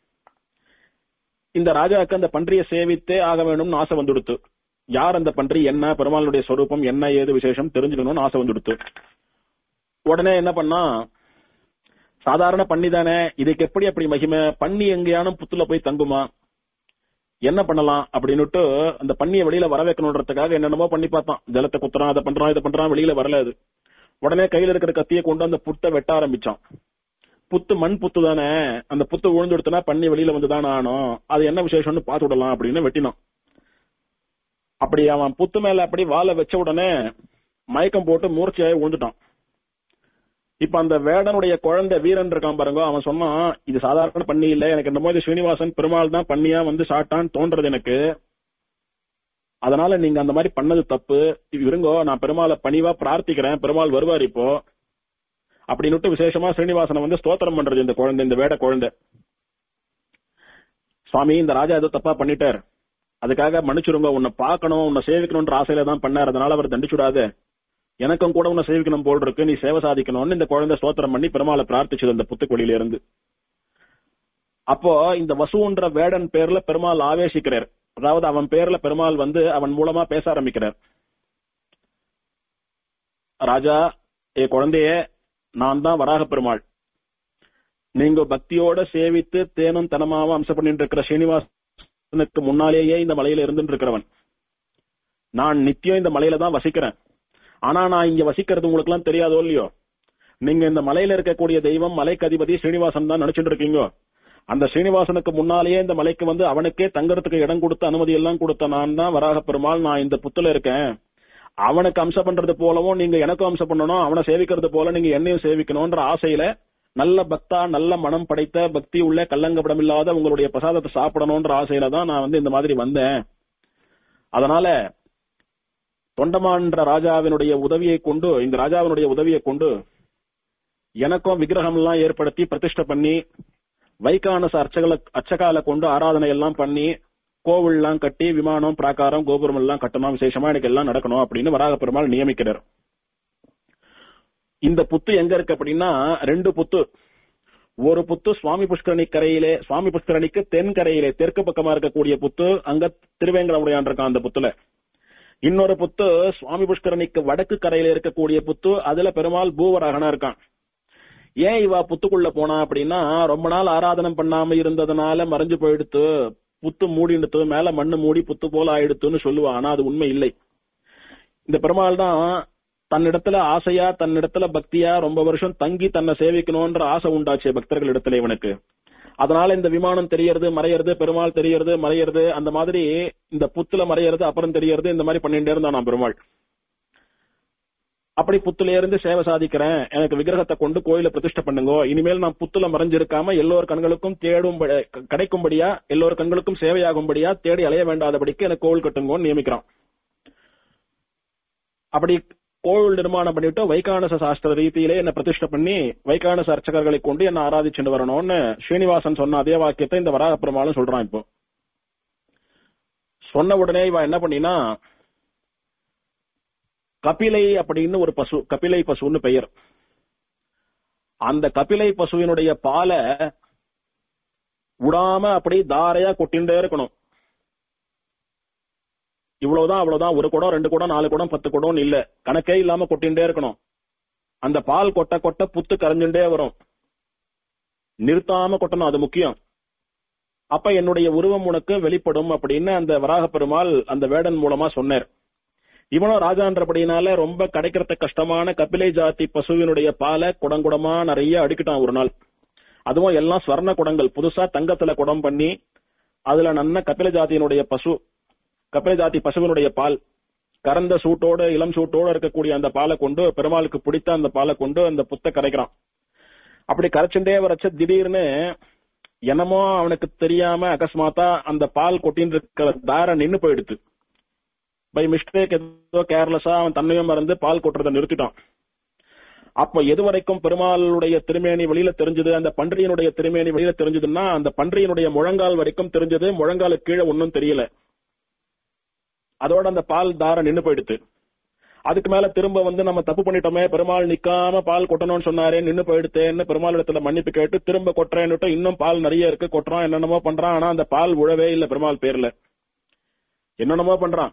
இந்த ராஜாவுக்கு அந்த பன்றியை சேவித்தே ஆக வேணும்னு ஆசை வந்துடுத்து யார் அந்த பன்றி என்ன பெருமாளுடைய ஸ்வரூபம் என்ன ஏது விசேஷம் தெரிஞ்சுக்கணும்னு ஆசை வந்துடுத்து உடனே என்ன பண்ணா சாதாரண பண்ணி தானே இதுக்கு எப்படி அப்படி மகிமை பண்ணி எங்கேயானும் புத்துல போய் தங்குமா என்ன பண்ணலாம் அப்படின்னுட்டு அந்த பண்ணியை வெளியில வர வைக்கணுன்றதுக்காக என்னென்னமோ பண்ணி பார்த்தான் ஜலத்தை குத்துறான் அதை பண்றான் இதை பண்றான் வெளியில வரல அது உடனே கையில இருக்கிற கத்தியை கொண்டு அந்த புத்தை வெட்ட ஆரம்பிச்சான் புத்து மண் புத்து தானே அந்த புத்து விழுந்துடுத்துனா பண்ணி வெளியில வந்துதானே ஆனோம் அது என்ன விசேஷம்னு பார்த்து விடலாம் அப்படின்னு வெட்டினான் அப்படி அவன் புத்து மேல அப்படி வாழை வச்ச உடனே மயக்கம் போட்டு மூர்ச்சையாய் விழுந்துட்டான் இப்ப அந்த வேடனுடைய குழந்தை வீரன் இருக்கான் பாருங்க அவன் சொன்னான் இது சாதாரண பண்ணி இல்ல எனக்கு என்னமோ இது ஸ்ரீனிவாசன் பெருமாள் தான் பண்ணியா வந்து சாட்டான்னு தோன்றது எனக்கு அதனால நீங்க அந்த மாதிரி பண்ணது தப்பு இருங்கோ நான் பெருமாளை பணிவா பிரார்த்திக்கிறேன் பெருமாள் வருவார் இப்போ அப்படின்னுட்டு விசேஷமா ஸ்ரீனிவாசனை வந்து ஸ்தோத்திரம் பண்றது இந்த குழந்தை இந்த வேட குழந்தை சுவாமி இந்த ராஜா ஏதோ தப்பா பண்ணிட்டார் அதுக்காக மன்னிச்சிருங்க உன்னை பார்க்கணும் உன்னை சேவிக்கணும்ன்ற ஆசையில தான் பண்ணார் அதனால அவர் தண்டிச்சுடாத எனக்கும் கூட உன்னை சேவிக்கணும் போல் இருக்கு நீ சேவை சாதிக்கணும்னு இந்த குழந்தை ஸ்தோத்திரம் பண்ணி பெருமாளை பிரார்த்திச்சது அந்த புத்துக்கொடியில இருந்து அப்போ இந்த வசுன்ற வேடன் பேர்ல பெருமாள் ஆவேசிக்கிறார் அதாவது அவன் பேர்ல பெருமாள் வந்து அவன் மூலமா பேச ஆரம்பிக்கிறார் ராஜா ஏ குழந்தையே நான் தான் வராக பெருமாள் நீங்க பக்தியோட சேவித்து தேனும் தனமாவும் அம்சம் பண்ணிட்டு இருக்கிற ஸ்ரீனிவாசனுக்கு முன்னாலேயே இந்த மலையில இருந்துட்டு இருக்கிறவன் நான் நித்தியம் இந்த மலையில தான் வசிக்கிறேன் ஆனா நான் இங்க வசிக்கிறது உங்களுக்கு எல்லாம் தெரியாதோ இல்லையோ நீங்க இந்த மலையில இருக்கக்கூடிய தெய்வம் மலைக்கு அதிபதி ஸ்ரீனிவாசன் தான் நினைச்சிட்டு இருக்கீங்க அந்த ஸ்ரீனிவாசனுக்கு முன்னாலேயே இந்த மலைக்கு வந்து அவனுக்கே தங்கறதுக்கு இடம் கொடுத்து அனுமதி எல்லாம் கொடுத்த நான் தான் வராக பெருமாள் நான் இந்த புத்துல இருக்கேன் அவனுக்கு அம்சம் பண்றது போலவும் நீங்க எனக்கும் அம்சம் பண்ணணும் அவனை சேவிக்கிறது போல நீங்க என்னையும் சேவிக்கணும்ன்ற ஆசையில நல்ல பக்தா நல்ல மனம் படைத்த பக்தி உள்ள கல்லங்கப்படம் இல்லாத உங்களுடைய பிரசாதத்தை சாப்பிடணும்ன்ற ஆசையில தான் நான் வந்து இந்த மாதிரி வந்தேன் அதனால தொண்டமான்ற ராஜாவினுடைய உதவியை கொண்டு இந்த ராஜாவினுடைய உதவியை கொண்டு எனக்கும் விக்கிரகம் எல்லாம் ஏற்படுத்தி பிரதிஷ்டை பண்ணி வைகானச அர்ச்சகல அர்ச்சகால கொண்டு ஆராதனை எல்லாம் பண்ணி கோவில் எல்லாம் கட்டி விமானம் பிராகாரம் கோபுரம் எல்லாம் கட்டணும் விசேஷமா எனக்கு எல்லாம் நடக்கணும் அப்படின்னு வராக பெருமாள் நியமிக்கிறார் இந்த புத்து எங்க இருக்கு அப்படின்னா ரெண்டு புத்து ஒரு புத்து சுவாமி புஷ்கரணி கரையிலே சுவாமி புஷ்கரணிக்கு தென்கரையிலே தெற்கு பக்கமா இருக்கக்கூடிய புத்து அங்க திருவேங்கடமுடையான் இருக்கான் அந்த புத்துல இன்னொரு புத்து சுவாமி புஷ்கரணிக்கு வடக்கு கரையில இருக்கக்கூடிய புத்து அதுல பெருமாள் பூவராகனா இருக்கான் ஏன் இவ புத்துக்குள்ள போனா அப்படின்னா ரொம்ப நாள் ஆராதனம் பண்ணாம இருந்ததுனால மறைஞ்சு போயிடுத்து புத்து மூடிடுத்து மேல மண்ணு மூடி புத்து போல ஆயிடுத்துன்னு சொல்லுவா ஆனா அது உண்மை இல்லை இந்த பெருமாள் தான் தன்னிடத்துல ஆசையா தன்னிடத்துல பக்தியா ரொம்ப வருஷம் தங்கி தன்னை சேவிக்கணும்ன்ற ஆசை உண்டாச்சு பக்தர்கள் இடத்துல இவனுக்கு அதனால இந்த விமானம் தெரியறது மறையறது பெருமாள் தெரியறது மறையறது அந்த மாதிரி இந்த புத்துல மறையறது அப்புறம் தெரியறது இந்த மாதிரி பண்ணிட்டே இருந்தான் நான் பெருமாள் அப்படி புத்துல இருந்து சேவை சாதிக்கிறேன் எனக்கு விக்கிரகத்தை கொண்டு கோயில பிரதிஷ்டை பண்ணுங்க இனிமேல் நான் புத்துல மறைஞ்சிருக்காம எல்லோர் கண்களுக்கும் தேடும் கிடைக்கும்படியா எல்லோர் கண்களுக்கும் சேவையாகும்படியா தேடி அலைய வேண்டாதபடிக்கு எனக்கு கோவில் கட்டுங்கன்னு நியமிக்கிறான் அப்படி கோவில் நிர்மாணம் பண்ணிட்டு வைகானச சாஸ்திர ரீதியிலே என்ன பிரதிஷ்டை பண்ணி வைகானச அர்ச்சகர்களை கொண்டு என்ன ஆராதிச்சுட்டு வரணும்னு ஸ்ரீனிவாசன் சொன்ன அதே வாக்கியத்தை இந்த வராக பெருமாளும் சொல்றான் இப்போ சொன்ன உடனே இவன் என்ன பண்ணினா கபிலை அப்படின்னு ஒரு பசு கபிலை பசுன்னு பெயர் அந்த கபிலை பசுவினுடைய பாலை விடாம அப்படி தாரையா கொட்டிண்டே இருக்கணும் இவ்வளவுதான் அவ்வளவுதான் ஒரு குடம் ரெண்டு குடம் நாலு குடம் பத்து குடம் இல்ல கணக்கே இல்லாம கொட்டிண்டே இருக்கணும் அந்த பால் கொட்ட கொட்ட புத்து கரைஞ்சுட்டே வரும் நிறுத்தாம கொட்டணும் அது முக்கியம் அப்ப என்னுடைய உருவம் உனக்கு வெளிப்படும் அப்படின்னு அந்த வராக பெருமாள் அந்த வேடன் மூலமா சொன்னார் இவனும் ராஜான்றபடினால ரொம்ப கிடைக்கிறது கஷ்டமான கபிலை ஜாதி பசுவினுடைய பாலை குடங்குடமா நிறைய அடிக்கிட்டான் ஒரு நாள் அதுவும் எல்லாம் ஸ்வர்ண குடங்கள் புதுசா தங்கத்துல குடம் பண்ணி அதுல நன்ன கபில ஜாதியினுடைய பசு கபில ஜாதி பசுவினுடைய பால் கறந்த சூட்டோட இளம் சூட்டோட இருக்கக்கூடிய அந்த பாலை கொண்டு பெருமாளுக்கு பிடித்த அந்த பாலை கொண்டு அந்த புத்த கரைக்கிறான் அப்படி கரைச்சுட்டே வரச்ச திடீர்னு என்னமோ அவனுக்கு தெரியாம அகஸ்மாத்தா அந்த பால் கொட்டின்னு இருக்கிற தார நின்னு போயிடுது பை மிஸ்டேக் ஏதோ கேர்லெஸ்ஸா அவன் தன்னையும் மறந்து பால் கொட்டுறதை நிறுத்திட்டான் அப்ப எது வரைக்கும் பெருமாளுடைய திருமேனி வெளியில தெரிஞ்சது அந்த பன்றியினுடைய திருமேனி வெளியில தெரிஞ்சதுன்னா அந்த பன்றியினுடைய முழங்கால் வரைக்கும் தெரிஞ்சது முழங்காலுக்கு கீழே ஒன்னும் தெரியல அதோட அந்த பால் தாரம் நின்னு போயிடுது அதுக்கு மேல திரும்ப வந்து நம்ம தப்பு பண்ணிட்டோமே பெருமாள் நிக்காம பால் கொட்டணும்னு சொன்னாரே நின்னு போயிடுத்தேன்னு பெருமாள் இடத்துல மன்னிப்பு கேட்டு திரும்ப கொட்டுறேன்னுட்டு இன்னும் பால் நிறைய இருக்கு கொட்டுறான் என்னென்னமோ பண்றான் ஆனா அந்த பால் உழவே இல்ல பெருமாள் பேர்ல என்னென்னமோ பண்றான்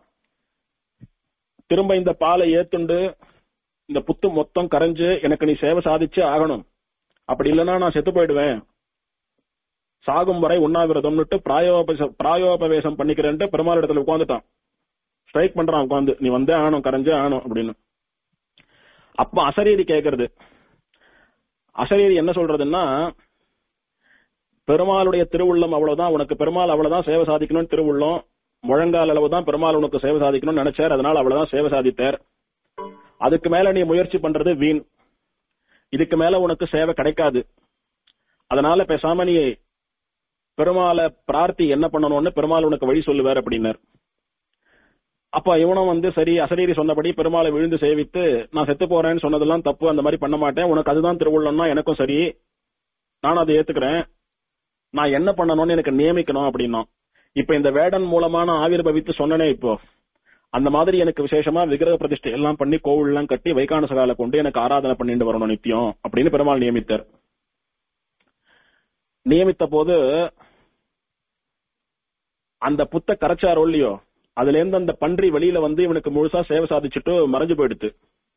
திரும்ப இந்த பாலை ஏத்துண்டு இந்த புத்து மொத்தம் கரைஞ்சு எனக்கு நீ சேவை சாதிச்சு ஆகணும் அப்படி இல்லைன்னா நான் செத்து போயிடுவேன் சாகும் வரை உண்ணாவிரதம்னுட்டு பிராயோப பிராயோபவேசம் பண்ணிக்கிறேன்ட்டு பெருமாள் இடத்துல உட்காந்துட்டான் ஸ்ட்ரைக் பண்றான் உட்காந்து நீ வந்தே ஆகணும் கரைஞ்சே ஆகணும் அப்படின்னு அப்ப அசரீரி கேக்குறது அசரீரி என்ன சொல்றதுன்னா பெருமாளுடைய திருவுள்ளம் அவ்வளவுதான் உனக்கு பெருமாள் அவ்வளவுதான் சேவை சாதிக்கணும்னு திருவுள்ளம் முழங்கால் அளவு தான் பெருமாள் உனக்கு சேவை சாதிக்கணும்னு நினைச்சார் அதனால அவ்வளவுதான் சேவை சாதித்தார் அதுக்கு மேல நீ முயற்சி பண்றது வீண் இதுக்கு மேல உனக்கு சேவை கிடைக்காது அதனால பேசாம நீ பெருமாளை பிரார்த்தி என்ன பண்ணணும்னு பெருமாள் உனக்கு வழி சொல்லுவார் அப்படின்னார் அப்ப இவனும் வந்து சரி அசரீரி சொன்னபடி பெருமாளை விழுந்து சேவித்து நான் செத்து போறேன்னு சொன்னதெல்லாம் தப்பு அந்த மாதிரி பண்ண மாட்டேன் உனக்கு அதுதான் திருவுள்ளம்னா எனக்கும் சரி நானும் அதை ஏத்துக்கிறேன் நான் என்ன பண்ணணும்னு எனக்கு நியமிக்கணும் அப்படின்னா இப்ப இந்த வேடன் மூலமான ஆவிர்பவித்து சொன்னனே இப்போ அந்த மாதிரி எனக்கு விசேஷமா விக்கிரக பிரதிஷ்டை எல்லாம் பண்ணி கோவில் எல்லாம் கட்டி வைகான சகால கொண்டு எனக்கு ஆராதனை பண்ணிட்டு வரணும் நித்தியம் அப்படின்னு பெருமாள் நியமித்தார் நியமித்த போது அந்த புத்த கரைச்சாரோ இல்லையோ அதுல இருந்து அந்த பன்றி வெளியில வந்து இவனுக்கு முழுசா சேவை சாதிச்சுட்டு மறைஞ்சு போயிடுது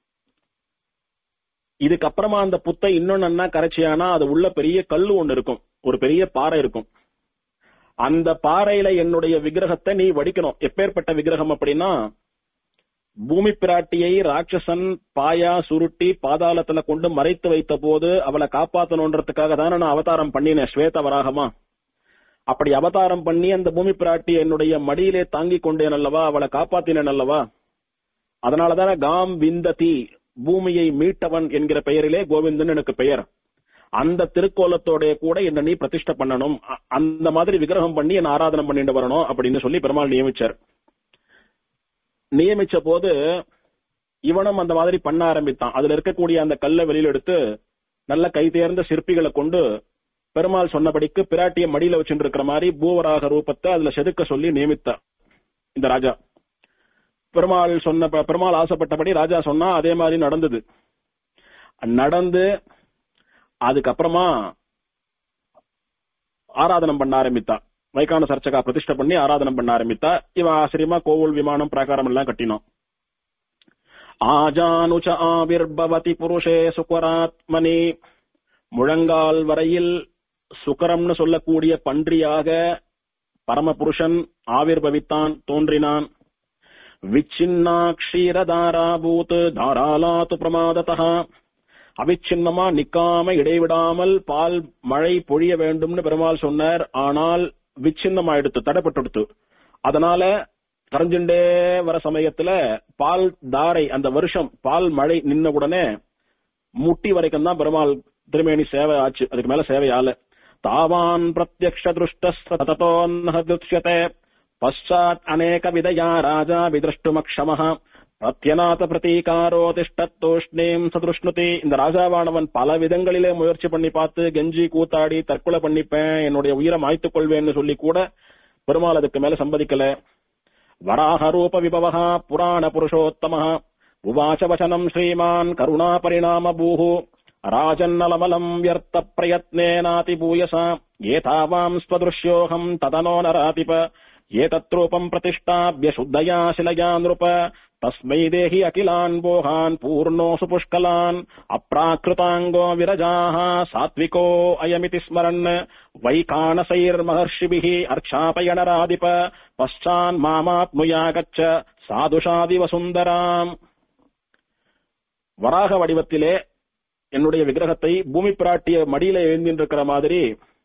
இதுக்கப்புறமா அந்த புத்தை இன்னும் நன்னா கரைச்சியானா அது உள்ள பெரிய கல்லு ஒண்ணு இருக்கும் ஒரு பெரிய பாறை இருக்கும் அந்த பாறையில என்னுடைய விக்கிரகத்தை நீ வடிக்கணும் எப்பேற்பட்ட விக்கிரகம் அப்படின்னா பூமி பிராட்டியை ராட்சசன் பாயா சுருட்டி பாதாளத்துல கொண்டு மறைத்து வைத்த போது அவளை காப்பாத்தணுன்றதுக்காக தானே நான் அவதாரம் பண்ணினேன் ஸ்வேத வராகமா அப்படி அவதாரம் பண்ணி அந்த பூமி பிராட்டி என்னுடைய மடியிலே தாங்கிக் கொண்டேன் அல்லவா அவளை காப்பாத்தினேன் அல்லவா அதனாலதானே காம் விந்ததி பூமியை மீட்டவன் என்கிற பெயரிலே கோவிந்தன் எனக்கு பெயர் அந்த திருக்கோலத்தோட கூட என்ன நீ பிரதிஷ்டை பண்ணணும் அ- அந்த மாதிரி விக்கிரகம் பண்ணி என்ன ஆராதனை பண்ணிட்டு வரணும் அப்படின்னு சொல்லி பெருமாள் நியமிச்சார் நியமிச்ச போது இவனும் அந்த மாதிரி பண்ண ஆரம்பித்தான் அதுல இருக்கக்கூடிய அந்த கல்லை வெளியில எடுத்து நல்ல கை தேர்ந்த சிற்பிகளை கொண்டு பெருமாள் சொன்னபடிக்கு பிராட்டிய மடியில வச்சுட்டு இருக்கிற மாதிரி பூவராக ரூபத்தை அதுல செதுக்க சொல்லி நியமித்தார் இந்த ராஜா பெருமாள் சொன்ன பெருமாள் ஆசைப்பட்டபடி ராஜா சொன்னா அதே மாதிரி நடந்தது நடந்து அதுக்கப்புறமா ஆராதனம் பண்ண ஆரம்பித்தா வைகான சர்ச்சகா பிரதிஷ்டை பண்ணி ஆராதனம் பண்ண ஆரம்பித்தா இவன் ஆசிரியமா கோவில் விமானம் பிராகாரம் எல்லாம் கட்டினோம் ஆஜானுச்ச ஆவிர்பவதி புருஷே சுகராத்மனி முழங்கால் வரையில் சுகரம்னு சொல்லக்கூடிய பன்றியாக பரமபுருஷன் ஆவிர்பவித்தான் தோன்றினான் விச்சின்னா க்ஷீரதாராபூத் தாராலாத்து பிரமாததா அவிச்சின்னமா நிக்காம இடைவிடாமல் பால் மழை பொழிய வேண்டும்னு பெருமாள் சொன்னார் ஆனால் விச்சின்னமாயிடுத்து தடைப்பட்டுடுத்து அதனால கரைஞ்சுண்டே வர சமயத்துல பால் தாரை அந்த வருஷம் பால் மழை நின்ன உடனே முட்டி வரைக்கும் தான் பெருமாள் திருமேனி சேவை ஆச்சு அதுக்கு மேல சேவை ஆல தாவான் பிரத்யக்ஷ திருஷ்டோன்னஹத்யுஷ்யதே பశ్చాத் அநேக விதயா ராஜா விதிருஷ்டுமக்ஷமஹ பிரத்யநாத பிரதீகாரோ திஷ்டத்தோஷ்ணேம் சதுஷ்ணுதி இந்த ராஜாவானவன் பல விதங்களிலே முயற்சி பண்ணி பார்த்து கெஞ்சி கூத்தாடி தற்கொலை பண்ணிப்பேன் என்னுடைய உயிரை மாய்த்துக் கொள்வேன்னு சொல்லி கூட பெருமாள் அதுக்கு மேல சம்பதிக்கல வராக ரூப விபவः புராண புருஷோத்தமः உவாச்ச வசனம் ஸ்ரீமான் கருணா பரிணாம பூஹு ராஜன்னலமலம் வியர்த்த பிரயத்னேனாதி பூயசா ஏதாவாம் ஸ்வதுஷ்யோகம் ததனோ நராதிப ஏதத்ரூபம் பிரதிஷ்டாபிய சுத்தயா சிலயா நிருப தஸ்மை தேஹி அகிலான் போகான் பூர்ணோசு புஷ்கலான் அப்ராக்கிருதாங்கோ விரஜாः சாத்விகோ அயமிதி ஸ்மரன் வைகானசைர்மஹர்ஷிபிः அர்ச்சாபயணராதிப பశ్చాன் மாமாத்முயாகச்ச சாதுஷாதி வசுந்தராம் வராக வடிவத்திலே என்னுடைய விக்கிரகத்தை பூமி பிராட்டிய மடியில எழுந்திருக்கிற மாதிரி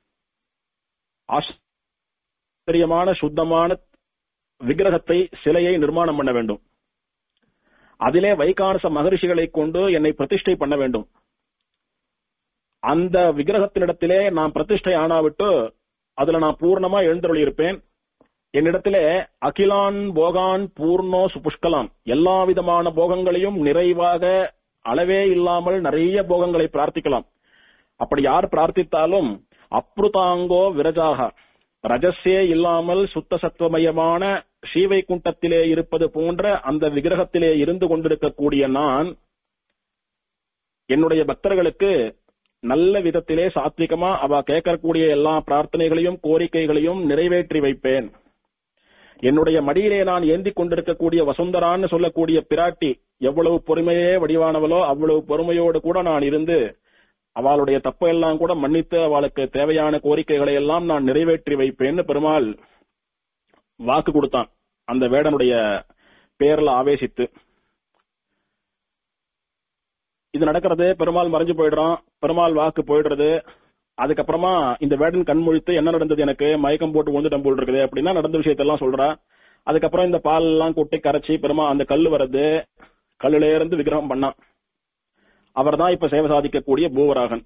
ஆச்சரியமான சுத்தமான விக்கிரகத்தை சிலையை நிர்மாணம் பண்ண வேண்டும் அதிலே வைகானச மகரிஷிகளை கொண்டு என்னை பிரதிஷ்டை பண்ண வேண்டும் அந்த விக்கிரகத்தினிடத்திலே நான் பிரதிஷ்டை ஆனாவிட்டு அதுல நான் பூர்ணமா எழுந்தருளி இருப்பேன் என்னிடத்திலே அகிலான் போகான் பூர்ணோ சுபுஷ்கலான் எல்லா விதமான போகங்களையும் நிறைவாக அளவே இல்லாமல் நிறைய போகங்களை பிரார்த்திக்கலாம் அப்படி யார் பிரார்த்தித்தாலும் அப்ருதாங்கோ விரஜாக ரஜஸே இல்லாமல் சுத்த சத்துவமயமான ஸ்ரீவைகுண்டத்திலே இருப்பது போன்ற அந்த விக்கிரகத்திலே இருந்து கொண்டிருக்கக்கூடிய நான் என்னுடைய பக்தர்களுக்கு நல்ல விதத்திலே சாத்விகமா அவ கேட்கக்கூடிய எல்லா பிரார்த்தனைகளையும் கோரிக்கைகளையும் நிறைவேற்றி வைப்பேன் என்னுடைய மடியிலே நான் ஏந்திக் கொண்டிருக்கக்கூடிய வசுந்தரான்னு சொல்லக்கூடிய பிராட்டி எவ்வளவு பொறுமையே வடிவானவளோ அவ்வளவு பொறுமையோடு கூட நான் இருந்து அவளுடைய தப்பெல்லாம் கூட மன்னித்து அவளுக்கு தேவையான கோரிக்கைகளை எல்லாம் நான் நிறைவேற்றி வைப்பேன்னு பெருமாள் வாக்கு கொடுத்தான் அந்த வேடனுடைய பேர்ல ஆவேசித்து இது நடக்கிறது பெருமாள் மறைஞ்சு போயிடுறான் பெருமாள் வாக்கு போயிடுறது அதுக்கப்புறமா இந்த வேடன் கண் முழித்து என்ன நடந்தது எனக்கு மயக்கம் போட்டு விழுந்துட்டம் போல் இருக்குது அப்படின்னா நடந்த விஷயத்தெல்லாம் சொல்றா அதுக்கப்புறம் இந்த பால் எல்லாம் கொட்டி கரைச்சி பெருமா அந்த கல்லு வர்றது கல்லுல இருந்து விக்கிரகம் பண்ணான் அவர் தான் இப்ப சேவை சாதிக்கக்கூடிய பூவராகன்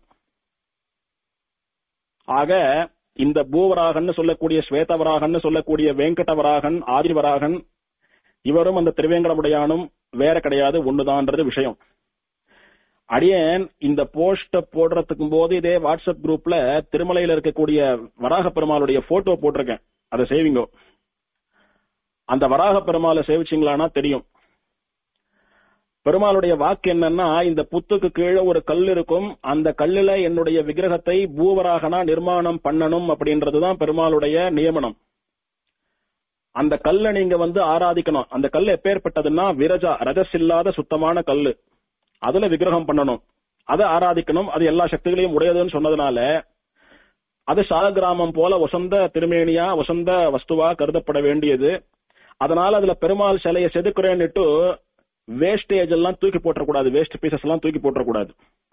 ஆக இந்த பூவராகன் சொல்லக்கூடிய ஸ்வேதவராகன் சொல்லக்கூடிய வெங்கடவராகன் ஆதிவராகன் இவரும் அந்த திருவேங்கடமுடையானும் வேற கிடையாது ஒண்ணுதான்றது விஷயம் அடியேன் இந்த போஸ்ட போடுறதுக்கும் போது இதே வாட்ஸ்அப் குரூப்ல திருமலையில இருக்கக்கூடிய வராக பெருமாளுடைய போட்டோ போட்டிருக்கேன் அதை சேவிங்கோ அந்த வராக பெருமாளை சேவிச்சிங்களானா தெரியும் பெருமாளுடைய வாக்கு என்னன்னா இந்த புத்துக்கு கீழே ஒரு கல் இருக்கும் அந்த கல்லுல என்னுடைய விக்கிரகத்தை பூவராகனா நிர்மாணம் பண்ணணும் அப்படின்றதுதான் பெருமாளுடைய நியமனம் அந்த கல்லை நீங்க வந்து ஆராதிக்கணும் அந்த கல் எப்பேற்பட்டதுன்னா விரஜா ரஜஸ் இல்லாத சுத்தமான கல்லு அதுல விக்கிரகம் பண்ணணும் அதை ஆராதிக்கணும் அது எல்லா சக்திகளையும் உடையதுன்னு சொன்னதுனால அது சாலகிராமம் போல வசந்த திருமேனியா வசந்த வஸ்துவா கருதப்பட வேண்டியது அதனால அதுல பெருமாள் சிலையை செதுக்குறேன்னுட்டு வேஸ்டேஜ் எல்லாம் தூக்கி போட்டக்கூடாது வேஸ்ட் பீசஸ் எல்லாம் தூக்கி போட்டக்கூடாது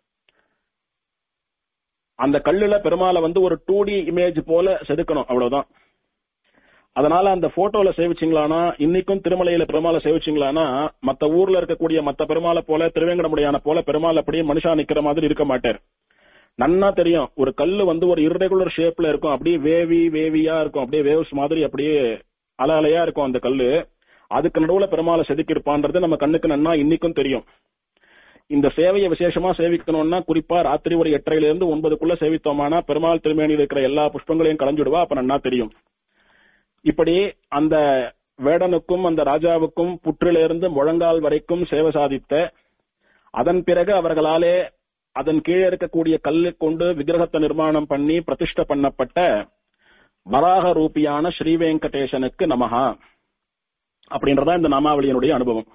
அந்த கல்லுல பெருமாளை வந்து ஒரு டூ டி இமேஜ் போல செதுக்கணும் அவ்வளவுதான் அதனால அந்த போட்டோல சேவிச்சிங்களானா இன்னைக்கும் திருமலையில பெருமாளை சேவிச்சிங்களானா மத்த ஊர்ல இருக்கக்கூடிய மத்த பெருமாளை போல திருவேங்கடமுடியான போல பெருமாள் அப்படியே மனுஷா நிக்கிற மாதிரி இருக்க மாட்டார் நன்னா தெரியும் ஒரு கல்லு வந்து ஒரு இர்ரெகுலர் ஷேப்ல இருக்கும் அப்படியே வேவி வேவியா இருக்கும் அப்படியே வேவ்ஸ் மாதிரி அப்படியே அல அலையா இருக்கும் அந்த கல்லு அதுக்கு நடுவுல பெருமாளை செதுக்கி இருப்பான்றது நம்ம கண்ணுக்கு நன்னா இன்னைக்கும் தெரியும் இந்த சேவையை விசேஷமா சேவிக்கணும்னா குறிப்பா ராத்திரி ஒரு எட்டரையில இருந்து ஒன்பதுக்குள்ள சேவித்தோமானா பெருமாள் திருமேனியில் இருக்கிற எல்லா புஷ்பங்களையும் களைஞ்சுடுவா அப்ப நன்னா தெரியும் இப்படி அந்த வேடனுக்கும் அந்த ராஜாவுக்கும் புற்றிலிருந்து முழங்கால் வரைக்கும் சேவை சாதித்த அதன் பிறகு அவர்களாலே அதன் கீழே இருக்கக்கூடிய கல்லை கொண்டு விக்கிரகத்தை நிர்மாணம் பண்ணி பிரதிஷ்ட பண்ணப்பட்ட வராக ரூபியான ஸ்ரீ வெங்கடேசனுக்கு நமஹா அப்படின்றதா இந்த நாமாவளியினுடைய அனுபவம்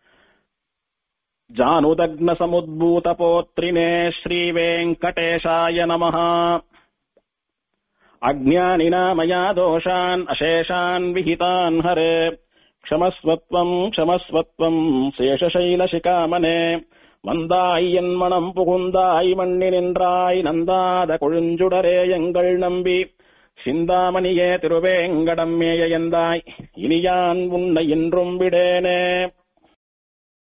ஜானுதக்ன சமுத்பூத போத்ரினே ஸ்ரீ வெங்கடேஷாய நமஹா अज्ञानिना मया दोषान् अशेषान् विहितान् हरे क्षमस्वत्वम् क्षमस्वत्वम् சேஷசைலசிகாமனே வந்தாய் என் மனம் புகுந்தாய் மண்ணி நின்றாய் நந்தாத கொழுஞ்சுடரே எங்கள் நம்பி சிந்தாமணியே திருவேங்கடம் மேய எந்தாய் இனியான் உன்னை என்றும் விடேனே